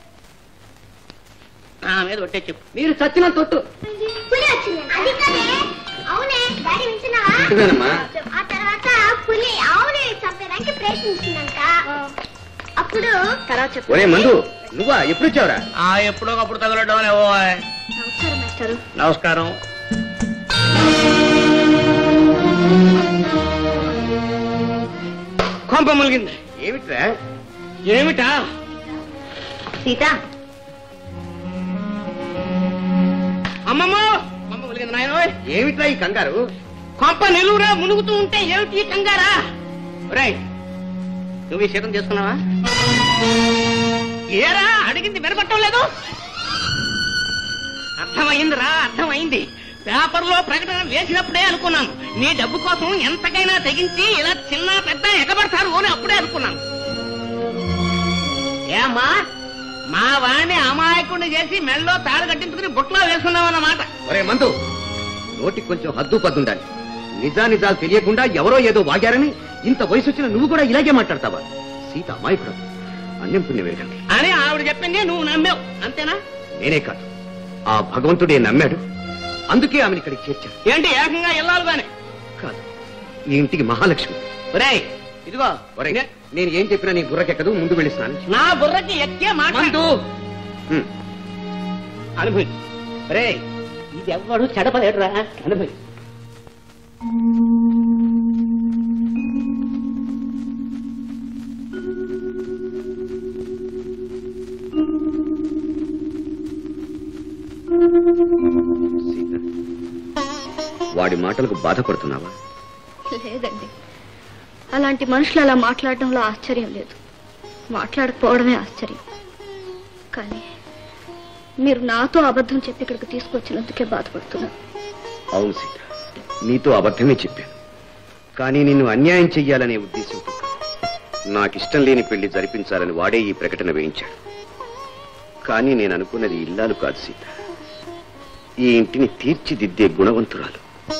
నా మీద ఒట్టే చెప్పు మీరు చచ్చిన తొట్టు పులి వచ్చింది అది కదే అవునే డాడీ వింటున్నావా వింటున్నానమ్మా. ఆ తర్వాత పులి ఆవుని చంపేదానికి ప్రయత్నించిందంట అప్పుడు తర్వాత చెప్పు ఒరే మందు నువ్వా ఎప్పుడు వచ్చావురా ఆ ఎప్పుడో అప్పుడు తగలడం ఓ నమస్కారం మాస్టారు నమస్కారం కొంప ములిగింది ఏమిట్రా ఏమిటా సీత అమ్మమ్మో అమ్మ ఒలిగింది నాయనోయ్ ఏమిట్రా ఈ కంగారు కొంప నిలువురా మునుగుతూ ఉంటే ఏమిటి ఈ కంగారా ఒరేయ్ నువ్వు ఈ శీతం చేసుకున్నావా ఏరా అడిగింది వినపట్టం లేదు అర్థమైందిరా అర్థమైంది పేపర్లో ప్రకటన వేసినప్పుడే అనుకున్నాను నీ డబ్బు కోసం ఎంతకైనా తెగించి ఇలా చిన్న పెద్ద ఎగబడతారు అని అప్పుడే అనుకున్నాను ఏమ్మా మా వాణ్ణి అమాయకుడిని చేసి మెళ్ళో తాడు కట్టించుకుని బుట్లో వేసుకున్నామన్నమాట ఒరే మందు నోటికి కొంచెం హద్దు పద్దుండాలి నిజానిజాలు తెలియకుండా ఎవరో ఏదో వాగారని ఇంత వయసు వచ్చిన నువ్వు కూడా ఇలాగే మాట్లాడతావా సీత అమాయకుడు అన్యం పుణ్యం వేయకండి అని ఆవిడ చెప్పింది నువ్వు నమ్మావు అంతేనా నేనే కాదు ఆ భగవంతుడే నమ్మాడు అందుకే ఆమెను ఇక్కడికి చేర్చాడు ఏంటి ఏకంగా వెళ్ళాలి గాని కాదు ఈ ఇంటికి మహాలక్ష్మి ఒరేయ్ ఇదిగో ఒరే నేను ఏం చెప్పినా నీ బుర్రకెక్కదు ముందు వెళ్ళి స్నానం చెయ్యి. నా బుర్రకి ఎక్కే మాట హ్మ్. అనుభవించు రే ఇది ఎవ్వడు చెడపలేడురా అనుభవించు సీత వాడి మాటలకు బాధపడుతున్నావా లేదండి అలాంటి మనుషులు అలా మాట్లాడడంలో ఆశ్చర్యం లేదు మాట్లాడకపోవడమే ఆశ్చర్యం కానీ మీరు నాతో అబద్ధం చెప్పి ఇక్కడికి తీసుకొచ్చినందుకే బాధపడుతున్నాను అవును సీత నీతో అబద్ధమే చెప్పాను కానీ నిన్ను అన్యాయం చెయ్యాలనే ఉద్దేశంతో కాదు. నాకిష్టం లేని పెళ్లి జరిపించాలని వాడే ఈ ప్రకటన వేయించాడు కానీ నేను అనుకున్నది ఇల్లాలు కాదు సీత ఈ ఇంటిని తీర్చిదిద్దే గుణవంతురాలు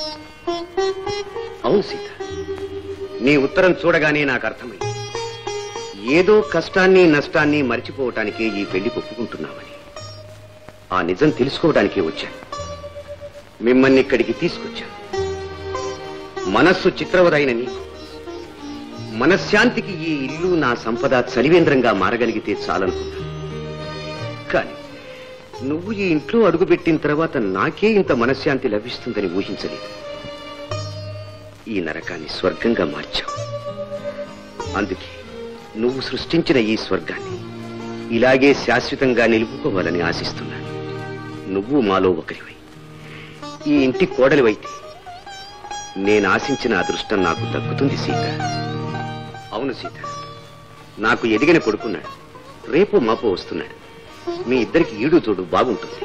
అవును సీత నీ ఉత్తరం చూడగానే నాకు అర్థమైంది ఏదో కష్టాన్ని నష్టాన్ని మర్చిపోవటానికే ఈ పెళ్లి ఒప్పుకుంటున్నామని ఆ నిజం తెలుసుకోవడానికే వచ్చాను మిమ్మల్ని ఇక్కడికి తీసుకొచ్చాను మనస్సు చిత్రవదైన నీకు మనశ్శాంతికి ఈ ఇల్లు నా సంపద చలివేంద్రంగా మారగలిగితే చాలనుకున్నా కానీ నువ్వు ఈ ఇంట్లో అడుగుపెట్టిన తర్వాత నాకే ఇంత మనశ్శాంతి లభిస్తుందని ఊహించలేదు ఈ నరకాన్ని స్వర్గంగా మార్చావు అందుకే నువ్వు సృష్టించిన ఈ స్వర్గాన్ని ఇలాగే శాశ్వతంగా నిలుపుకోవాలని ఆశిస్తున్నాను నువ్వు మాలో ఒకరివై ఈ ఇంటి కోడలివైతే నేను ఆశించిన అదృష్టం నాకు దక్కుతుంది సీత అవును సీత నాకు ఎదిగిన కొడుకున్నాడు రేపు మాపు వస్తున్నాడు మీ ఇద్దరికి ఈడు తోడు బాగుంటుంది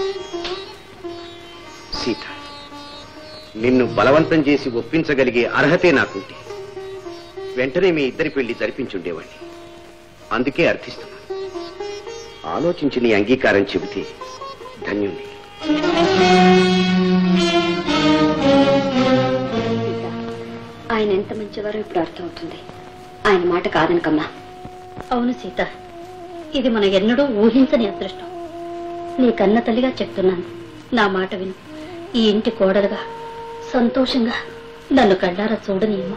సీత నిన్ను బలవంతం చేసి ఒప్పించగలిగే అర్హతే నాకుంటే వెంటనే మీ ఇద్దరి పెళ్లి జరిపించుండేవాణ్ణి అందుకే అర్థిస్తున్నాను ఆలోచించి నీ అంగీకారం చెబితే ధన్యుణ్ణి ఆయన ఎంత మంచివారో ఇప్పుడు అర్థమవుతుంది ఆయన మాట కాదనకమ్మా అవును సీత ఇది మన ఎన్నడూ ఊహించని అదృష్టం నీ కన్న తల్లిగా చెప్తున్నాను నా మాట విను ఈ ఇంటి కోడలుగా సంతోషంగా నన్ను కళ్ళారా చూడని అమ్మా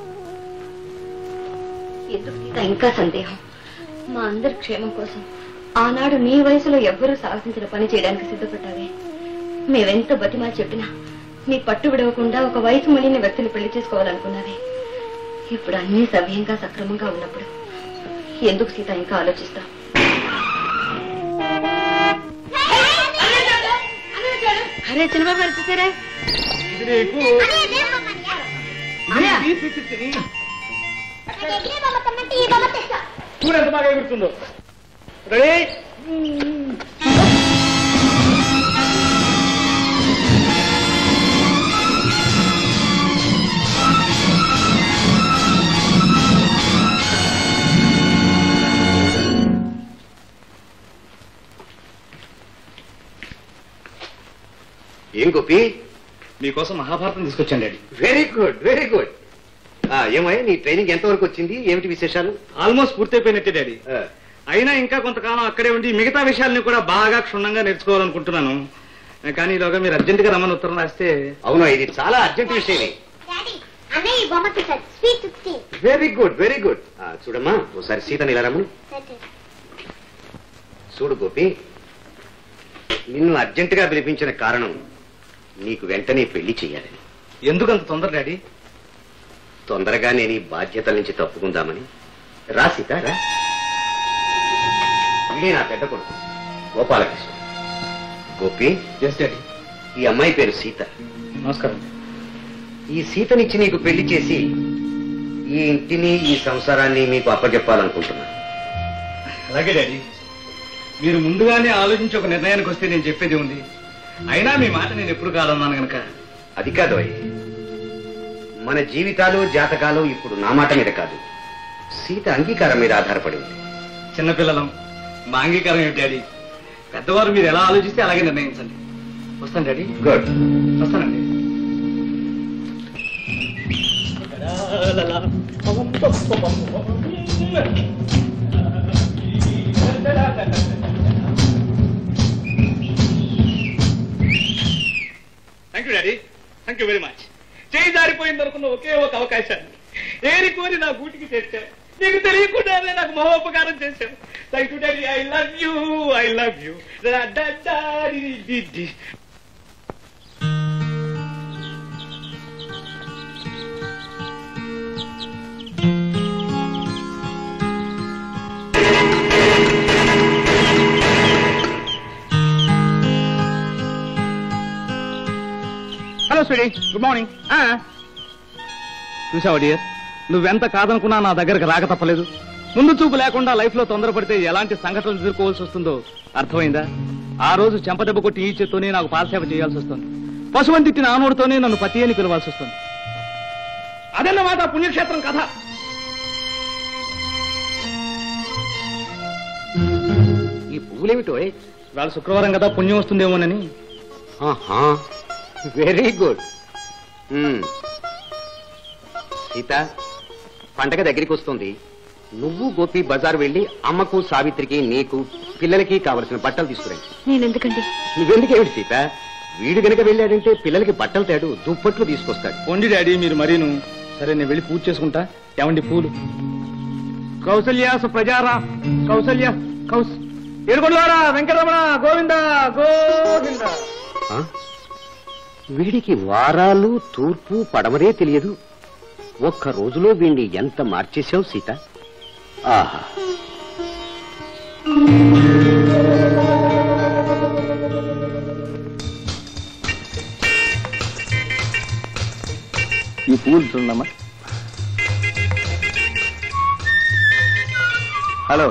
ఎందుకు సీత ఇంకా సందేహం మా అందరి క్షేమం కోసం ఆనాడు నీ వయసులో ఎవ్వరూ సాహసించిన పని చేయడానికి సిద్ధపడ్డావే మేవెంత బతిమా చెప్పినా నీ పట్టు విడవకుండా ఒక వయసు మళ్ళీ వ్యక్తిని పెళ్లి చేసుకోవాలనుకున్నావే ఇప్పుడు అన్ని సవ్యంగా సక్రమంగా ఉన్నప్పుడు ఎందుకు సీత ఇంకా ఆలోచిస్తావు అరే చిన్నబాబు గారు చూసారా చూడు ఎంత బాగా ఎగురుతుందో రెడీ ఏం గోపి మీకోసం మహాభారతం తీసుకొచ్చాను daddy very good very good ఏమయ్యా నీ ట్రైనింగ్ ఎంతవరకు వచ్చింది ఏమిటి విశేషాలు ఆల్మోస్ట్ పూర్తయిపోయినట్టే డాడీ ఆ, అయినా ఇంకా కొంతకాలం అక్కడే ఉండి మిగతా విషయాల్ని కూడా బాగా క్షుణ్ణంగా నేర్చుకోవాలనుకుంటున్నాను కానీ ఈలోగా మీరు అర్జెంట్ గా రమ్మని ఉత్తరం రాస్తే అవును ఇది చాలా అర్జెంట్ విషయమే డాడీ అన్నయ్య ఈ బొమ్మ చూసారు sweet sixteen very good very good చూడమ్మా ఒకసారి సీతని ఇలా రమ్మను చూడు గోపి నిన్ను అర్జెంటుగా పిలిపించిన కారణం నీకు వెంటనే పెళ్లి చెయ్యాలని ఎందుకంత తొందర డాడీ తొందరగా నేను ఈ బాధ్యతల నుంచి తప్పుకుందామని రా సీత రా ఈయనే నా పెద్ద కొడుకు గోపాలకృష్ణ గోపి ఈ అమ్మాయి పేరు సీత నమస్కారం ఈ సీతనిచ్చి నీకు పెళ్లి చేసి ఈ ఇంటిని ఈ సంసారాన్ని మీకు అప్పచెప్పాలనుకుంటున్నా అలాగే డాడీ మీరు ముందుగానే ఆలోచించి ఒక నిర్ణయానికి వస్తే నేను చెప్పేది ఉంది అయినా మీ మాట నేను ఎప్పుడు కాదన్నాను గనక అది కాదు అయ్. మన జీవితాలు జాతకాలు ఇప్పుడు నా మాట మీద కాదు సీత అంగీకారం మీద ఆధారపడి ఉంది చిన్నపిల్లలం మా అంగీకారం ఏమిటి డాడీ పెద్దవారు మీరు ఎలా ఆలోచిస్తే అలాగే నిర్ణయించండి వస్తాను డాడీ గుడ్ వస్తానండి thank you daddy thank you very much చేయి జారిపోయింది అనుకున్న ఒకే ఒక అవకాశాన్ని ఏరి కోరి నా గూటికి తెచ్చావు నీకు తెలియకుండానే నాకు మహోపకారం చేశావు thank you daddy I love you I love you hello sweetie good morning చూసావా డియర్ నువ్వెంత కాదనుకున్నా నా దగ్గరకు రాక తప్పలేదు ముందు చూపు లేకుండా లైఫ్ లో తొందరపడితే ఎలాంటి సంఘటనలు ఎదుర్కోవాల్సి వస్తుందో అర్థమైందా ఆ రోజు చెంపదెబ్బ కొట్టి ఈ చేత్తోనే నాకు పాలసేవ చేయాల్సి వస్తుంది పశువుని తిట్టిన ఆనోడితోనే నన్ను పతి అని పిలవాల్సి వస్తుంది అదన్నమాట ఆ పుణ్యక్షేత్రం కథ ఈ పువ్వులేమిటో ఇవాళ శుక్రవారం కదా పుణ్యం వస్తుందేమోనని వెరీ గుడ్ సీత పండగ దగ్గరికి వస్తుంది నువ్వు గోపి బజార్ వెళ్ళి అమ్మకు సావిత్రికి నీకు పిల్లలకి కావలసిన బట్టలు తీసుకురండి నేనెందుకండి నువ్వెందుకేమిటి సీత వీడు గనక వెళ్ళాడంటే పిల్లలకి బట్టలు తేడు దుప్పట్లు తీసుకొస్తాడు పొండి డాడీ మీరు మరీను సరే నేను వెళ్ళి పూజ చేసుకుంటా ఏమండి పూలు కౌసల్యాస ప్రజారా కౌసల్య కౌస్ ఏడుకొండలారా వెంకటరమణ గోవింద గోవింద ఆ? వీడికి వారాలు తూర్పు పడమరే తెలియదు ఒక్క రోజులో వీణ్ణి ఎంత మార్చేశావు సీత ఆహా ఈ పూలు చూడమ్మా హలో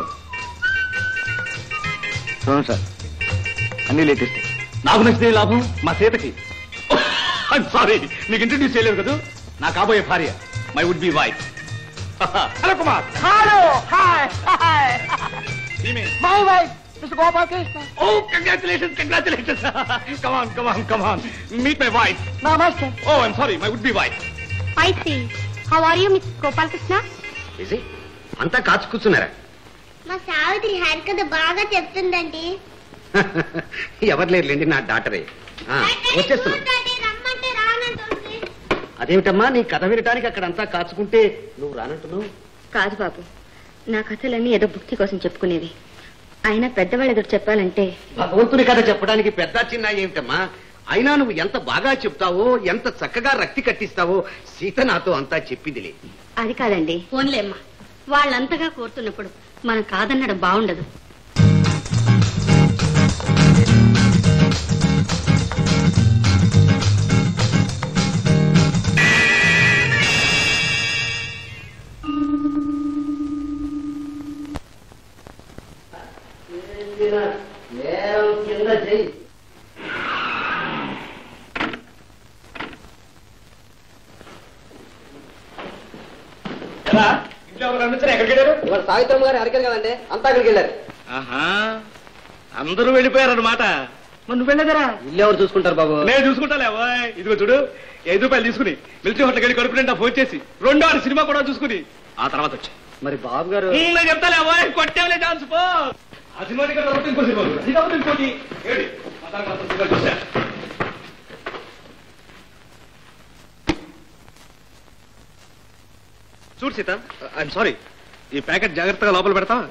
చూడండి సార్ అన్ని లేటెస్ట్ నాకు నచ్చితే లాభం మా సీతకి సారీ మీకు ఇంట్రడ్యూస్ చేయలేదు కదా నా కాబోయే భార్య my would be wife hello Kumar hello hi hi ఈమె my wife mister Gopal Krishna oh congratulations congratulations come on come on come on meet my wife namaste oh I'm sorry my would be wife I see how are you miss Gopalakrishna ఇది అంతా కాచు కూర్చున్నారా మా సావిత్రి హరికథ బాగా చెప్తుందండి ఎవరు లేరులేండి నా డాక్టరే ఆ, వచ్చేస్తున్నా రమ్మంటే రానంటుంది అదేమిటమ్మా నీ కథ వినటానికి అక్కడంతా కాచుకుంటే నువ్వు రానంటున్నావు కాదు బాబు నా కథలన్నీ ఏదో భక్తి కోసం చెప్పుకునేవి అయినా పెద్దవాళ్ళు ఎదురు చెప్పాలంటే భగవంతుని కథ చెప్పడానికి పెద్ద చిన్న ఏమిటమ్మా అయినా నువ్వు ఎంత బాగా చెప్తావో ఎంత చక్కగా రక్తి కట్టిస్తావో సీత నాతో అంతా చెప్పిందిలే అది కాదండి ఫోన్లేమ్మా వాళ్ళంతగా కోరుతున్నప్పుడు మనం కాదనడం బాగుండదు ఇంట్లో ఎవరు ఎక్కడికి వెళ్ళారు ఇవాళ సావిత్రమ్మ గారు అరకదు కదండి అంతా అక్కడికి వెళ్ళారు ఆహా అందరూ వెళ్ళిపోయారు అనమాట నువ్వు వెళ్ళదరా ఇల్లు ఎవరు చూసుకుంటారు బాబు నేను చూసుకుంటాలే ఓయ్. ఇదిగో చూడు ఐదు రూపాయలు తీసుకుని మిలిటరీ హోటల్కి వెళ్ళి కడుపు నిండా ఫోన్ చేసి రెండో ఆరు సినిమా కూడా చూసుకుని ఆ తర్వాత వచ్చి మరి బాబు గారు నేను చెప్తాలే ఓయ్ కొట్టేవలే ఛాన్స్ పో ఆ సినిమా టికెట్ ఒకటి ఇంకో సినిమా ఒకటి. అది కాకపోతే ఇంకోటి ఏడి మొత్తానికి మొత్తం సినిమా చూసా చూడు సీత ఐఎమ్ సారీ ఈ ప్యాకెట్ జాగ్రత్తగా లోపల పెడతావా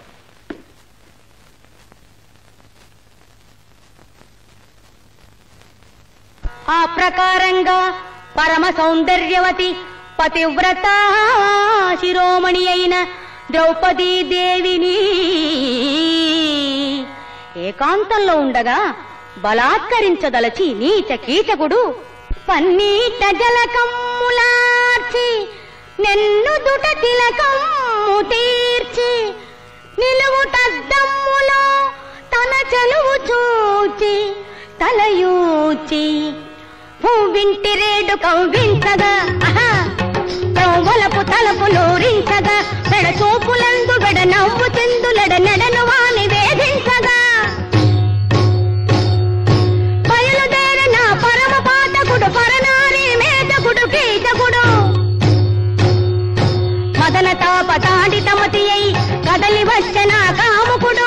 ఆ ప్రకారంగా పరమ సౌందర్యవతి పతివ్రత శిరోమణి అయిన ద్రౌపదీ దేవిని ఏకాంతంలో ఉండగా బలాత్కరించదలచి నీచ కీచకుడు పన్నీట జలకమ్ములార్చి నెన్ను దుట తిలకమ్ము తీర్చి నిలువుటద్దమ్ములో తన చెలువు చూచి తలయూచి పువ్వింటి రేడు కవ్వించగా ఆహా! వలపు తలపులు రించగా పెడ చూపులందు బెడ నవ్వు చెందులెడ నెడను వాని వేధించగా బయలుదేరిన పరమ పాతకుడు పరనారి మేతకుడు కీచకుడు మదన తాప తాడి తమతి అయి కదలి వచ్చిన కాముకుడు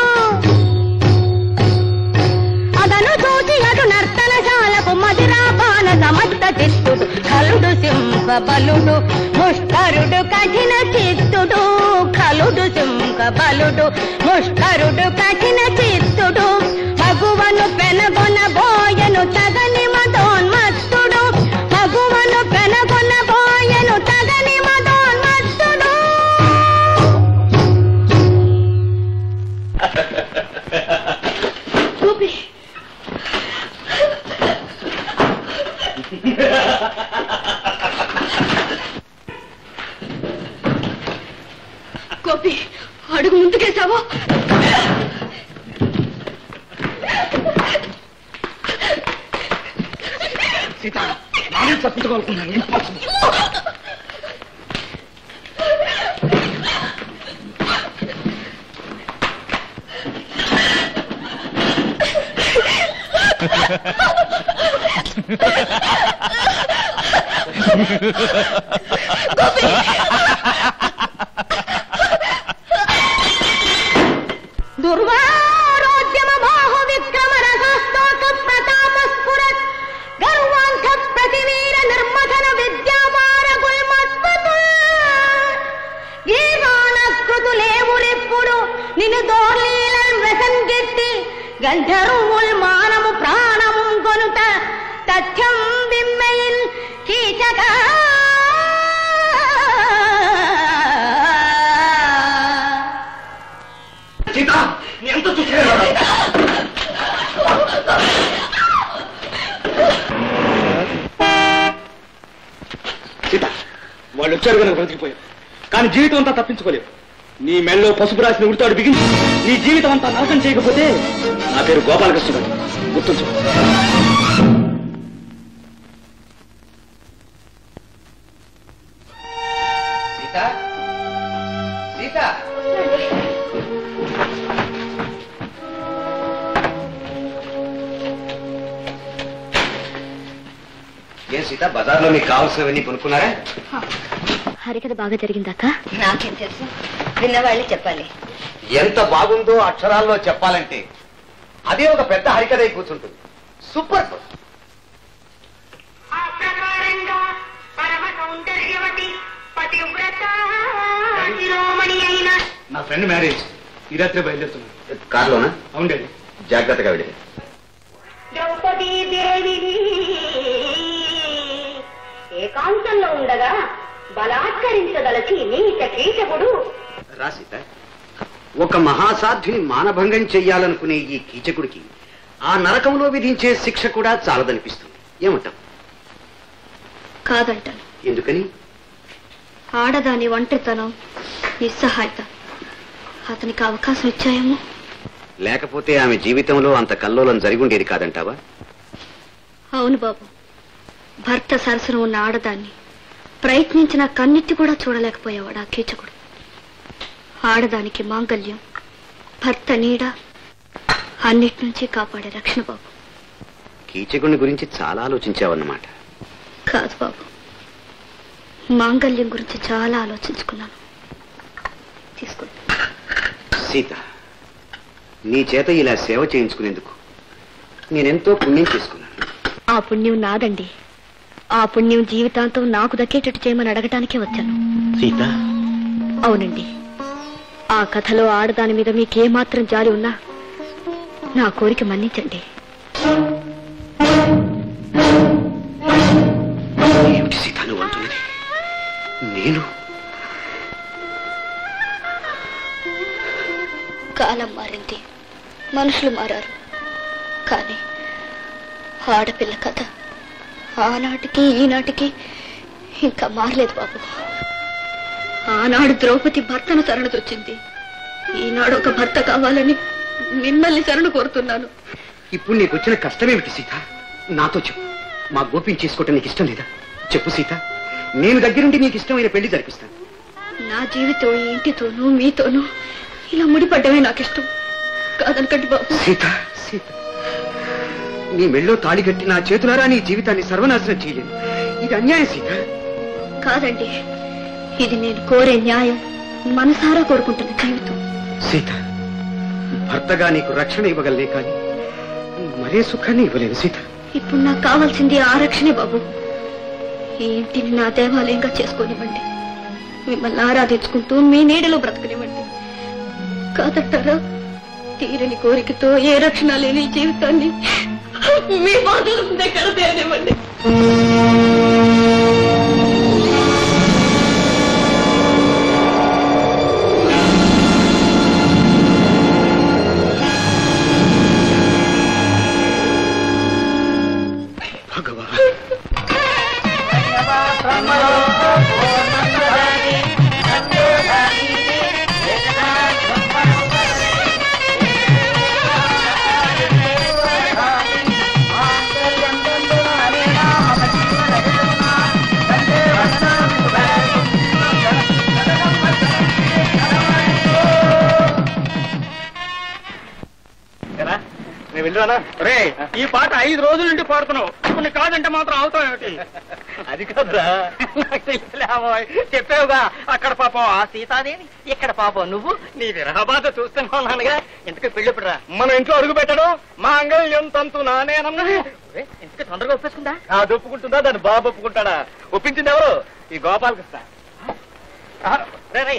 అదను చూసి అటు నర్తనశాలకు మదిరాపాన సమస్త చిత్తుడు కలుడు సింహ బలుడు ముష్కరుడు కఠిన చిత్తుడు కలుడు సింహ బలుడు ముష్కరుడు కఠిన చిత్తుడు మగువను పెనగొన బోయను తగని మదోన్మత్తుడు మగువను పెనగొన బోయను తగని మదోన్మత్తుడు గోపి గోపి అడుగు ముందుకేసావో సీత నానే తప్పించుకోవాలనుకున్నాను ఇంపాసిబుల్ దుర్వారోద్యమ బాహు విక్రమ రసాస్తోక ప్రతాప స్ఫురత్ గర్వాంధ ప్రతివీర నిర్మథన విద్యామార గుల్మత్పతు గీగానకృతులేవురెప్పుడు నిన్ను దోర్లీలన్ వ్యసంకెత్తి గంధర్వుల్ మానము ప్రాణము కొనుట తథ్యం విమ్మెయిల్ కీచకా సీత నీ ఎంత చూసే సీత వాళ్ళు వచ్చారు కనుక బ్రతికిపోయావు కానీ జీవితం అంతా తప్పించుకోలేవు నీ మెళ్ళలో పసుపు రాసిన ఉడితాడు బిగించి నీ జీవితం అంతా నాశనం చేయకపోతే నా పేరు గోపాలకృష్ణ గారు గుర్తుంచు సీత సీత ఏం సీత బజార్లో మీకు కావాల్సినవన్నీ కొనుక్కున్నారా హరికథ బాగా జరిగిందాక నాకేం తెలుసు విన్నవాళ్ళే చెప్పాలి ఎంత బాగుందో అక్షరాల్లో చెప్పాలంటే అదే ఒక పెద్ద హరికథై కూర్చుంటుంది సూపర్ ఆ ప్రకారంగా పరమ సౌందర్యవతి పతివ్రత శిరోమణి అయిన నా ఫ్రెండ్ మ్యారేజ్ ఈ రాత్రి బయలుదేరుతున్నాను కారులోనా అవునండి జాగ్రత్తగా వెళ్ళి ద్రౌపదీ దేవి ఏకాంతంలో ఉండగా బలాత్కరించదలచి నీచ కీచకుడు రా సీత ఒక మహాసాధ్యుని మానభంగం చెయ్యాలనుకునే ఈ కీచకుడికి ఆ నరకంలో విధించే శిక్ష కూడా చాలదనిపిస్తుంది ఏమంటావు కాదంటాను ఎందుకని ఆడదాని ఒంటరితనం నిస్సహాయత అతనికి అవకాశం ఇచ్చాయేమో లేకపోతే ఆమె జీవితంలో అంత కల్లోలం జరిగుండేది కాదంటావా అవును బాబు భర్త సరసన ఉన్న ఆడదాన్ని ప్రయత్నించిన కన్నెత్తి కూడా చూడలేకపోయేవాడు ఆ కీచకుడు ఆడదానికి మాంగల్యం భర్త నీడ అన్నిటి నుంచి కాపాడే రక్షణ బాబు కీచకుని గురించి చాలా ఆలోచించావన్నమాట కాదు బాబు మాంగల్యం గురించి చాలా ఆలోచించుకున్నాను తీసుకోండి సీత నీ చేత ఇలా సేవ చేయించుకునేందుకు నేనెంతో పుణ్యం చేసుకున్నాను ఆ పుణ్యం నాదండి ఆ పుణ్యం జీవితాంతం నాకు దక్కేటట్టు చేయమని అడగటానికే వచ్చాను సీత అవునండి ఆ కథలో ఆడదాని మీద మీకేమాత్రం జాలి ఉన్నా నా కోరిక మన్నించండి ఏమిటి సీత నువ్వు అంటున్నది నేను కాలం మారింది మనుషులు మారారు కానీ ఆడపిల్ల కథ ఆనాటికి ఈనాటికి ఇంకా మారలేదు బాబు ఆనాడు ద్రౌపది భర్తను శరణుతొచ్చింది ఈనాడు ఒక భర్త కావాలని మిమ్మల్ని శరణు కోరుతున్నాను ఇప్పుడు నీకు వచ్చిన కష్టమేమిటి సీత నాతో చెప్పు మా గోపిని చేసుకోవటం నీకు ఇష్టం లేదా చెప్పు సీత నేను దగ్గరుండి నీకు ఇష్టమైన పెళ్లి జరిపిస్తాను నా జీవితం ఈ ఇంటితోనూ మీతోనూ ఇలా ముడిపడ్డమే నాకు ఇష్టం కాదనకండి బాబు సీత సీత నీ మెళ్ళో తాళి కట్టి నా చేతులారా నీ జీవితాన్ని సర్వనాశనం చేయలేను ఇది అన్యాయం సీత కాదండి ఇది నేను కోరే న్యాయం మనసారా కోరుకుంటున్న జీవితం సీత భర్తగా నీకు రక్షణ ఇవ్వగలనే కానీ మరే సుఖాన్ని ఇవ్వలేను సీత ఇప్పుడు నాకు కావాల్సింది ఆ రక్షణే బాబు ఈ ఇంటిని నా దేవాలయంగా చేసుకోనివ్వండి మిమ్మల్ని ఆరాధించుకుంటూ మీ నీడలో బ్రతకనివ్వండి కాదంటారా తీరని కోరికతో ఏ రక్షణ లేని ఈ జీవితాన్ని మీ బాధల ముందే కడతేనివ్వండి భగవా నేను వెళ్ళానా రే ఈ పాట ఐదు రోజుల నుండి పాడుతున్నావు కొన్ని కాదంటే మాత్రం అవుతావు ఏమిటి అది కాదురా నాకు తెలియలేమోయ్. చెప్పావుగా అక్కడ పాపం ఆ సీతాదేవి ఇక్కడ పాపం నువ్వు నీ విరహబాధ చూస్తున్నానుగా ఇంతకు పెళ్ళిప్పుడురా మన ఇంట్లో అడుగు పెట్టడం మా అంగళ్యం తంతు నానేనన్నా ఇంతకు తొందరగా ఒప్పేసుకుందా అది ఒప్పుకుంటుందా దాన్ని బాబు ఒప్పుకుంటాడా ఒప్పించింది ఎవరు ఈ గోపాలకృష్ణ ఆ, రే రే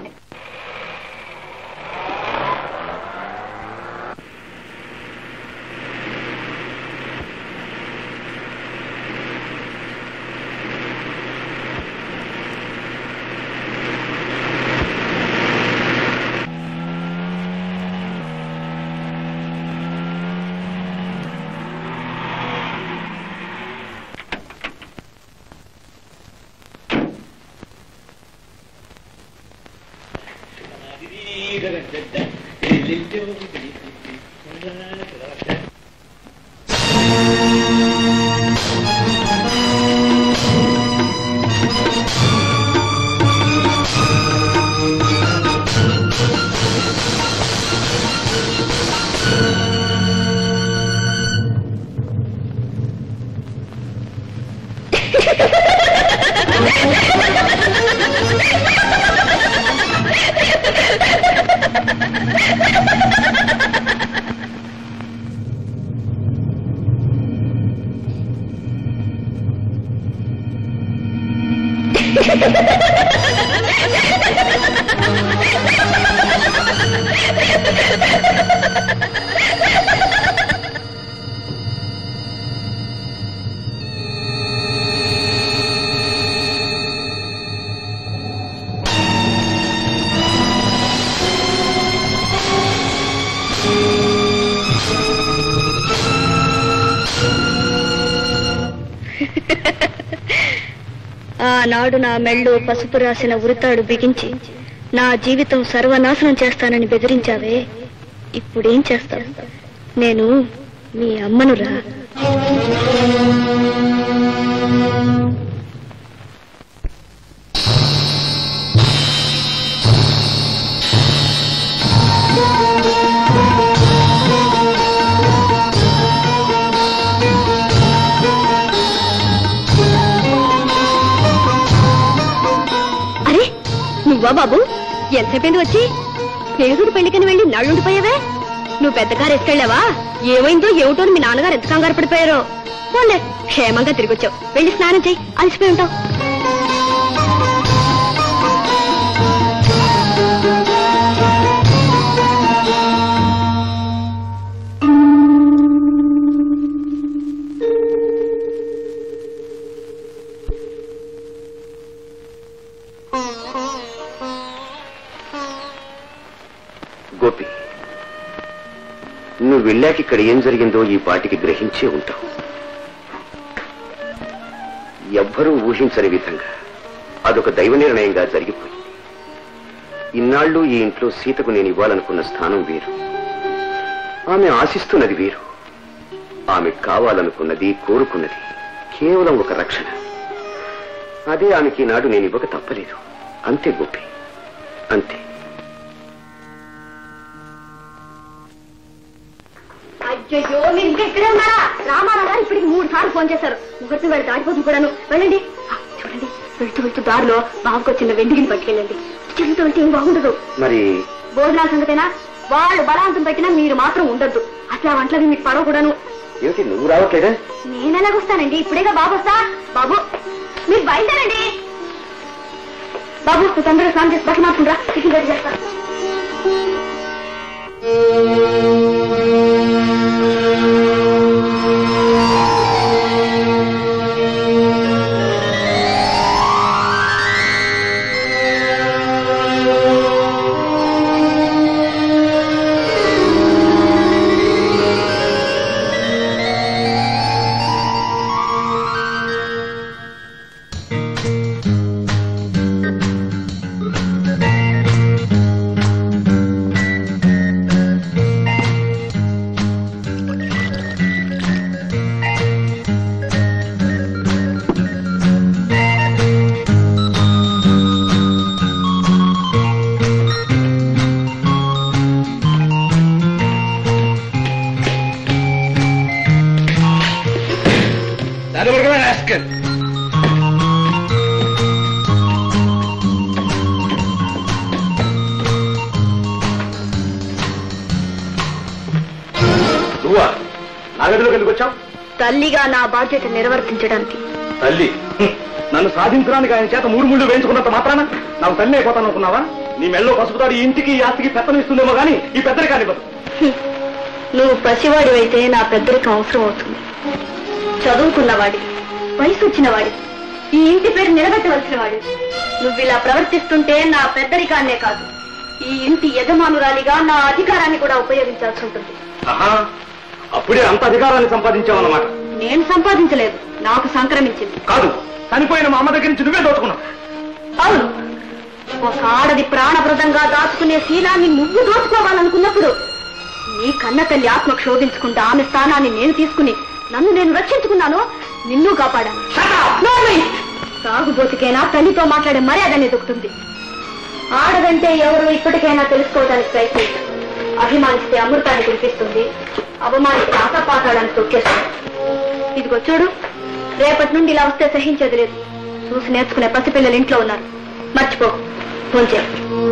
ఆనాడు నా మెళ్ళో పసుపు రాసిన ఉరితాడు బిగించి నా జీవితం సర్వనాశనం చేస్తానని బెదిరించావే ఇప్పుడేం చేస్తావు నేను మీ అమ్మనురా అరే నువ్వా బాబు ఎంతసేపు వచ్చి స్నేహితుడు పెళ్లికని వెళ్ళి నాళ్ళుండిపోయావే నువ్వు పెద్ద కారు ఎత్తుకెళ్ళావా ఏమైందో ఏమిటో అని మీ నాన్నగారు ఎంత కంగారు పడిపోయారో పోన్లే క్షేమంగా తిరిగి వచ్చావు వెళ్ళి స్నానం చెయ్యి అలసిపోయి ఉంటావు గోపి నువ్వు వెళ్ళాక ఇక్కడ ఏం జరిగిందో ఈ పాటికి గ్రహించే ఉంటావు ఎవ్వరూ ఊహించని విధంగా అదొక దైవ నిర్ణయంగా జరిగిపోయింది ఇన్నాళ్ళు ఈ ఇంట్లో సీతకు నేను ఇవ్వాలనుకున్న స్థానం వేరు ఆమె ఆశిస్తున్నది వేరు ఆమె కావాలనుకున్నది కోరుకున్నది కేవలం ఒక రక్షణ అదే ఆమెకి ఈనాడు నేను ఇవ్వక తప్పలేదు అంతే గోపి అంతే అయ్యయ్యో మీరు ఇంకా ఇక్కడే ఉన్నారా రామారావు గారు ఇప్పటికి మూడు సార్లు ఫోన్ చేశారు ముహూర్తం వేళ దాటిపోతుంది కూడాను వెళ్ళండి ఆ, చూడండి వెళ్తూ వెళ్తూ దారిలో బాబుకు వచ్చిన వెండిగిని పట్టుకెళ్ళండి చెల్లితో వెళ్తే ఏం బాగుండదు మరి భోజనాల సంగతేనా వాళ్ళు బలవంతం పెట్టినా మీరు మాత్రం ఉండద్దు అట్లా వంటలవి మీకు పడవ కూడాను ఏమిటి నువ్వు రావట్లేదా నేను ఎలాగొస్తానండి ఇప్పుడేగా బాబు వస్తా బాబు మీరు బయలుదేరండి బాబు నువ్వు తొందరగా స్నానం చేసి బట్టలు మార్చుకుంటా టిఫిన్ రెడీ చేస్తా నువ్వా నా గదిలోకి ఎందుకు వచ్చావు తల్లిగా నా బాధ్యత నిర్వర్తించడానికి తల్లి హ్మ్. నన్ను సాధించడానికి ఆయన చేత మూడు ముళ్ళు వేయించుకున్నంత మాత్రాన నాకు తల్లి అయిపోతాను అనుకున్నావా నీ మెల్లో పసుపుతాడు ఈ ఇంటికి ఈ ఆస్తికి పెత్తనం ఇస్తుందేమో కానీ ఈ పెద్దరి కానివ్వదు నువ్వు పసివాడివైతే నా పెద్దరికం అవసరం అవుతుంది చదువుకున్నవాడి వయసు వచ్చినవాడి ఈ ఇంటి పేరు నిలబెట్టవలసిన వాడి నువ్వు ఇలా ప్రవర్తిస్తుంటే నా పెద్దరికాన్నే కాదు ఈ ఇంటి యజమానురాలిగా నా అధికారాన్ని కూడా ఉపయోగించాల్సి ఉంటుంది ఆహా అప్పుడే అంత అధికారాన్ని సంపాదించావన్నమాట నేను సంపాదించలేదు నాకు సంక్రమించింది కాదు చనిపోయిన మా అమ్మ దగ్గర నుంచి నువ్వే దోచుకున్నావు అవును ఒక ఆడది ప్రాణప్రదంగా దాచుకునే శీలాన్ని నువ్వు దోచుకోవాలనుకున్నప్పుడు నీ కన్న తల్లి ఆత్మ క్షోభించకుండా ఆమె స్థానాన్ని నేను తీసుకుని నన్ను నేను రక్షించుకున్నాను నిన్ను కాపాడాను నోర్మై! సాగుబోతుకైనా తల్లితో మాట్లాడే మర్యాదనే దొక్కుతుంది ఆడదంటే ఎవరు ఇప్పటికైనా తెలుసుకోవడానికి ప్రయత్నించు అభిమానిస్తే అమృతాన్ని కురిపిస్తుంది అవమానిస్తే ఆటపాతాడానికి తొక్కేస్తుంది ఇదిగో చూడు రేపటి నుండి ఇలా వస్తే సహించేది లేదు చూసి నేర్చుకునే పసిపిల్లలు ఇంట్లో ఉన్నారు మర్చిపో ఫోన్ చేయి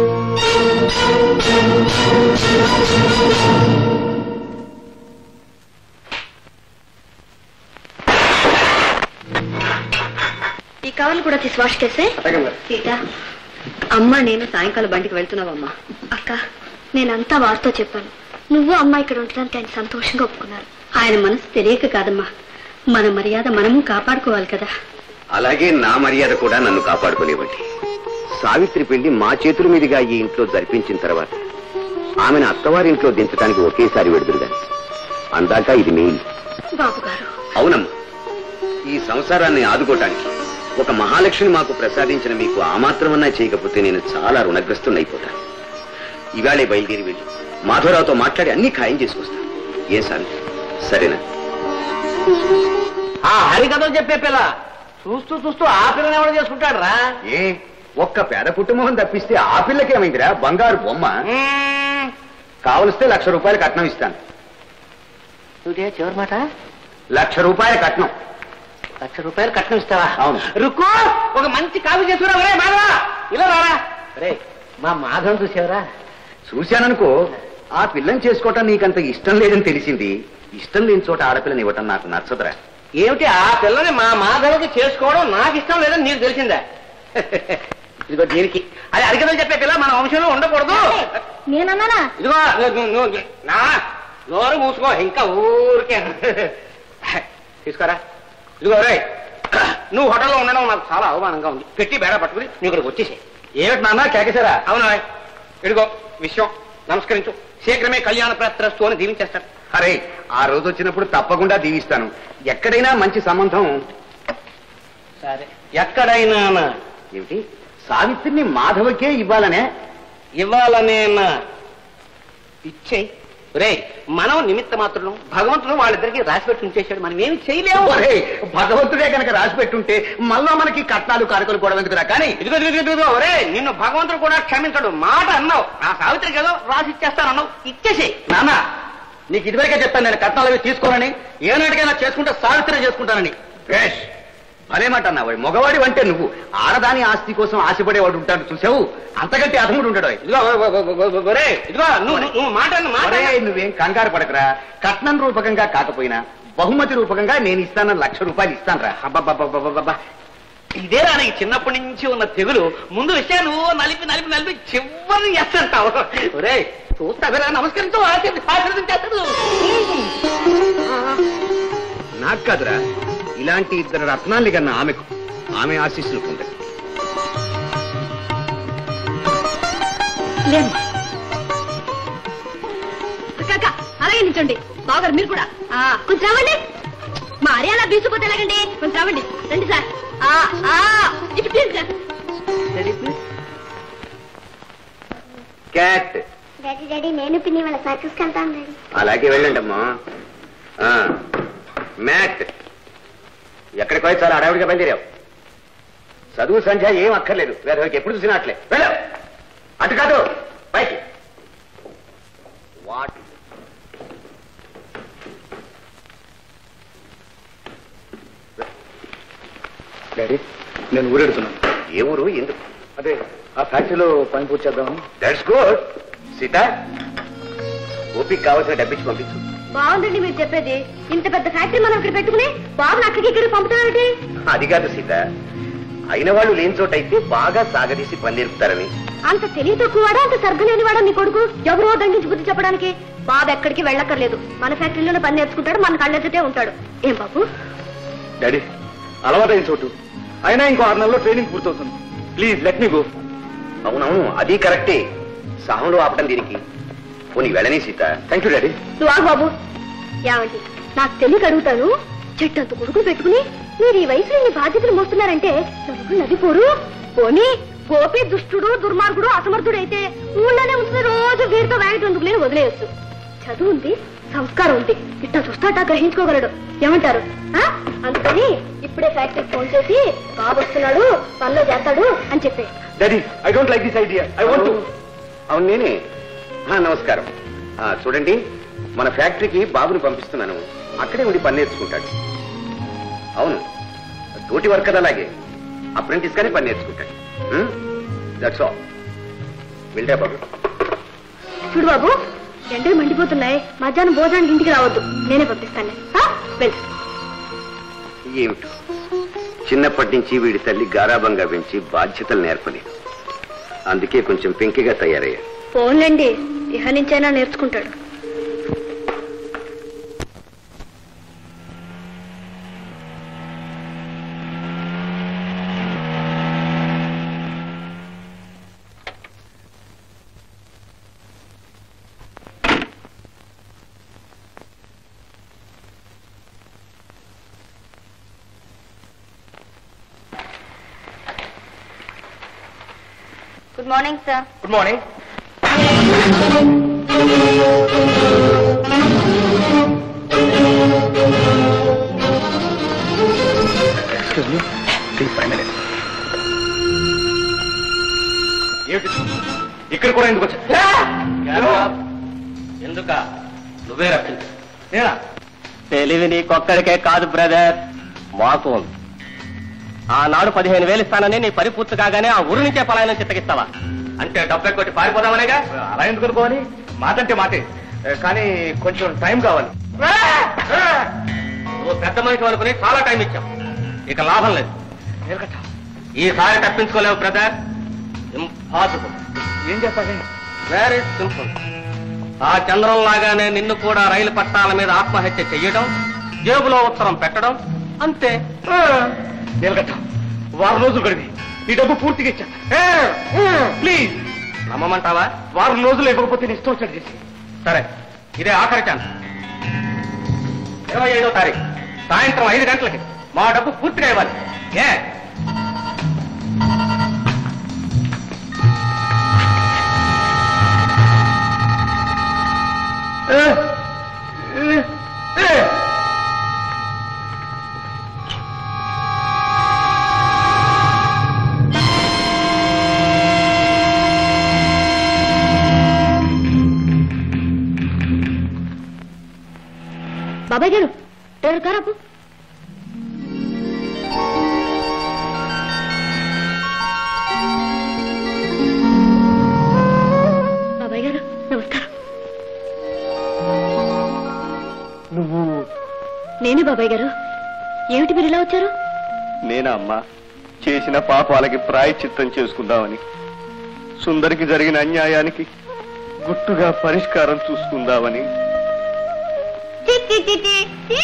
ఈ కవర్లు కూడా తీసి వాష్ చేసే సీత అమ్మ నేను సాయంకాలం బండికి వెళ్తున్నావమ్మా అక్క నేనంతా వారితో చెప్పాను నువ్వు అమ్మ ఇక్కడ ఉండడానికి ఆయన సంతోషంగా ఒప్పుకున్నారు ఆయన మనసు తెలియక కాదమ్మా మన మర్యాద మనము కాపాడుకోవాలి కదా అలాగే నా మర్యాద కూడా నన్ను కాపాడుకోలేవండి సావిత్రి పెళ్లి మా చేతుల మీదుగా ఈ ఇంట్లో జరిపించిన తర్వాత ఆమెను అత్తవారింట్లో దించడానికి ఒకేసారి వెడుదురుగా అందాక ఇది మీ ఇల్లు. బాబు గారు అవునమ్మా ఈ సంసారాన్ని ఆదుకోవటానికి ఒక మహాలక్ష్మి మాకు ప్రసాదించిన మీకు ఆ మాత్రమన్నా చేయకపోతే నేను చాలా రుణగ్రస్తున్నైపోతాను ఇవాళే బయలుదేరి వెళ్ళి మాధవరావుతో మాట్లాడి అన్ని ఖాయం చేసుకొస్తాను ఏ సావిత్రి సరేనా ఆ హరికథలు చెప్పే పిల్ల చూస్తూ చూస్తూ ఆ పిల్లని ఎవడు చేసుకుంటాడు రా ఏ ఒక్క పేద పుట్టుమోహన్ తప్పిస్తే ఆ పిల్లకేమైందిరా బంగారు బొమ్మ కావలిస్తే లక్ష రూపాయలు కట్నం ఇస్తాను చివరి మాట లక్ష రూపాయల కట్నం లక్ష రూపాయలు కట్నం ఇస్తావా అవును. రుక్కు ఒక మంచి కాఫీ చేసుకురా ఒరే మాధవ ఇలా రారా రే మా మాధవం చూసావురా చూశాననుకో ఆ పిల్లని చేసుకోవటం నీకంత ఇష్టం లేదని తెలిసింది ఇష్టం లేని చోట ఆడపిల్లని ఇవ్వటం నాకు నచ్చదురా ఏమిటి ఆ పిల్లని మా మాధవకి చేసుకోవడం నాకు ఇష్టం లేదని నీకు తెలిసిందా ఇదిగో దీనికి అది అరికథలు చెప్పే పిల్ల మన వంశంలో ఉండకూడదు నేనన్నానా ఇదిగో నువ్వు- నువ్వు- నా నోరు మూసుకో ఇంకా ఊరికే తీసుకోరా ఇదిగో రే నువ్వు హోటల్లో ఉండడం నాకు చాలా అవమానంగా ఉంది పెట్టి బేడ పట్టుకుని నువ్వు ఇక్కడికి వచ్చేసే ఏమిటి నాన్న కేకసారా అవునా ఇదిగో విషయం నమస్కరించు శీఘ్రమే కళ్యాణ ప్రాప్తిరస్తు అని దీవించేస్తాడు అరే ఆ రోజు వచ్చినప్పుడు తప్పకుండా దీవిస్తాను ఎక్కడైనా మంచి సంబంధం సరే ఎక్కడైనా ఏమిటి సావిత్రిని మాధవకే ఇవ్వాలనే ఇవ్వాలనే ఇచ్చే రే మనం నిమిత్త మాత్రం భగవంతుడు వాళ్ళిద్దరికి రాసి పెట్టి ఉంచేశాడు మనం ఏమి చేయలేము ఒరేయ్, భగవంతుడే కనుక రాసి పెట్టుంటే మళ్ళా మనకి కట్నాలు కారకులు కూడా ఎందుకురా కానీ ఇదిగో ఇదిగో ఇదిగో, ఇదిగో ఒరే నిన్ను భగవంతుడు కూడా క్షమించడు మాట అన్నావు ఆ సావిత్రికి ఏదో రాసి ఇచ్చేస్తానన్నావు ఇచ్చేసేయ్ నాన్న నీకు ఇదివరకే చెప్పాను నేను కట్నాలు అవి తీసుకోనని ఏనాటికైనా చేసుకుంటే సావిత్రి చేసుకుంటానని భేష్ భలేమాట అన్నావు మగవాడి అంటే నువ్వు ఆడదాని ఆస్తి కోసం ఆశపడేవాడు ఉంటాడు చూసావు అంతకంటే అధముడు ఉంటాడు ఇదిగో ఒ- ఒ- ఒ- ఒ- ఒరే ఇదిగో నువ్వు నువ్వు- నువ్వు మాట అన్న మాట ఒరేయ్, అన్న. నువ్వేం కంగారు పడకరా కట్నం రూపకంగా కాకపోయినా బహుమతి రూపకంగా నేను ఇస్తానని లక్ష రూపాయలు ఇస్తానరా అబ్బబ్బబ్బబ్బబ్బబ్బా. ఇదే నాకు చిన్నప్పటి నుంచి ఉన్న తెగులు ముందు విషయాలు నువ్వు నలిపి నలిపి నలిపి చివరి ఎస్తంటావు ఒరే చూస్తావేరా నమస్కరించు ఆశీర్వ- ఆశీర్వదించేస్తాడు నాకు కాదురా ఇలాంటి ఇద్దరు రత్నాల్ని కన్నా ఆమెకు ఆమె ఆశీస్సులు పొందండి లేదు అక్క అలాగే నిల్చోండి బావగారు మీరు కూడా ఆ, కొంచెం రావండి మరి అలా బీసిపోతే ఎలాగండి కొంచెం రావండి రండి సార్ ఆ, ఆ, ఇప్పుడు తీయండి సార్ క్యాట్ డాడీ డాడీ నేను పిన్ని వాళ్ళ సర్కస్కి వెళ్తాను డాడీ అలాగే వెళ్ళండి అమ్మా ఆ, మ్యాట్ ఎక్కడికి పోయి చాలా అడవిడిగా బయలుదేరావు చదువు సంధ్య ఏం అక్కర్లేదు వేరే ఎప్పుడు చూసినా అట్లే వెళ్ళావు అటు కాదు పైకి వాట్ డాడీ నేను ఊరెడుతున్నాను ఏ ఊరు ఎందుకు అదే ఆ ఫ్యాక్టరీలో పని పూర్తి చేద్దాం దట్స్ గుడ్ సీత ఓపిక కావాల్సిన డబ్బిచ్చి పంపించు బాగుందండి మీరు చెప్పేది ఇంత పెద్ద ఫ్యాక్టరీ మనం ఇక్కడ పెట్టుకుని బాబుని అక్కడికి ఇక్కడ పంపుతామేంటి అది కాదు సీత అయిన వాళ్ళు లేని చోట అయితే బాగా సాగదీసి పని నేర్పుతారని అంత తెలివి తక్కువవాడా అంత సర్గ లేనివాడా నీ కొడుకు ఎవరో దండించి బుద్ధి చెప్పడానికి బాబు ఎక్కడికి వెళ్ళక్కర్లేదు మన ఫ్యాక్టరీలోనే పని నేర్చుకుంటాడు మన కళ్ళెత్తితే ఉంటాడు ఏం బాబు డాడీ అలవాటైన చోటు అయినా ఇంకో ఆరు నెలల్లో ట్రైనింగ్ పూర్తవుతుంది ప్లీజ్ లెట్ మీ గో అవునవును అది కరెక్టే సహంలో ఆపటం దీనికి పోనీ వెళ్ళని సీత థ్యాంక్ యూ డాడీ నువ్వు ఆగు బాబు ఏమండి నాకు తెలియక అడుగుతాను చెట్టంత కొడుకు పెట్టుకుని మీరు ఈ వయసులో ఇన్ని బాధ్యతలు మోస్తున్నారంటే నలుగురు నదిపోరు పోనీ గోపి దుష్టుడు దుర్మార్గుడు అసమర్థుడు అయితే ఊళ్ళోనే ఉంచుకుని రోజు వీరితో వేయటం ఎందుకు లేని వదిలేయచ్చు చదువు ఉంది సంస్కారం ఉంది ఇట్లా చూస్తాట గ్రహించుకోగలడు ఏమంటారు ఆ? అందుకని ఇప్పుడే ఫ్యాక్టరీకి ఫోన్ చేసి బాబు వస్తున్నాడు పనిలో చేస్తాడు అని చెప్పే daddy I don't like this idea I want to అవును నేనే ఆ, నమస్కారం ఆ, చూడండి మన ఫ్యాక్టరీకి బాబుని పంపిస్తున్నాను అక్కడే ఉండి పని నేర్చుకుంటాడు అవును తోటి వర్కర్ అలాగే అప్రెంటిస్ గానే పని నేర్చుకుంటాడు దట్స్ ఆల్ వెళ్తే బాబు చూడు బాబు ఎండలు మండిపోతున్నాయి మధ్యాహ్నం భోజనానికి ఇంటికి రావద్దు నేనే పంపిస్తాను ఆ? వెళ్ళు ఏమిటి చిన్నప్పటి నుంచి వీడి తల్లి గారాబంగా పెంచి బాధ్యతలు నేర్పలేదు అందుకే కొంచెం పెంకిగా తయారయ్యాడు ఫోన్లేండి ఇహ నుంచైనా నేర్చుకుంటాడు good morning sir good morning excuse me please five minutes ఏమిటి ఇక్కడ కూడా ఎందుకు వచ్చా ఎందుక నువ్వే రక్షించు నేనా తెలివి నీకొక్కడికే కాదు బ్రదర్ మాకు ఉంది. ఆనాడు పదిహేను వేలు ఇస్తానని నీ పని పూర్తి కాగానే ఆ ఊరు నుంచే పలాయనం చిత్తగిస్తావా అంటే డబ్బు కొట్టి పారిపోదామనేగా అలా ఎందుకు అనుకోవాలి మాట అంటే మాటే కానీ కొంచెం టైం కావాలి నువ్వు పెద్ద మనిషి అనుకుని చాలా టైం ఇచ్చావు ఇక లాభం లేదు నీలకట్ట ఈసారి తప్పించుకోలేవు బ్రదర్ ఇంపాసిబుల్ ఏం చేస్తాను వెరీ సింపుల్ ఆ చంద్రం లాగానే నిన్ను కూడా రైలు పట్టాల మీద ఆత్మహత్య చెయ్యడం జేబులో ఉత్తరం పెట్టడం అంతే నీలకట్ట వారం రోజులు గడిపి ఈ డబ్బు పూర్తిగా ఇచ్చా ప్లీజ్ నమ్మమంటావా వారం రోజులు ఇవ్వకపోతే నీ ఇష్టం వచ్చినట్టు చేసి సరే ఇదే ఆఖరి ఛాన్స్ ఇరవై ఐదో తారీఖు సాయంత్రం ఐదు గంటలకి మా డబ్బు పూర్తిగా ఇవ్వాలి ఏ బాబాయ్ గారు డ్రైవర్ కారు ఆపు. బాబాయ్ గారు నమస్కారం నువ్వు నేనే బాబాయ్ గారు ఏమిటి మీరు ఇలా వచ్చారు నేనా అమ్మా చేసిన పాపాలకి ప్రాయశ్చిత్తం చేసుకుందామని సుందరికి జరిగిన అన్యాయానికి గుట్టుగా పరిష్కారం చూసుకుందామని చి, చి, చి, చి, చి.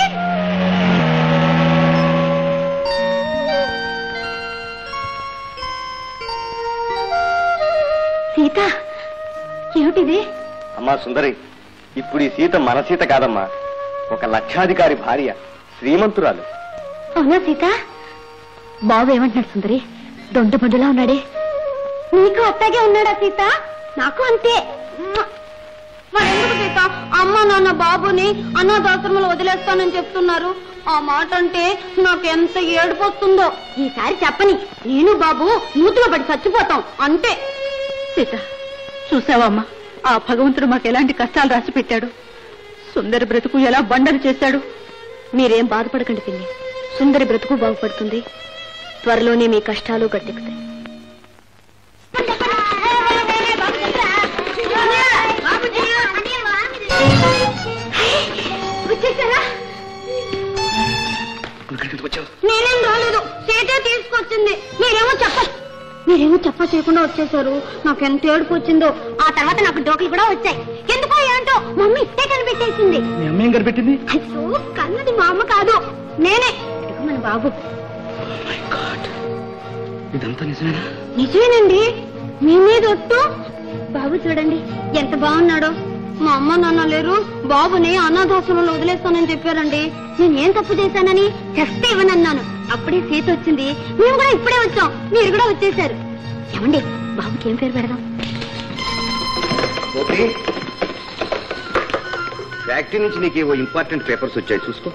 సీత ఏమిటిది అమ్మా సుందరి ఇప్పుడు ఈ సీత మన సీత కాదమ్మా ఒక లక్షాధికారి భార్య శ్రీమంతురాలు అవునా సీత బాబు ఏమంటున్నాడు సుందరి దొండ బండులా ఉన్నాడే నీకు అట్టాగే ఉన్నాడా సీత నాకు అంతే మరెందుకు సీత అమ్మ నాన్న బాబుని అనాథాశ్రమంలో వదిలేస్తానని చెప్తున్నారు ఆ మాట అంటే నాకు ఎంత ఏడుపు వస్తుందో ఈసారి చెప్పని నేను బాబు నూతులో పడి చచ్చిపోతాం అంతే సీత చూసావమ్మా ఆ భగవంతుడు మాకు ఎలాంటి కష్టాలు రాసి పెట్టాడు సుందరి బ్రతుకు ఎలా బండలు చేశాడు మీరేం బాధపడకండి పిన్ని సుందరి బ్రతుకు బాగుపడుతుంది త్వరలోనే మీ కష్టాలు గట్టెక్కుతాయి వచ్చేసారా నేనేం రాలేదు సీటే తీసుకొచ్చింది మీరేమో చెప్ప మీరేమో చెప్ప చేయకుండా వచ్చేసారు నాకు ఎంత ఏడుపు వచ్చిందో ఆ తర్వాత నాకు డోకులు కూడా వచ్చాయి ఎందుకో ఏంటో మమ్మీ ఇట్టే కనిపెట్టేసింది మీ అమ్మ ఏం కనిపెట్టింది అయ్యో కన్నది మా అమ్మ కాదు నేనే ఇదిగో మన బాబు ఇదంతా నిజమేనా నిజమేనండి మీ మీద ఒట్టు బాబు చూడండి ఎంత బాగున్నాడో మా అమ్మ నాన్న లేరు బాబుని అనాథాశ్రమంలో వదిలేస్తానని చెప్పారండి నేను ఏం తప్పు చేశానని చెప్తే ఇవ్వనన్నాను అప్పుడే సీత వచ్చింది మేము కూడా ఇప్పుడే వచ్చాం మీరు కూడా వచ్చేసారు ఏమండి బాబుకి ఏం పేరు పెడదాం గోపి ఫ్యాక్టరీ నుంచి నీకేవో ఇంపార్టెంట్ పేపర్స్ వచ్చాయి చూసుకో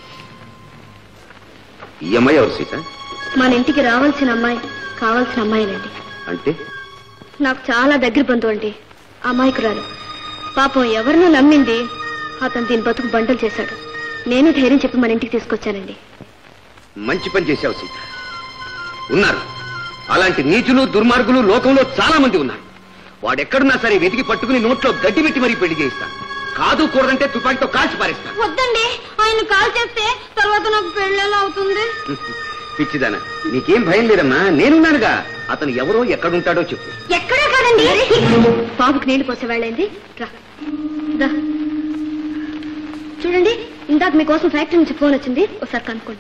ఈ అమ్మాయి ఎవరు సీత మన ఇంటికి రావాల్సిన అమ్మాయి కావాల్సిన అమ్మాయినండి అంటే నాకు చాలా దగ్గర బంధువు అండి అమాయకురాలు పాపం ఎవరినో నమ్మింది అతను దీని బతుకు బండలు చేశాడు నేనే ధైర్యం చెప్పి మన ఇంటికి తీసుకొచ్చానండి మంచి పని చేశావు సీత ఉన్నారు అలాంటి నీచులు దుర్మార్గులు లోకంలో చాలా మంది ఉన్నారు వాడెక్కడున్నా సరే వెతికి పట్టుకుని నోట్లో గడ్డి పెట్టి మరీ పెళ్లి చేయిస్తాను కాదు కూడదంటే తుపాకీతో కాల్చి పారేస్తాను వద్దండి ఆయన కాల్ చేస్తే తర్వాత నాకు పెళ్ళెలా అవుతుంది పిచ్చిదానా నీకేం భయం లేదమ్మా నేనున్నానుగా అతను ఎవరో ఎక్కడుంటాడో చెప్పు ఎక్కడా కాదండి బాబుకి నీళ్లు పోసే వేళైంది రా రా. చూడండి ఇందాక మీకోసం ఫ్యాక్టరీ నుంచి ఫోన్ వచ్చింది ఒకసారి కనుక్కోండి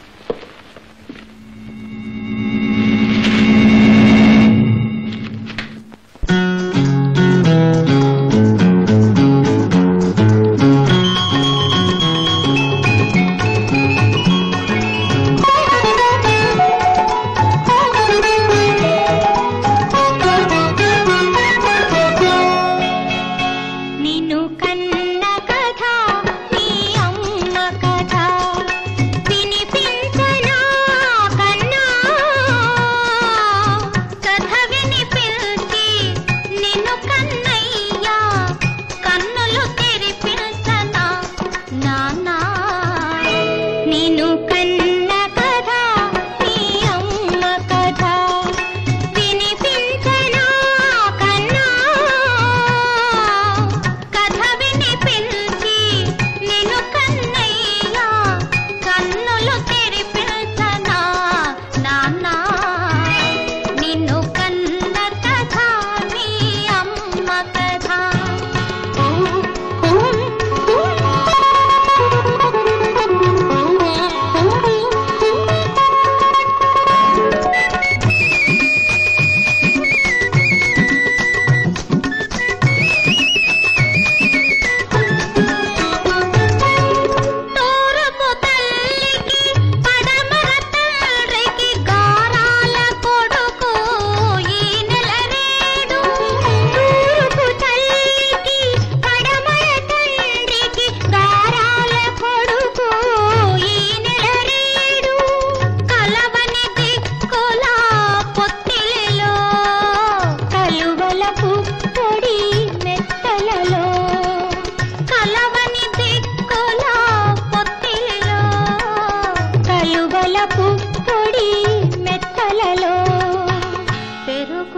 నిన్ను కన్న కథ నీ అమ్మ కథ విని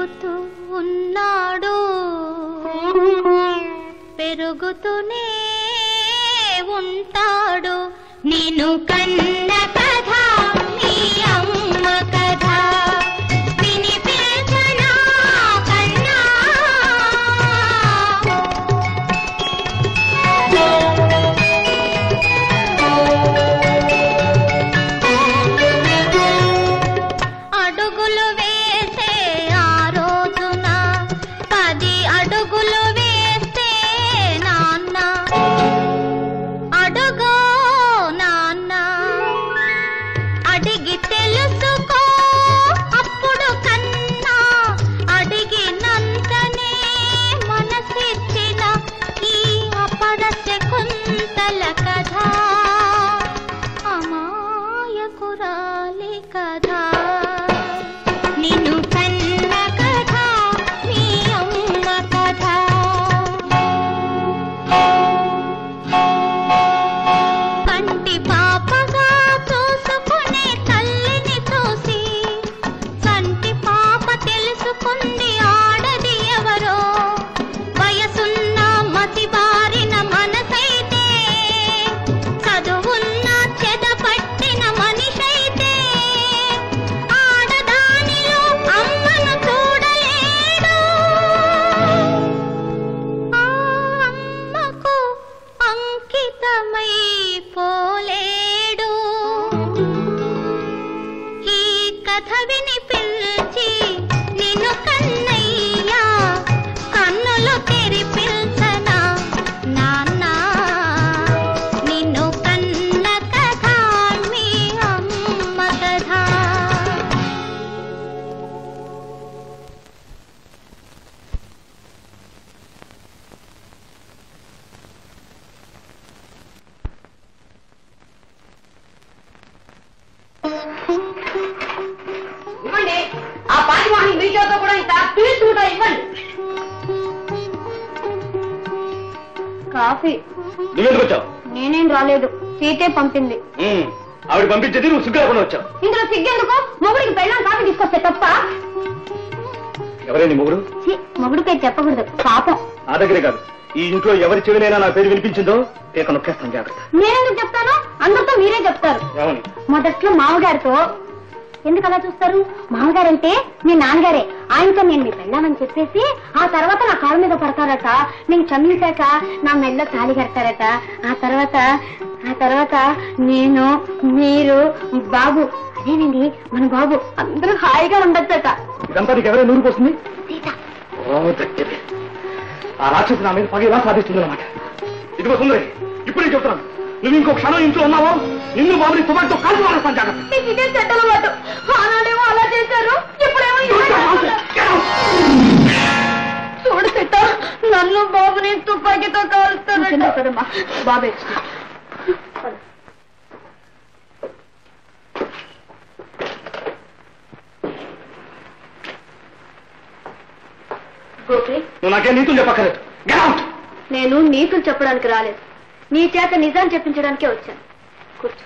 పెరుగుతూ ఉన్నాడు పెరుగుతూనే ఉంటాడు నేను కన్న కథ నీ అమ్మ కథ వినిపించనా కన్నా అడుగులు వేసే ఆ రోజున పది అడుగులు వేస్తే నాన్న అడుగో నాన్న అడిగి తెలుసుకో అప్పుడు కన్నా అడిగినంతనే మనసిచ్చిన ఈ అపరస కుంతల కథ అమాయకురాలి కథ నిన్ను కన్న కథ మీ అమ్మ కథ కంటి పాపగా చూసుకునే తల్లిని చూసి కంటి పాప తెలుసుకుంది ఆడది ఎవరో వయసున్న మతి బారిన మనసైతే చదువున్న చెదపట్టిన మనిషైతే ఆడదానిలో అమ్మను చూడలేడు ఆ అమ్మకు అంకితమై పోలేడు ఈ కథ విని పిలిచి నిన్ను కన్నయ్యా కన్నులు తెరిపించనా నాన్న నిన్ను కన్న కథ మీ అమ్మ కథ ఇవ్వండి ఆ పాటి వాహనం మీ చేత కూడా ఇంత పీల్చుకుంటా ఇవ్వండి కాఫీ నువ్వెందుకు వచ్చావు నేనేం రాలేదు సీతే పంపింది ఉమ్, ఆవిడ పంపించేది నువ్వు సిగ్గులేకుండా వచ్చావు ఇందులో సిగ్గెందుకు మొగుడికి పెళ్ళాం కాఫీ తీసుకొస్తే తప్ప ఎవరే నీ మొగుడు ఛీ, మొగుడికి చెప్పకూడదు పాపం నా దగ్గరే కాదు ఈ ఇంట్లో ఎవరి చెవినైనా నా పేరు వినిపించిందో పీక నొక్కేస్తాను జాగ్రత్త నేనెందుకు చెప్తాను అందరితో మీరే చెప్తారు ఏమని మొదట్లో మామగారితో ఎందుకు అలా చూస్తారు మామగారంటే మీ నాన్నగారే ఆయనతో నేను మీ పెళ్ళామని చెప్పేసి ఆ తర్వాత నా కాళ్ళ మీద పడతారట నేను చదివిశాక నా మెల్ల తాళి కడతారట ఆ తర్వాత ఆ తర్వాత నేను మీరు బాబు అదేనండి మన బాబు అందరూ హాయిగా ఉండొచ్చట ఇదంతా నీకు ఎవరైనా నూరుకు వస్తుంది సీత ఓ దక్కది ఆ రాక్షసు నా మీద పగ ఇలా సాధిస్తుంది అనమాట ఇదిగో సుందరి ఇప్పుడు నేను చెప్తున్నాను నువ్వు ఇంకో క్షణం ఇంట్లో ఉన్నావో నిన్ను బాబుని తుపాటితో కాల్చి మారేస్తాను జాగ్రత్త మీకు ఇదే చెడ్డలవాటు ఆనాడేమో అలా చేశారు ఇప్పుడేమో ఇలా చేస్తున్నారు. చూడు సీత నన్ను బాబుని తుపాకీతో కాలుస్తారమ్మా బాబే గోపి నువ్వు నాకేం నీతులు చెప్పక్కర్లేదు Get out! నేను నీతులు చెప్పడానికి రాలేదు నీ చేత నిజం చెప్పించడానికే వచ్చాను కూర్చో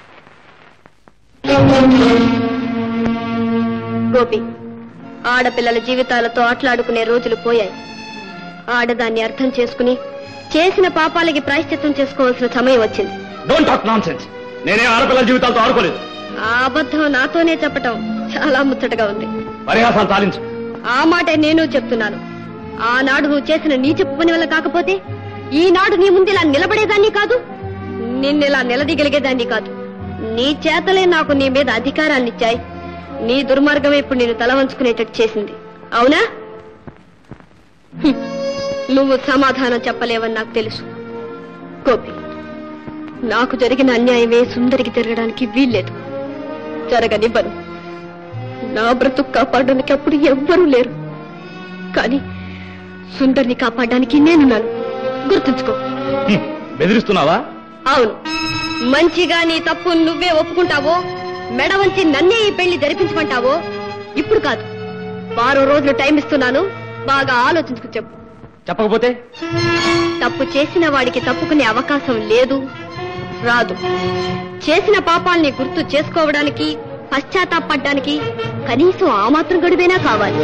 గోపి ఆడపిల్లల జీవితాలతో ఆటలాడుకునే రోజులు పోయాయి ఆడదాన్ని అర్థం చేసుకుని చేసిన పాపాలకి ప్రాయశ్చిత్తం చేసుకోవాల్సిన సమయం వచ్చింది డోంట్ టాక్ నాన్ సెన్స్ నేనే ఆడపిల్లల జీవితాలతో ఆడుకోలేదు ఆ అబద్ధం నాతోనే చెప్పటం చాలా ముచ్చటగా ఉంది పరిహాసాలు చాలించు ఆ మాటే నేను చెప్తున్నాను ఆనాడు నువ్వు చేసిన నీచపు పని వల్ల కాకపోతే ఈనాడు నీ ముందు ఇలా నిలబడేదాన్ని కాదు నిన్నిలా నిలదీగలిగేదాన్ని కాదు నీ చేతలే నాకు నీ మీద అధికారాన్ని ఇచ్చాయి నీ దుర్మార్గమే ఇప్పుడు నేను తల వంచుకునేటట్టు చేసింది అవునా హ్మ్. నువ్వు సమాధానం చెప్పలేవని నాకు తెలుసు గోపి నాకు జరిగిన అన్యాయమే సుందరికి జరగడానికి వీల్లేదు జరగనివ్వను నా బ్రతుకు కాపాడడానికి అప్పుడు ఎవ్వరూ లేరు కానీ సుందర్ని కాపాడడానికి నేనున్నాను గుర్తుంచుకో హ్మ్. బెదిరిస్తున్నావా అవును మంచిగా నీ తప్పు నువ్వే ఒప్పుకుంటావో మెడ వంచి నన్నే ఈ పెళ్లి జరిపించమంటావో ఇప్పుడు కాదు వారం రోజులు టైం ఇస్తున్నాను బాగా ఆలోచించుకు చెప్పు చెప్పకపోతే తప్పు చేసిన వాడికి తప్పుకునే అవకాశం లేదు రాదు చేసిన పాపాల్ని గుర్తు చేసుకోవడానికి పశ్చాత్తాపడ్డానికి కనీసం ఆ మాత్రం గడువేనా కావాలి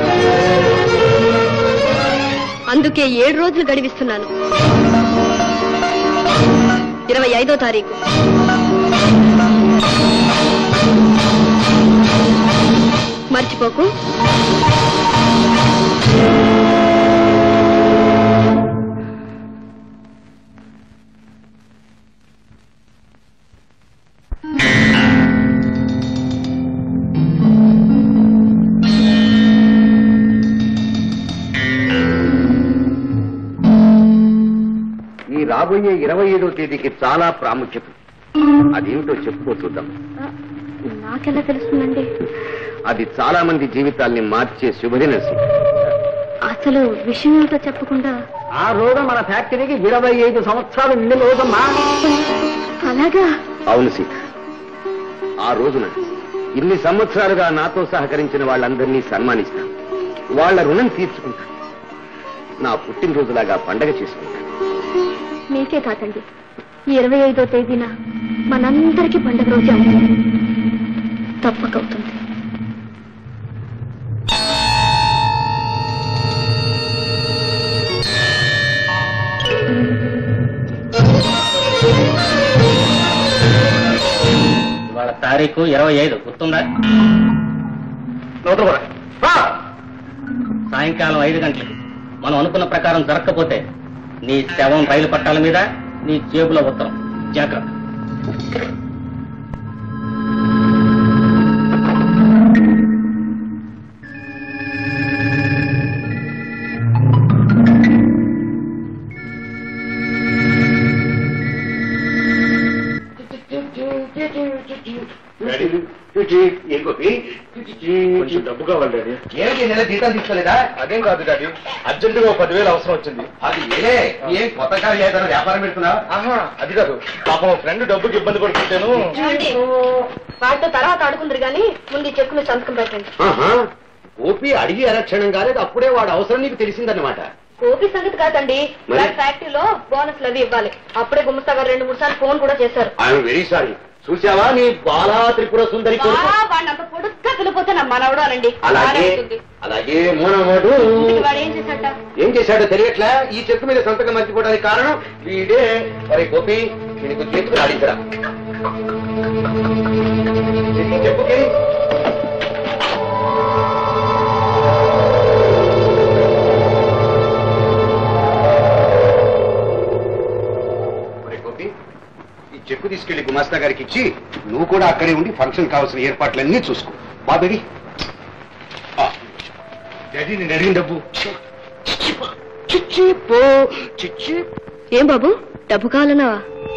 అందుకే ఏడు రోజులు గడివిస్తున్నాను ఇరవై ఐదో తారీఖు మర్చిపోకు ఈ రాబోయే ఇరవై ఐదో తేదీకి చాలా ప్రాముఖ్యత అదేమిటో చెప్పుకో చూద్దాం నాకెలా తెలుస్తుందండి అది చాలా మంది జీవితాల్ని మార్చే శుభదినం సీత. అసలు విషయం ఏమిటో చెప్పకుండా ఆ రోజు మన ఫ్యాక్టరీకి ఇరవై ఐదు సంవత్సరాలు నిండి రోజమ్మా అలాగా అవును సీత ఆ రోజున ఇన్ని సంవత్సరాలుగా నాతో సహకరించిన వాళ్ళందరినీ సన్మానిస్తాను వాళ్ళ రుణం తీర్చుకుంటాను నా పుట్టినరోజులాగా పండగ చేసుకుంటాను మీకే కాదండి ఈ ఇరవై ఐదో తేదీన మనందరికీ పండుగ రోజు అవుతుంది తప్పకవుతుంది ఇవాళ తారీఖు ఇరవై ఐదు గుర్తుందా సాయంకాలం ఐదు గంటలకి మనం అనుకున్న ప్రకారం జరగకపోతే నీ శవం రైలు పట్టాల మీద నీ జేబులో ఉత్తరం జాగ్రత్త కొంచెం డబ్బు కావాలి డాడీ ఏమిటి నెల జీతం తీసుకోలేదా అదేం కాదు డాడీ అర్జెంటుగా ఒక పదివేలు అవసరం వచ్చింది అది ఏలే ఏం కొత్త కారు ఏదైనా వ్యాపారం పెడుతున్నావు ఆహా అది కాదు పాపం ఫ్రెండ్ డబ్బుకి ఇబ్బంది పడుతుంటాను వాటితో తర్వాత ఆడుకుందరు గాని ముందు ఈ చెక్కులు సంతకం పెట్టండి ఓపి అడిగి అరక్షణం కాలేదు అప్పుడే వాడు అవసరం నీకు తెలిసిందన్నమాట ఓపీ సంగతి కాదండి మరి? వాడి ఫ్యాక్టరీలో బోనస్లు అవి ఇవ్వాలి అప్పుడే గుమ్మస్తా గారు రెండు మూడు సార్లు ఫోన్ కూడా చేశారు ఐఎమ్ వెరీ సారీ చూసావా నీ బాలా త్రిపుర సుందరి కొడుకు వాడిని అంత పొడుగ్గా పిలిపోతే నా మనవడు అనండి అలాగే అలాగే మూనవాడు వాడు ఏం చేశాట ఏం చేశాడో తెలియట్లా ఈ చెట్టు మీద సంతకం మర్చిపోవడానికి కారణం వీడే మరి గోపి వీడికి చేతులు ఆడించరా చెప్పుకి ఒరే గోపి ఈ చెక్కు తీసుకెళ్లి గుమాస్తా గారికి ఇచ్చి నువ్వు కూడా అక్కడే ఉండి ఫంక్షన్ కావాల్సిన ఏర్పాట్లన్నీ చూసుకో బాబేడి డాడీ నేను అడిగిన డబ్బు చిచ్చి పో చిచ్చి ఏం బాబు డబ్బు కావాలన్నావా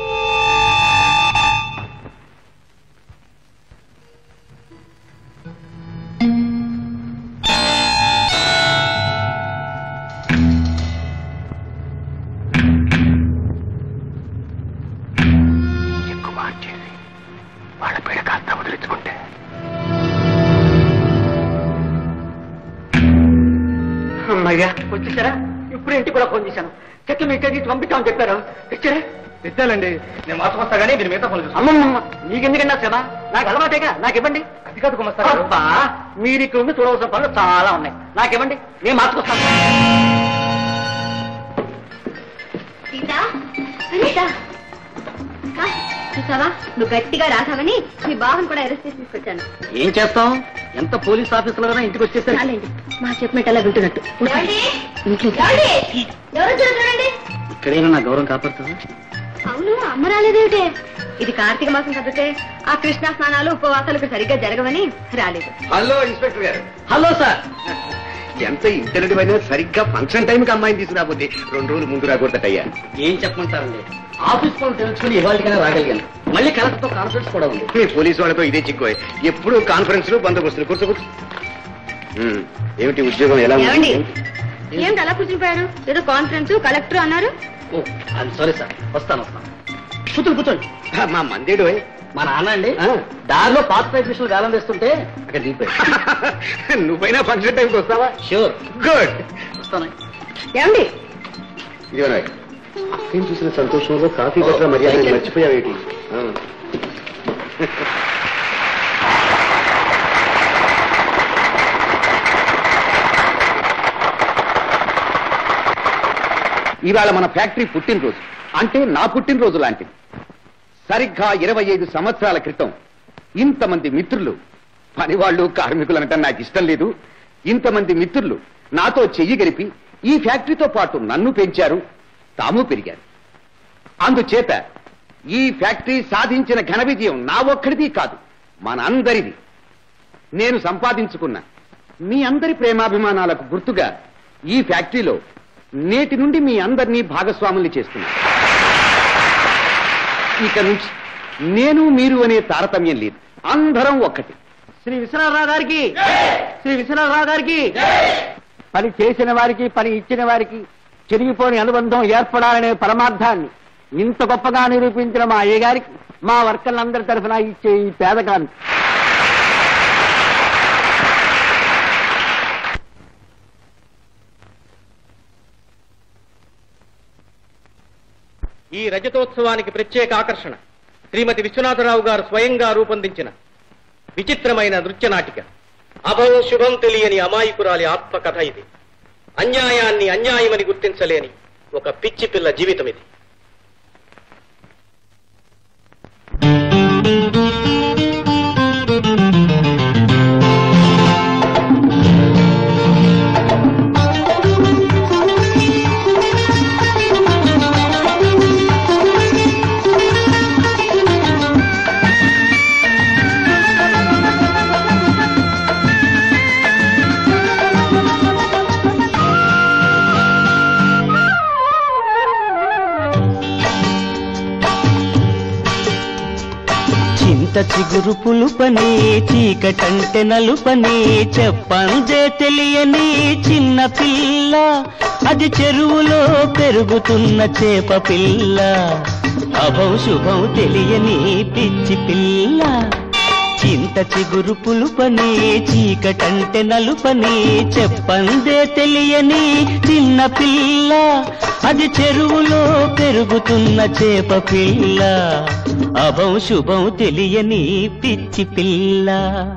ఎక్కువ మార్చేసి వాళ్ళ పీడ కాస్త వదిలించుకుంటే అమ్మయ్యా వచ్చేసారా ఇప్పుడు ఇంటికి కూడా ఫోన్ చేశాను చెట్లు మీ చేసి పంపిస్తామని చెప్పారు తెచ్చారా తెచ్చాలండి నేను మాసం వస్తా కానీ మీరు మిగతా పనులు చూసుకోండి. అమ్మమ్మ నీకెందుకన్నా శ్రమ నాకు అలవాటేగా నాకు ఇవ్వండి అది కాదు గుమస్తా గారు. అబ్బా మీరు ఇక్కడ ఉండి చూడవలసిన పనులు చాలా ఉన్నాయి నాకు ఇవ్వండి నేను మార్చుకొస్తాను సీత సీత ఆ, చూసావా నువ్వు గట్టిగా రాసావని మీ బావని కూడా అరెస్ట్ చేసి తీసుకొచ్చాను ఏం చేస్తాం ఎంత పోలీస్ ఆఫీసులో ఇంటికి వచ్చేసరికి చాలండి మా చెప్పినట్టు అలా వింటున్నట్టు ఇంట్లో ఎవరు చూడండి ఇక్కడైనా నా గౌరవం కాపాడుతుందా అవును అమ్మ రాలేదేమిటే ఇది కార్తీక మాసం కదితే ఆ కృష్ణ స్నానాలు ఉపవాసాలు ఇక్కడ సరిగ్గా జరగవని రాలేదు హలో ఇన్స్పెక్టర్ గారు హలో సార్ ఎంత ఇంటర్నెట్ అయినా సరిగ్గా ఫంక్షన్ టైంకి అమ్మాయిని తీసుకురాబోతే రెండు రోజులు ముందు రాకూడదటయ్యా ఏం చెప్పమంటారండి ఆఫీస్ పనులు తెలుసుకుని ఇవాళకైనా రాగలిగాను మళ్ళీ కలెక్టర్తో కాన్ఫరెన్స్ కూడా ఉంది మీ పోలీసు వాళ్ళతో ఇదే చిక్కోయ్ ఎప్పుడు కాన్ఫరెన్స్ లో బందోబస్తులు కూర్చో కూర్చో ఉమ్, ఏమిటి ఉద్యోగం ఎలా ఏమండి? ఉంది ఏమిటి అలా కూర్చునిపోయారు ఏదో కాన్ఫరెన్స్ కలెక్టర్ అన్నారు ఓ ఐఎమ్ సారీ సార్ వస్తాను వస్తాను కూర్చోండి కూర్చోండి మా మందేడు మా నాన్న అండి ఆ. దారిలో పాస్ పైప్ విషయం వేలం వేస్తుంటే అక్కడ దిగిపోయాడు నువ్వైనా ఫంక్షన్ టైంకి వస్తావా షూర్ గుడ్ వస్తాను ఏమండి ఇదిగో నాయ్ అక్కని చూసిన సంతోషంలో కాఫీ గట్రా మర్యాద మర్చిపోయావేటి ఆ. ఇవాళ మన ఫ్యాక్టరీ పుట్టినరోజు అంటే నా పుట్టినరోజు లాంటిది సరిగ్గా ఇరవై ఐదు సంవత్సరాల క్రితం ఇంతమంది మిత్రులు పనివాళ్ళు కార్మికులు అనటం నాకు ఇష్టం లేదు ఇంతమంది మిత్రులు నాతో చెయ్యి గలిపి ఈ ఫ్యాక్టరీతో పాటు నన్ను పెంచారు తాము పెరిగారు అందుచేత ఈ ఫ్యాక్టరీ సాధించిన ఘన విజయం నా ఒక్కడిది కాదు మనందరిది నేను సంపాదించుకున్న మీ అందరి ప్రేమాభిమానాలకు గుర్తుగా ఈ ఫ్యాక్టరీలో నేటి నుండి మీ అందరినీ భాగస్వాముల్ని చేస్తున్నా ఇక నుంచి నేను మీరు అనే తారతమ్యం లేదు అందరం ఒక్కటి శ్రీ విశ్వనాథరావు గారికి శ్రీ విశ్వనాథరావు గారికి పని చేసిన వారికి పని ఇచ్చిన వారికి చిరిగిపోని అనుబంధం ఏర్పడాలనే పరమార్థాన్ని ఇంత గొప్పగా నిరూపించిన మా అయ్య గారికి మా వర్కర్లందరి తరఫున ఇచ్చే ఈ పేదకాన్ని ఈ రజతోత్సవానికి ప్రత్యేక ఆకర్షణ శ్రీమతి విశ్వనాథరావు గారు స్వయంగా రూపొందించిన విచిత్రమైన నృత్య నాటిక అభవం శుభం తెలియని అమాయకురాలి ఆత్మకథ ఇది అన్యాయాన్ని అన్యాయమని గుర్తించలేని ఒక పిచ్చి పిల్ల జీవితం ఇది చింత చిగురు పులుపని చీకటంటే నలుపని చెప్పందే తెలియని చిన్న పిల్ల అది చెరువులో పెరుగుతున్న చేప పిల్ల అభం శుభం తెలియని పిచ్చి పిల్ల చింత చిగురు పులుపని చీకటంటే నలుపని చెప్పందే తెలియని చిన్న పిల్ల అది చెరువులో పెరుగుతున్న చేప పిల్ల అభం శుభం తెలియని పిచ్చి పిల్ల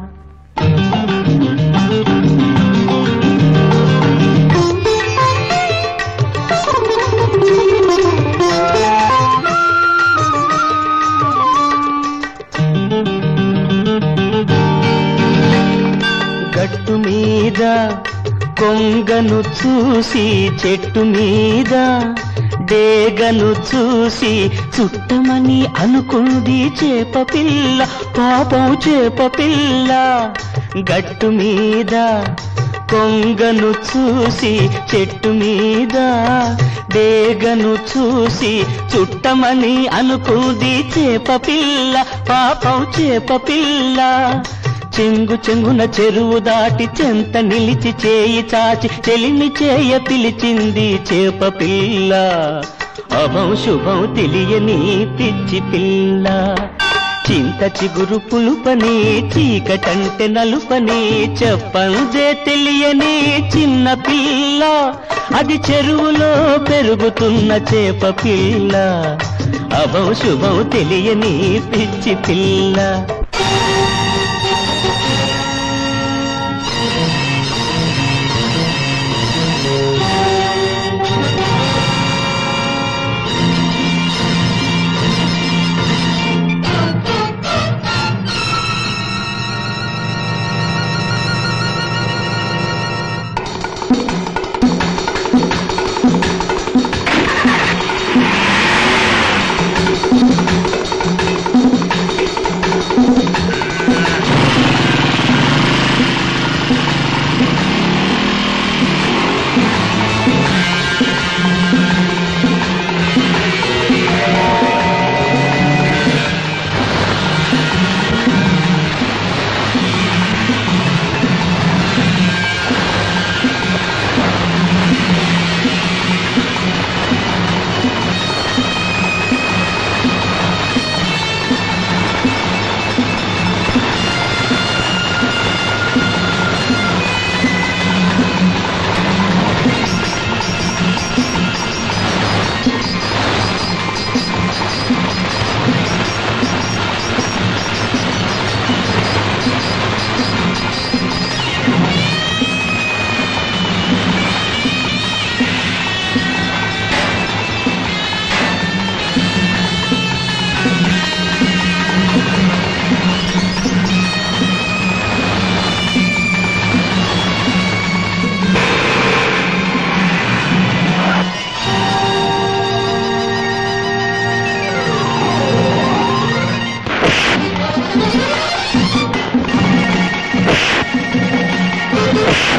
గట్టు మీద కొంగను చూసి చెట్టు మీద డేగను చూసి చుట్టమని అనుకుంది చేప పిల్ల పాపం చేప పిల్ల గట్టు మీద కొంగను చూసి చెట్టు మీద డేగను చూసి చుట్టమని అనుకుంది చేప పిల్ల పాపం చేప పిల్ల చెంగు చెంగున చెరువు దాటి చెంత నిలిచి చేయి చాచి చెలిమి చేయ పిలిచింది చేప పిల్ల అభం శుభం తెలియని పిచ్చి పిల్ల చింత చిగురు పులుపని చీకటంటే నలుపని చెప్పందే తెలియని చిన్న పిల్ల అది చెరువులో పెరుగుతున్న చేప పిల్ల అభం శుభం తెలియని పిచ్చి పిల్ల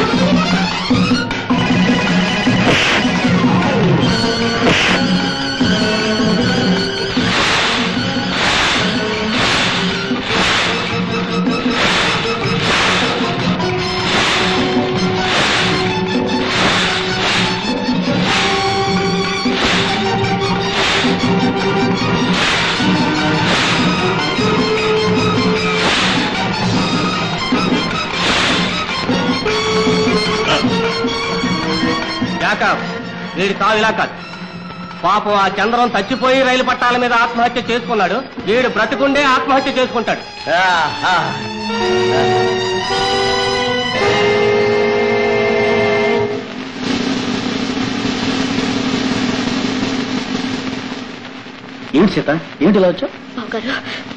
జాకబ్ వీడి తావు ఇలా కాదు పాపం ఆ చంద్రం చచ్చిపోయి రైలు పట్టాల మీద ఆత్మహత్య చేసుకున్నాడు వీడు బ్రతికుండే ఆత్మహత్య చేసుకుంటాడు ఏంటి సీత ఏంటి ఇలా వచ్చావు బావగారు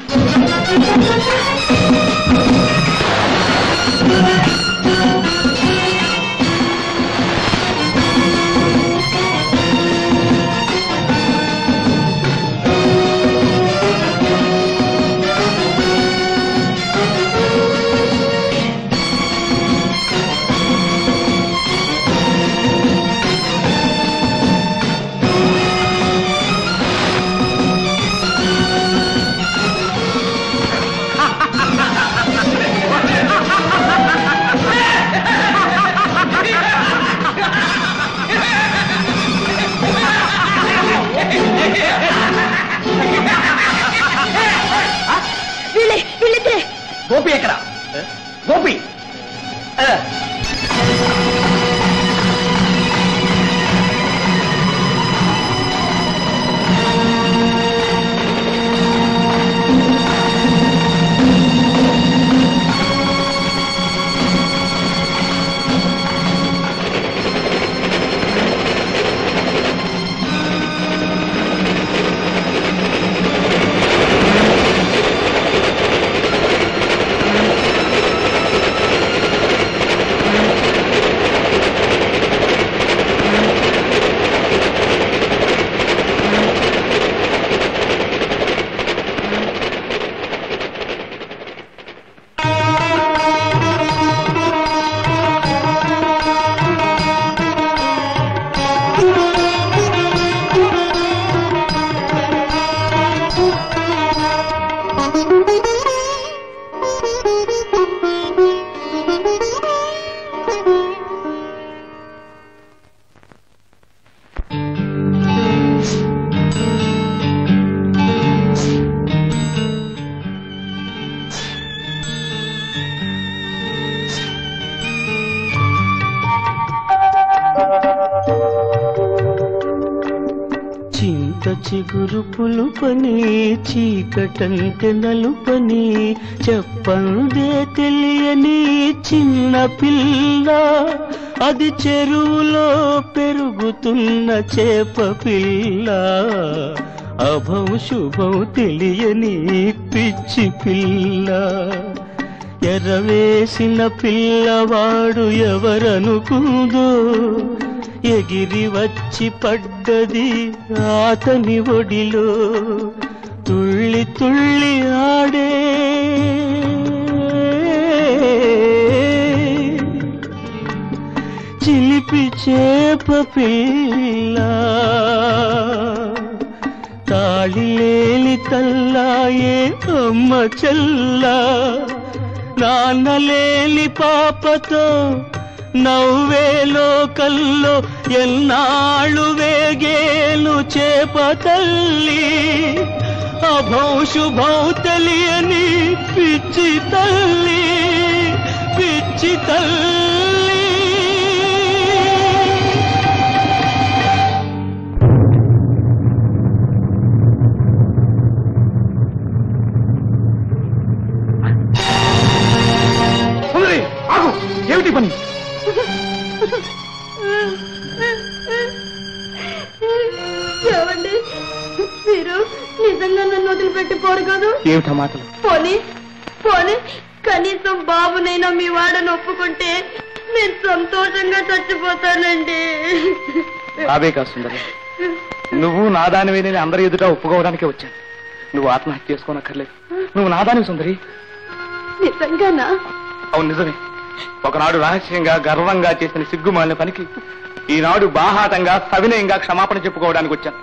వీళ్ళే వీళ్ళిద్దరే గోపి ఎక్కడ గోపి చింత చిగురు పులుపని చీకటంటే నలుపని చెప్పందే తెలియని చిన్న పిల్ల అది చెరువులో పెరుగుతున్న చేప పిల్ల అభం శుభం తెలియని పిచ్చి పిల్ల ఎర్రవేసిన పిల్లవాడు ఎవరనుకుందో ఎగిరి వచ్చి పడ్డది అతని ఒడిలో తుళ్ళి తుళ్ళి ఆడే చిలిపి చేప పిల్ల తాళి లేని తల్లాయే అమ్మ చెల్ల నాన్నలేని పాపతో నవ్వే లోకల్లో ఎన్నాళ్ళు వేగేను చేప తల్లి అభం శుభం తెలియని పిచ్చి తల్లి పిచ్చి తల్లి సుందరి ఆగు ఏమిటి పని ఏమండి మీరు నిజంగా నన్ను వదిలిపెట్టిపోరు కాదు ఏమిటా మాటలు పోనీ పోనీ కనీసం బాబునైనా మీ వాడని ఒప్పుకుంటే నేను సంతోషంగా చచ్చిపోతానండి కావే కాదు సుందరి నువ్వు నా దానివేనని అందరి ఎదుట ఒప్పుకోవడానికే వచ్చాను నువ్వు ఆత్మహత్య చేసుకోనక్కర్లేదు నువ్వు నా దాని సుందరి నిజంగానా అవును నిజమే ఒకనాడు రహస్యంగా గర్వంగా చేసిన సిగ్గుమాలిన పనికి ఈనాడు బాహాటంగా సవినయంగా క్షమాపణ చెప్పుకోవడానికి వచ్చాను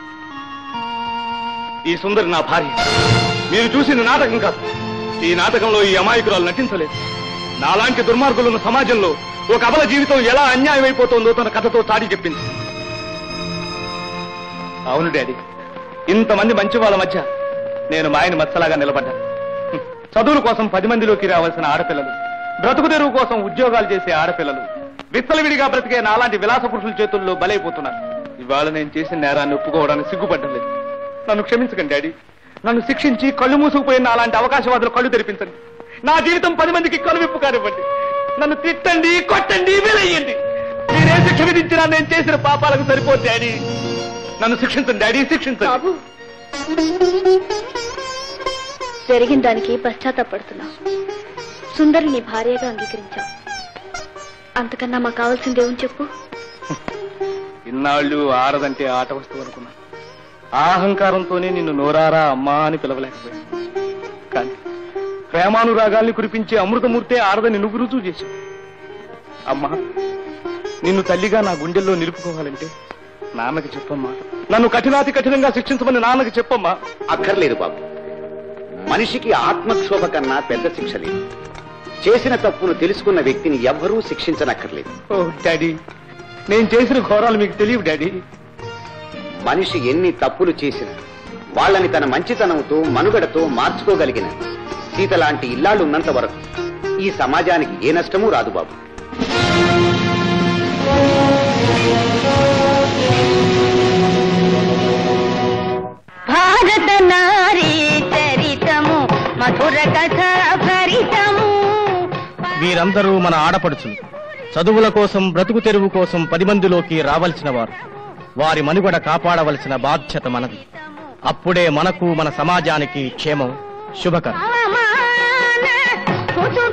ఈ సుందరి నా భార్య మీరు చూసిన నాటకం కాదు ఈ నాటకంలో ఈ అమాయకురాలు నటించలేదు నాలాంటి దుర్మార్గులున్న సమాజంలో ఒక అబల జీవితం ఎలా అన్యాయం అయిపోతుందో తన కథతో చాటి చెప్పింది అవును డాడీ ఇంతమంది మంచి వాళ్ళ మధ్య నేను మాయని మచ్చలాగా నిలబడ్డాను హ్మ్. చదువుల కోసం పది మందిలోకి రావాల్సిన ఆడపిల్లలు బ్రతుకు తెరువు కోసం ఉద్యోగాలు చేసే ఆడపిల్లలు విచ్చలవిడిగా బ్రతికే నాలాంటి విలాస పురుషుల చేతుల్లో బలైపోతున్నారు ఇవాళ నేను చేసిన నేరాన్ని ఒప్పుకోవడానికి సిగ్గుపడ్డం లేదు నన్ను క్షమించకండి డాడీ నన్ను శిక్షించి కళ్ళు మూసుకుపోయిన అలాంటి అవకాశవాదులు కళ్ళు తెరిపించండి నా జీవితం పది మందికి కనువిప్పు కానివ్వండి నన్ను తిట్టండి కొట్టండి వెలయ్యండి మీరే శిక్ష విధించినా నేను చేసిన పాపాలకు సరిపోతే డాడీ నన్ను శిక్షించండి డాడీ శిక్షించండి బాబు జరిగిన దానికి పశ్చాత్తాపడుతున్నా సుందరి నీ భార్యగా అంగీకరించావు అంతకన్నా మాకు కావాల్సింది ఏమని చెప్పు ఇన్నాళ్ళు ఆరదంటే ఆట వస్తువు అనుకున్నా ఆ అహంకారంతోనే నిన్ను నోరారా అమ్మా అని పిలవలేకపోయాను కానీ ప్రేమానురాగాల్ని కురిపించే అమృతమూర్తే ఆరదని నువ్వు రుజువు చేశావు అమ్మా నిన్ను తల్లిగా నా గుండెల్లో నిలుపుకోవాలంటే నాన్నకి చెప్పమ్మా నన్ను కఠినాతి కఠినంగా శిక్షించమని నాన్నకి చెప్పమ్మా అక్కర్లేదు బాబు మనిషికి ఆత్మక్షోభ కన్నా పెద్ద శిక్ష లేదు చేసిన తప్పును తెలుసుకున్న వ్యక్తిని ఎవ్వరూ శిక్షించనక్కర్లేదు ఓ డాడీ నేను చేసిన ఘోరాలు మీకు తెలియవు డాడీ మనిషి ఎన్ని తప్పులు చేసినా వాళ్ళని తన మంచితనంతో మనుగడతో మార్చుకోగలిగిన సీత లాంటి ఇల్లాళ్ళు ఉన్నంత వరకు ఈ సమాజానికి ఏ నష్టమూ రాదు బాబు భారత నారీ చరితము మధుర కథ భరితము వీరందరూ మన ఆడపడుచులు చదువుల కోసం బ్రతుకు తెరువు కోసం పది మందిలోకి రావలసిన వారు వారి మనుగడ కాపాడవలసిన బాధ్యత మనది అప్పుడే మనకు మన సమాజానికి క్షేమం శుభకరం అవమాన కుతు